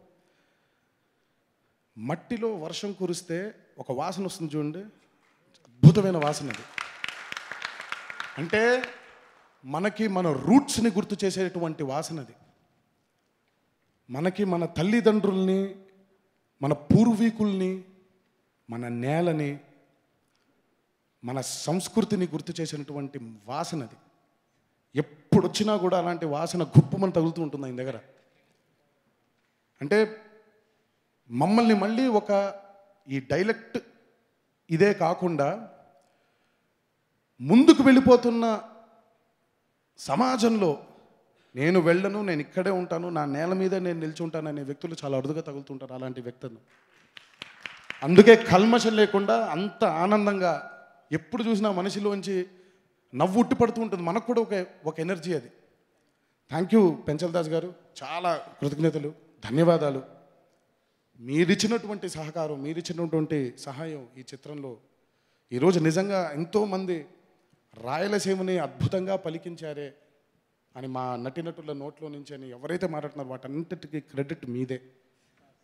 మట్టిలో వర్షం కురిస్తే ఒక వాసన వస్తుంది చూడండి అద్భుతమైన వాసన అది అంటే మనకి మన రూట్స్ని గుర్తు చేసేటువంటి వాసన అది మనకి మన తల్లిదండ్రుల్ని మన పూర్వీకుల్ని మన నేలని మన సంస్కృతిని గుర్తు చేసినటువంటి వాసన అది ఎప్పుడు వచ్చినా కూడా అలాంటి వాసన గుప్పుమని తగులుతూ ఉంటుంది ఆయన దగ్గర అంటే మమ్మల్ని మళ్ళీ ఒక ఈ డైలెక్ట్ ఇదే కాకుండా ముందుకు వెళ్ళిపోతున్న సమాజంలో నేను వెళ్ళను నేను ఇక్కడే ఉంటాను నా నేల మీద నేను నిల్చుంటాను అనే వ్యక్తులు చాలా అరుదుగా తగులుతుంటారు అలాంటి వ్యక్తులు అందుకే కల్మషం లేకుండా అంత ఆనందంగా ఎప్పుడు చూసినా మనిషిలోంచి నవ్వు ఉట్టి పడుతూ ఉంటుంది మనకు కూడా ఒక ఒక ఎనర్జీ అది థ్యాంక్ యూ పెంచల్ దాస్ గారు చాలా కృతజ్ఞతలు ధన్యవాదాలు మీరిచ్చినటువంటి సహకారం మీరిచ్చినటువంటి సహాయం ఈ చిత్రంలో ఈరోజు నిజంగా ఎంతోమంది రాయలసీమని అద్భుతంగా పలికించారే అని మా నటినటుల నోట్లో నుంచి అని ఎవరైతే మాట్లాడుతున్నారో వాటన్నిటికీ క్రెడిట్ మీదే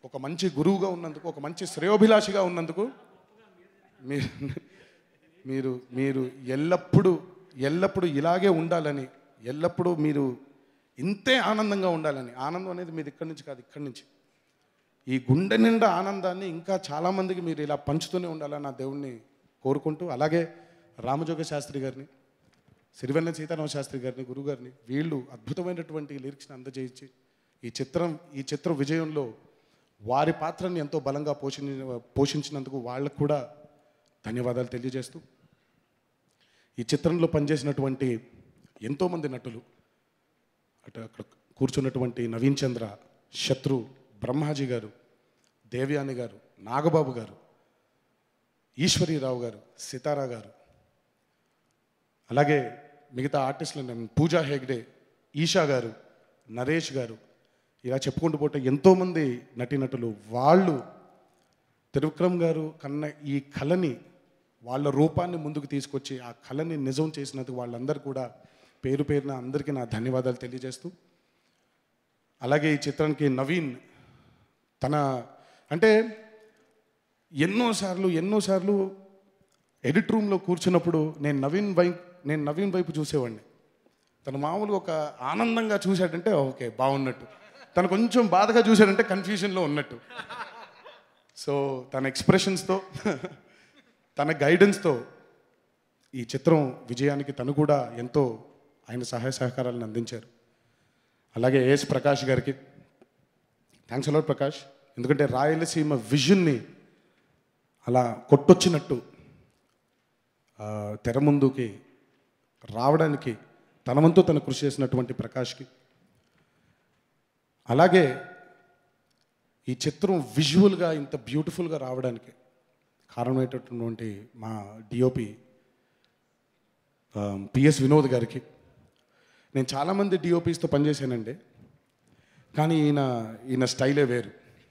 ఒక మంచి గురువుగా ఉన్నందుకు ఒక మంచి శ్రేయోభిలాషిగా ఉన్నందుకు మీరు మీరు మీరు ఎల్లప్పుడూ ఎల్లప్పుడూ ఇలాగే ఉండాలని ఎల్లప్పుడూ మీరు ఇంతే ఆనందంగా ఉండాలని ఆనందం అనేది మీది ఇక్కడి నుంచి కాదు ఇక్కడి నుంచి ఈ గుండె నిండా ఆనందాన్ని ఇంకా చాలామందికి మీరు ఇలా పంచుతూనే ఉండాలని నా దేవుణ్ణి కోరుకుంటూ అలాగే రామజోగ శాస్త్రి గారిని సిరివెన్న సీతారామ శాస్త్రి గారిని గురుగారిని వీళ్ళు అద్భుతమైనటువంటి లిరిక్స్ని అందజేయించి ఈ చిత్రం ఈ చిత్రం విజయంలో వారి పాత్రని ఎంతో బలంగా పోషించి పోషించినందుకు వాళ్ళకు కూడా ధన్యవాదాలు తెలియజేస్తూ ఈ చిత్రంలో పనిచేసినటువంటి ఎంతోమంది నటులు అటు అక్కడ కూర్చున్నటువంటి నవీన్ చంద్ర శత్రు బ్రహ్మాజీ గారు దేవ్యాని గారు నాగబాబు గారు ఈశ్వరీరావు గారు సితారా గారు అలాగే మిగతా ఆర్టిస్టులు నేను పూజా హెగ్డే ఈషా గారు నరేష్ గారు ఇలా చెప్పుకుంటూ పోతే ఎంతోమంది నటీనటులు వాళ్ళు త్రివిక్రమ్ గారు కన్న ఈ కళని వాళ్ళ రూపాన్ని ముందుకు తీసుకొచ్చి ఆ కళని నిజం చేసినందుకు వాళ్ళందరూ కూడా పేరు పేరున అందరికీ నా ధన్యవాదాలు తెలియజేస్తూ అలాగే ఈ చిత్రానికి నవీన్ తన అంటే ఎన్నోసార్లు ఎన్నోసార్లు ఎడిట్ రూమ్లో కూర్చున్నప్పుడు నేను నవీన్ వైపు నేను నవీన్ వైపు చూసేవాడిని తను మామూలుగా ఒక ఆనందంగా చూశాడంటే ఓకే బాగున్నట్టు తను కొంచెం బాధగా చూశాడంటే కన్ఫ్యూజన్లో ఉన్నట్టు సో తన ఎక్స్ప్రెషన్స్తో తన గైడెన్స్తో ఈ చిత్రం విజయానికి తను కూడా ఎంతో ఆయన సహాయ సహకారాలను అందించారు అలాగే ఏఎస్ ప్రకాష్ గారికి థ్యాంక్స్ అలాట్ ప్రకాష్ ఎందుకంటే రాయలసీమ విజన్ని అలా కొట్టొచ్చినట్టు ఆ, తెర ముందుకి రావడానికి తన వంతు తను కృషి చేసినటువంటి ప్రకాష్కి అలాగే ఈ చిత్రం విజువల్గా ఇంత బ్యూటిఫుల్గా రావడానికి కారణమైనటువంటి మా డిఓపి పిఎస్ వినోద్ గారికి నేను చాలామంది డిఓపీస్తో పనిచేశానండి కానీ ఈయన ఈయన స్టైలే వేరు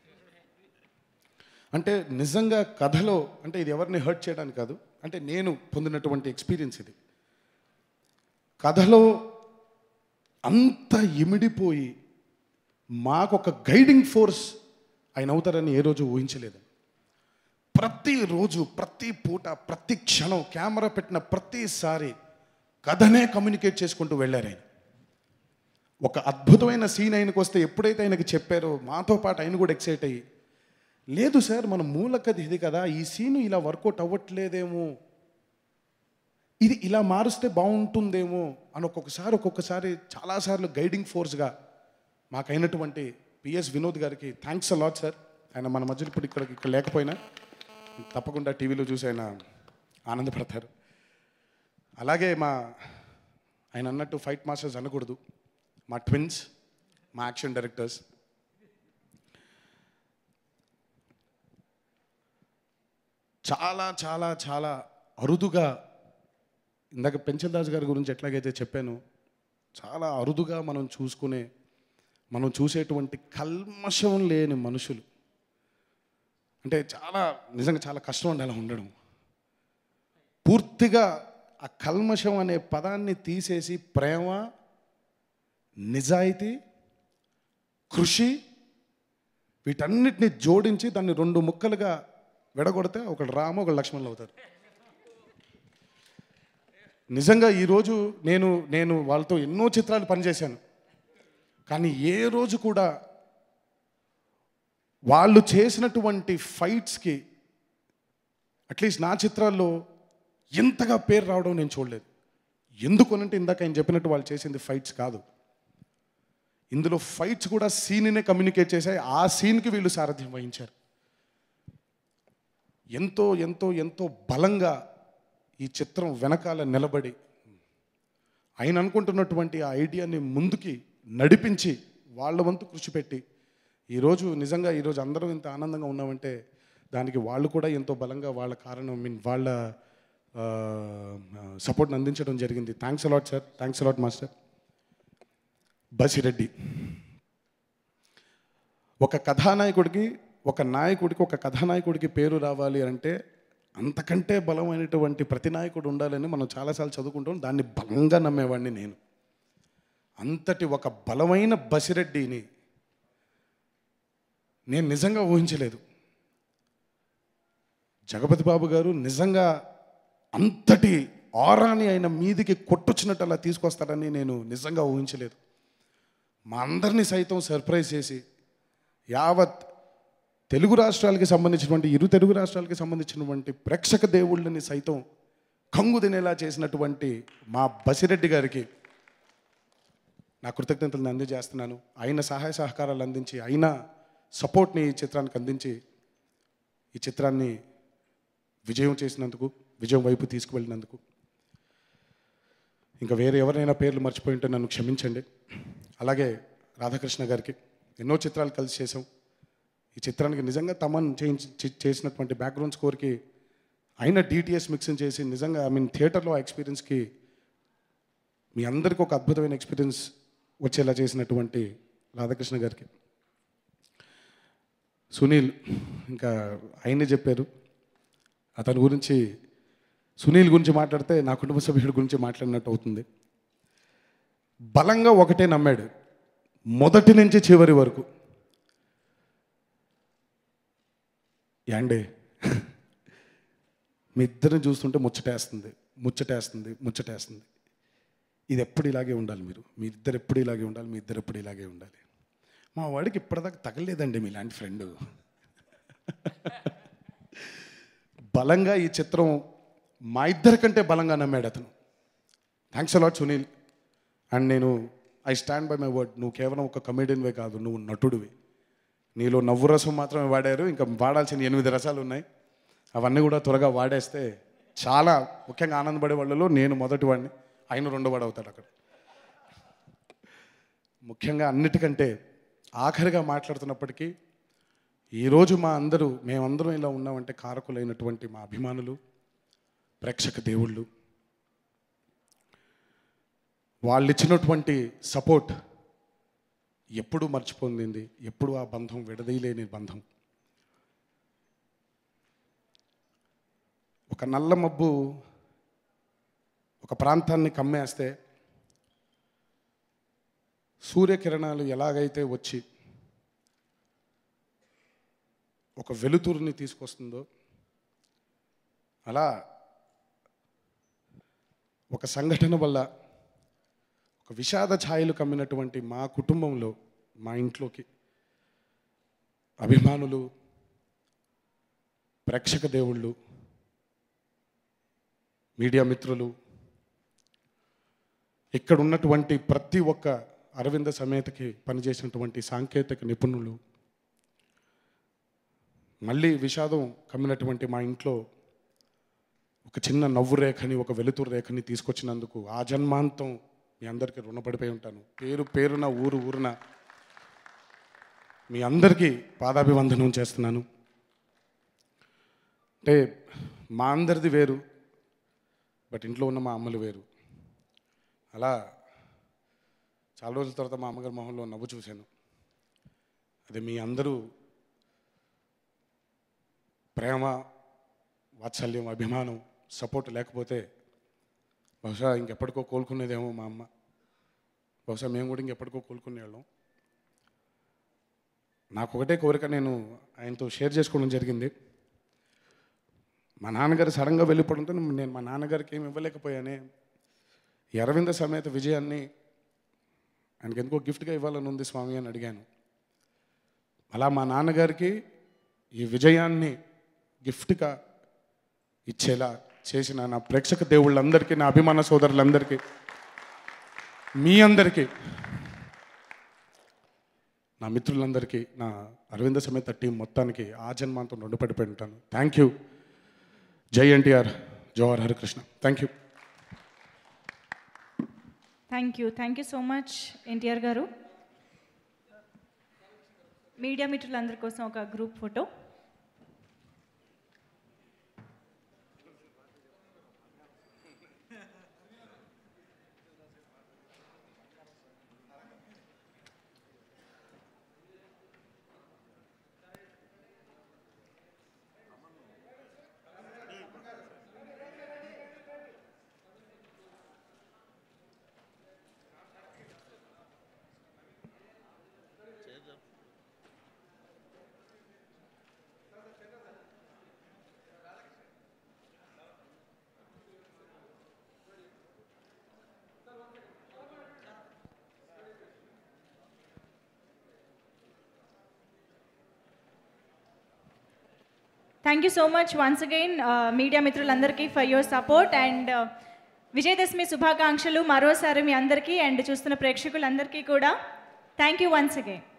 అంటే నిజంగా కథలో అంటే ఇది ఎవరిని హర్ట్ చేయడానికి కాదు అంటే నేను పొందినటువంటి ఎక్స్పీరియన్స్ ఇది కథలో అంత ఇమిడిపోయి మాకొక గైడింగ్ ఫోర్స్ ఆయన అవుతారని ఏ రోజు ఊహించలేదు ప్రతిరోజు ప్రతి పూట ప్రతి క్షణం కెమెరా పెట్టిన ప్రతిసారి కథనే కమ్యూనికేట్ చేసుకుంటూ వెళ్ళారు ఆయన ఒక అద్భుతమైన సీన్ ఆయనకు వస్తే ఎప్పుడైతే ఆయనకి చెప్పారో మాతో పాటు ఆయన కూడా ఎక్సైట్ అయ్యి లేదు సార్ మన మూల కథ ఇది కదా ఈ సీన్ ఇలా వర్కౌట్ అవ్వట్లేదేమో ఇది ఇలా మారుస్తే బాగుంటుందేమో అని ఒక్కొక్కసారి ఒక్కొక్కసారి చాలాసార్లు గైడింగ్ ఫోర్స్గా మాకైనటువంటి పిఎస్ వినోద్ గారికి థ్యాంక్స్ అలాట్ సార్ ఆయన మన మధ్యలో ఇప్పుడు ఇక్కడ ఇక్కడ లేకపోయినా తప్పకుండా టీవీలో చూసి ఆయన ఆనందపడతారు అలాగే మా ఆయన అన్నట్టు ఫైట్ మాస్టర్స్ అనకూడదు మా ట్విన్స్ మా యాక్షన్ డైరెక్టర్స్ చాలా చాలా చాలా అరుదుగా ఇందాక పెంచల్ దాస్ గారి గురించి ఎట్లాగైతే చెప్పాను చాలా అరుదుగా మనం చూసుకునే మనం చూసేటువంటి కల్మషం లేని మనుషులు అంటే చాలా నిజంగా చాలా కష్టం అండి అలా ఉండడం పూర్తిగా ఆ కల్మషం అనే పదాన్ని తీసేసి ప్రేమ నిజాయితీ కృషి వీటన్నిటిని జోడించి దాన్ని రెండు ముక్కలుగా విడగొడితే ఒకడు రామ ఒకడు లక్ష్మణులు అవుతారు నిజంగా ఈరోజు నేను నేను వాళ్ళతో ఎన్నో చిత్రాలు పనిచేశాను కానీ ఏ రోజు కూడా వాళ్ళు చేసినటువంటి ఫైట్స్కి అట్లీస్ట్ నా చిత్రాల్లో ఇంతగా పేరు రావడం నేను చూడలేదు ఎందుకు అనంటే ఇందాక ఆయన చెప్పినట్టు వాళ్ళు చేసింది ఫైట్స్ కాదు ఇందులో ఫైట్స్ కూడా సీన్నే కమ్యూనికేట్ చేశాయి ఆ సీన్కి వీళ్ళు సారథ్యం వహించారు ఎంతో ఎంతో ఎంతో బలంగా ఈ చిత్రం వెనకాల నిలబడి ఆయన అనుకుంటున్నటువంటి ఆ ఐడియాని ముందుకి నడిపించి వాళ్ళ వంతు కృషి పెట్టి ఈరోజు నిజంగా ఈరోజు అందరం ఇంత ఆనందంగా ఉన్నామంటే దానికి వాళ్ళు కూడా ఎంతో బలంగా వాళ్ళ కారణం మీన్ వాళ్ళ సపోర్ట్ని అందించడం జరిగింది thanks a lot sir thanks a lot master Basireddy ఒక కథానాయకుడికి ఒక నాయకుడికి ఒక కథానాయకుడికి పేరు రావాలి అంటే అంతకంటే బలమైనటువంటి ప్రతి నాయకుడు ఉండాలని మనం చాలాసార్లు చదువుకుంటాం దాన్ని బలంగా నమ్మేవాడిని నేను అంతటి ఒక బలమైన బసిరెడ్డిని నేను నిజంగా ఊహించలేదు జగపతి బాబు గారు నిజంగా అంతటి ఆరాని ఆయన మీదికి కొట్టొచ్చినట్టు అలా తీసుకొస్తారని నేను నిజంగా ఊహించలేదు మా అందరినీ సైతం సర్ప్రైజ్ చేసి యావత్ తెలుగు రాష్ట్రాలకి సంబంధించినటువంటి ఇరు తెలుగు రాష్ట్రాలకి సంబంధించినటువంటి ప్రేక్షక దేవుళ్ళని సైతం కంగు తినేలా చేసినటువంటి మా బసిరెడ్డి గారికి నా కృతజ్ఞతలను అందజేస్తున్నాను ఆయన సహాయ సహకారాలు అందించి ఆయన సపోర్ట్ని ఈ చిత్రానికి అందించి ఈ చిత్రాన్ని విజయం చేసినందుకు విజయం వైపు తీసుకువెళ్ళినందుకు ఇంకా వేరే ఎవరైనా పేర్లు మర్చిపోయి ఉంటే నన్ను క్షమించండి అలాగే రాధాకృష్ణ గారికి ఎన్నో చిత్రాలు కలిసి చేసాం ఈ చిత్రానికి నిజంగా తమన్ చేయించి చే- చేసినటువంటి బ్యాక్గ్రౌండ్ స్కోర్కి అయిన డిటిఎస్ మిక్సింగ్ చేసి నిజంగా ఐ మీన్ థియేటర్లో ఆ ఎక్స్పీరియన్స్కి మీ అందరికీ ఒక అద్భుతమైన ఎక్స్పీరియన్స్ వచ్చేలా చేసినటువంటి రాధాకృష్ణ గారికి సునీల్ ఇంకా ఆయనే చెప్పారు అతని గురించి సునీల్ గురించి మాట్లాడితే నా కుటుంబ సభ్యుడి గురించి మాట్లాడినట్టు అవుతుంది బలంగా ఒకటే నమ్మాడు మొదటి నుంచి చివరి వరకు యాండే మీ ఇద్దరిని చూస్తుంటే ముచ్చటేస్తుంది ముచ్చటేస్తుంది ముచ్చటేస్తుంది ఇది ఎప్పుడు ఇలాగే ఉండాలి మీరు మీ ఇద్దరు ఎప్పుడు ఇలాగే ఉండాలి మీ ఇద్దరు ఎప్పుడు ఇలాగే ఉండాలి మా వాడికి ఇప్పటిదాకా తగలేదండి మీలాంటి ఫ్రెండ్ బలంగా ఈ చిత్రం మా ఇద్దరి కంటే బలంగా నమ్మాడు అతను థ్యాంక్స్ అలాట్ సునీల్ అండ్ నేను I stand by my word నువ్వు కేవలం ఒక కమెడియన్వే కాదు నువ్వు నటుడివి నీలో నవ్వు రసం మాత్రమే వాడారు ఇంకా వాడాల్సిన ఎనిమిది రసాలు ఉన్నాయి అవన్నీ కూడా త్వరగా వాడేస్తే చాలా ముఖ్యంగా ఆనందపడే వాళ్ళలో నేను మొదటి వాడిని ఆయన రెండో వాడు అవుతాడు అక్కడ ముఖ్యంగా అన్నిటికంటే ఆఖరిగా మాట్లాడుతున్నప్పటికీ ఈరోజు మా అందరూ మేమందరం ఇలా ఉన్నామంటే కారకులైనటువంటి మా అభిమానులు ప్రేక్షక దేవుళ్ళు వాళ్ళు ఇచ్చినటువంటి సపోర్ట్ ఎప్పుడు మర్చిపోయింది ఎప్పుడు ఆ బంధం విడదీయలేని బంధం ఒక నల్ల మబ్బు ఒక ప్రాంతాన్ని కమ్మేస్తే సూర్యకిరణాలు ఎలాగైతే వచ్చి ఒక వెలుతురుని తీసుకొస్తుందో అలా ఒక సంఘటన వల్ల ఒక విషాద ఛాయలు కమ్మినటువంటి మా కుటుంబంలో మా ఇంట్లోకి అభిమానులు ప్రేక్షక దేవుళ్ళు మీడియా మిత్రులు ఇక్కడ ఉన్నటువంటి ప్రతి ఒక్క అరవింద సమేతకి పనిచేసినటువంటి సాంకేతిక నిపుణులు మళ్ళీ విషాదం కమ్మినటువంటి మా ఇంట్లో ఒక చిన్న నవ్వు రేఖని ఒక వెలుతురు రేఖని తీసుకొచ్చినందుకు ఆ జన్మాంతం మీ అందరికీ రుణపడిపోయి ఉంటాను పేరు పేరున ఊరు ఊరున మీ అందరికీ పాదాభివందనం చేస్తున్నాను అంటే మా అందరిది వేరు బట్ ఇంట్లో ఉన్న మా అమ్మలు వేరు అలా చాలా రోజుల తర్వాత మా అమ్మగారి మొహంలో నవ్వు చూశాను అది మీ అందరూ ప్రేమ వాత్సల్యం అభిమానం సపోర్ట్ లేకపోతే బహుశా ఇంకెప్పటికో కోలుకునేదేమో మా అమ్మ బహుశా మేము కూడా ఇంకెప్పటికో కోలుకునేవాళ్ళం నాకు ఒకటే కోరిక నేను ఆయనతో షేర్ చేసుకోవడం జరిగింది మా నాన్నగారు సడన్గా వెళ్ళిపోవడంతో నేను మా నాన్నగారికి ఏమి ఇవ్వలేకపోయానే ఈ అరవింద సమేత విజయాన్ని ఆయనకి ఎందుకో గిఫ్ట్గా ఇవ్వాలని ఉంది స్వామి అని అడిగాను అలా మా నాన్నగారికి ఈ విజయాన్ని గిఫ్ట్గా ఇచ్చేలా చేసిన నా ప్రేక్షక దేవుళ్ళందరికీ నా అభిమాన సోదరులందరికీ మీ అందరికీ నా మిత్రులందరికీ నా అరవింద సమేత టీం మొత్తానికి ఆ జన్మాంతం రుణపడిపోయి ఉంటాను థ్యాంక్ యూ జై NTR Jawahar Harikrishna thank you thank you thank you so much NTR garu media మిత్రులందరి కోసం ఒక group photo thank you so much once again media మిత్రులందరికీ for your support and Vijayadashami శుభాకాంక్షలు మరోసారి మీ అందరికీ అండ్ చూస్తున్న ప్రేక్షకులందరికీ కూడా థ్యాంక్ యూ వన్స్ అగైన్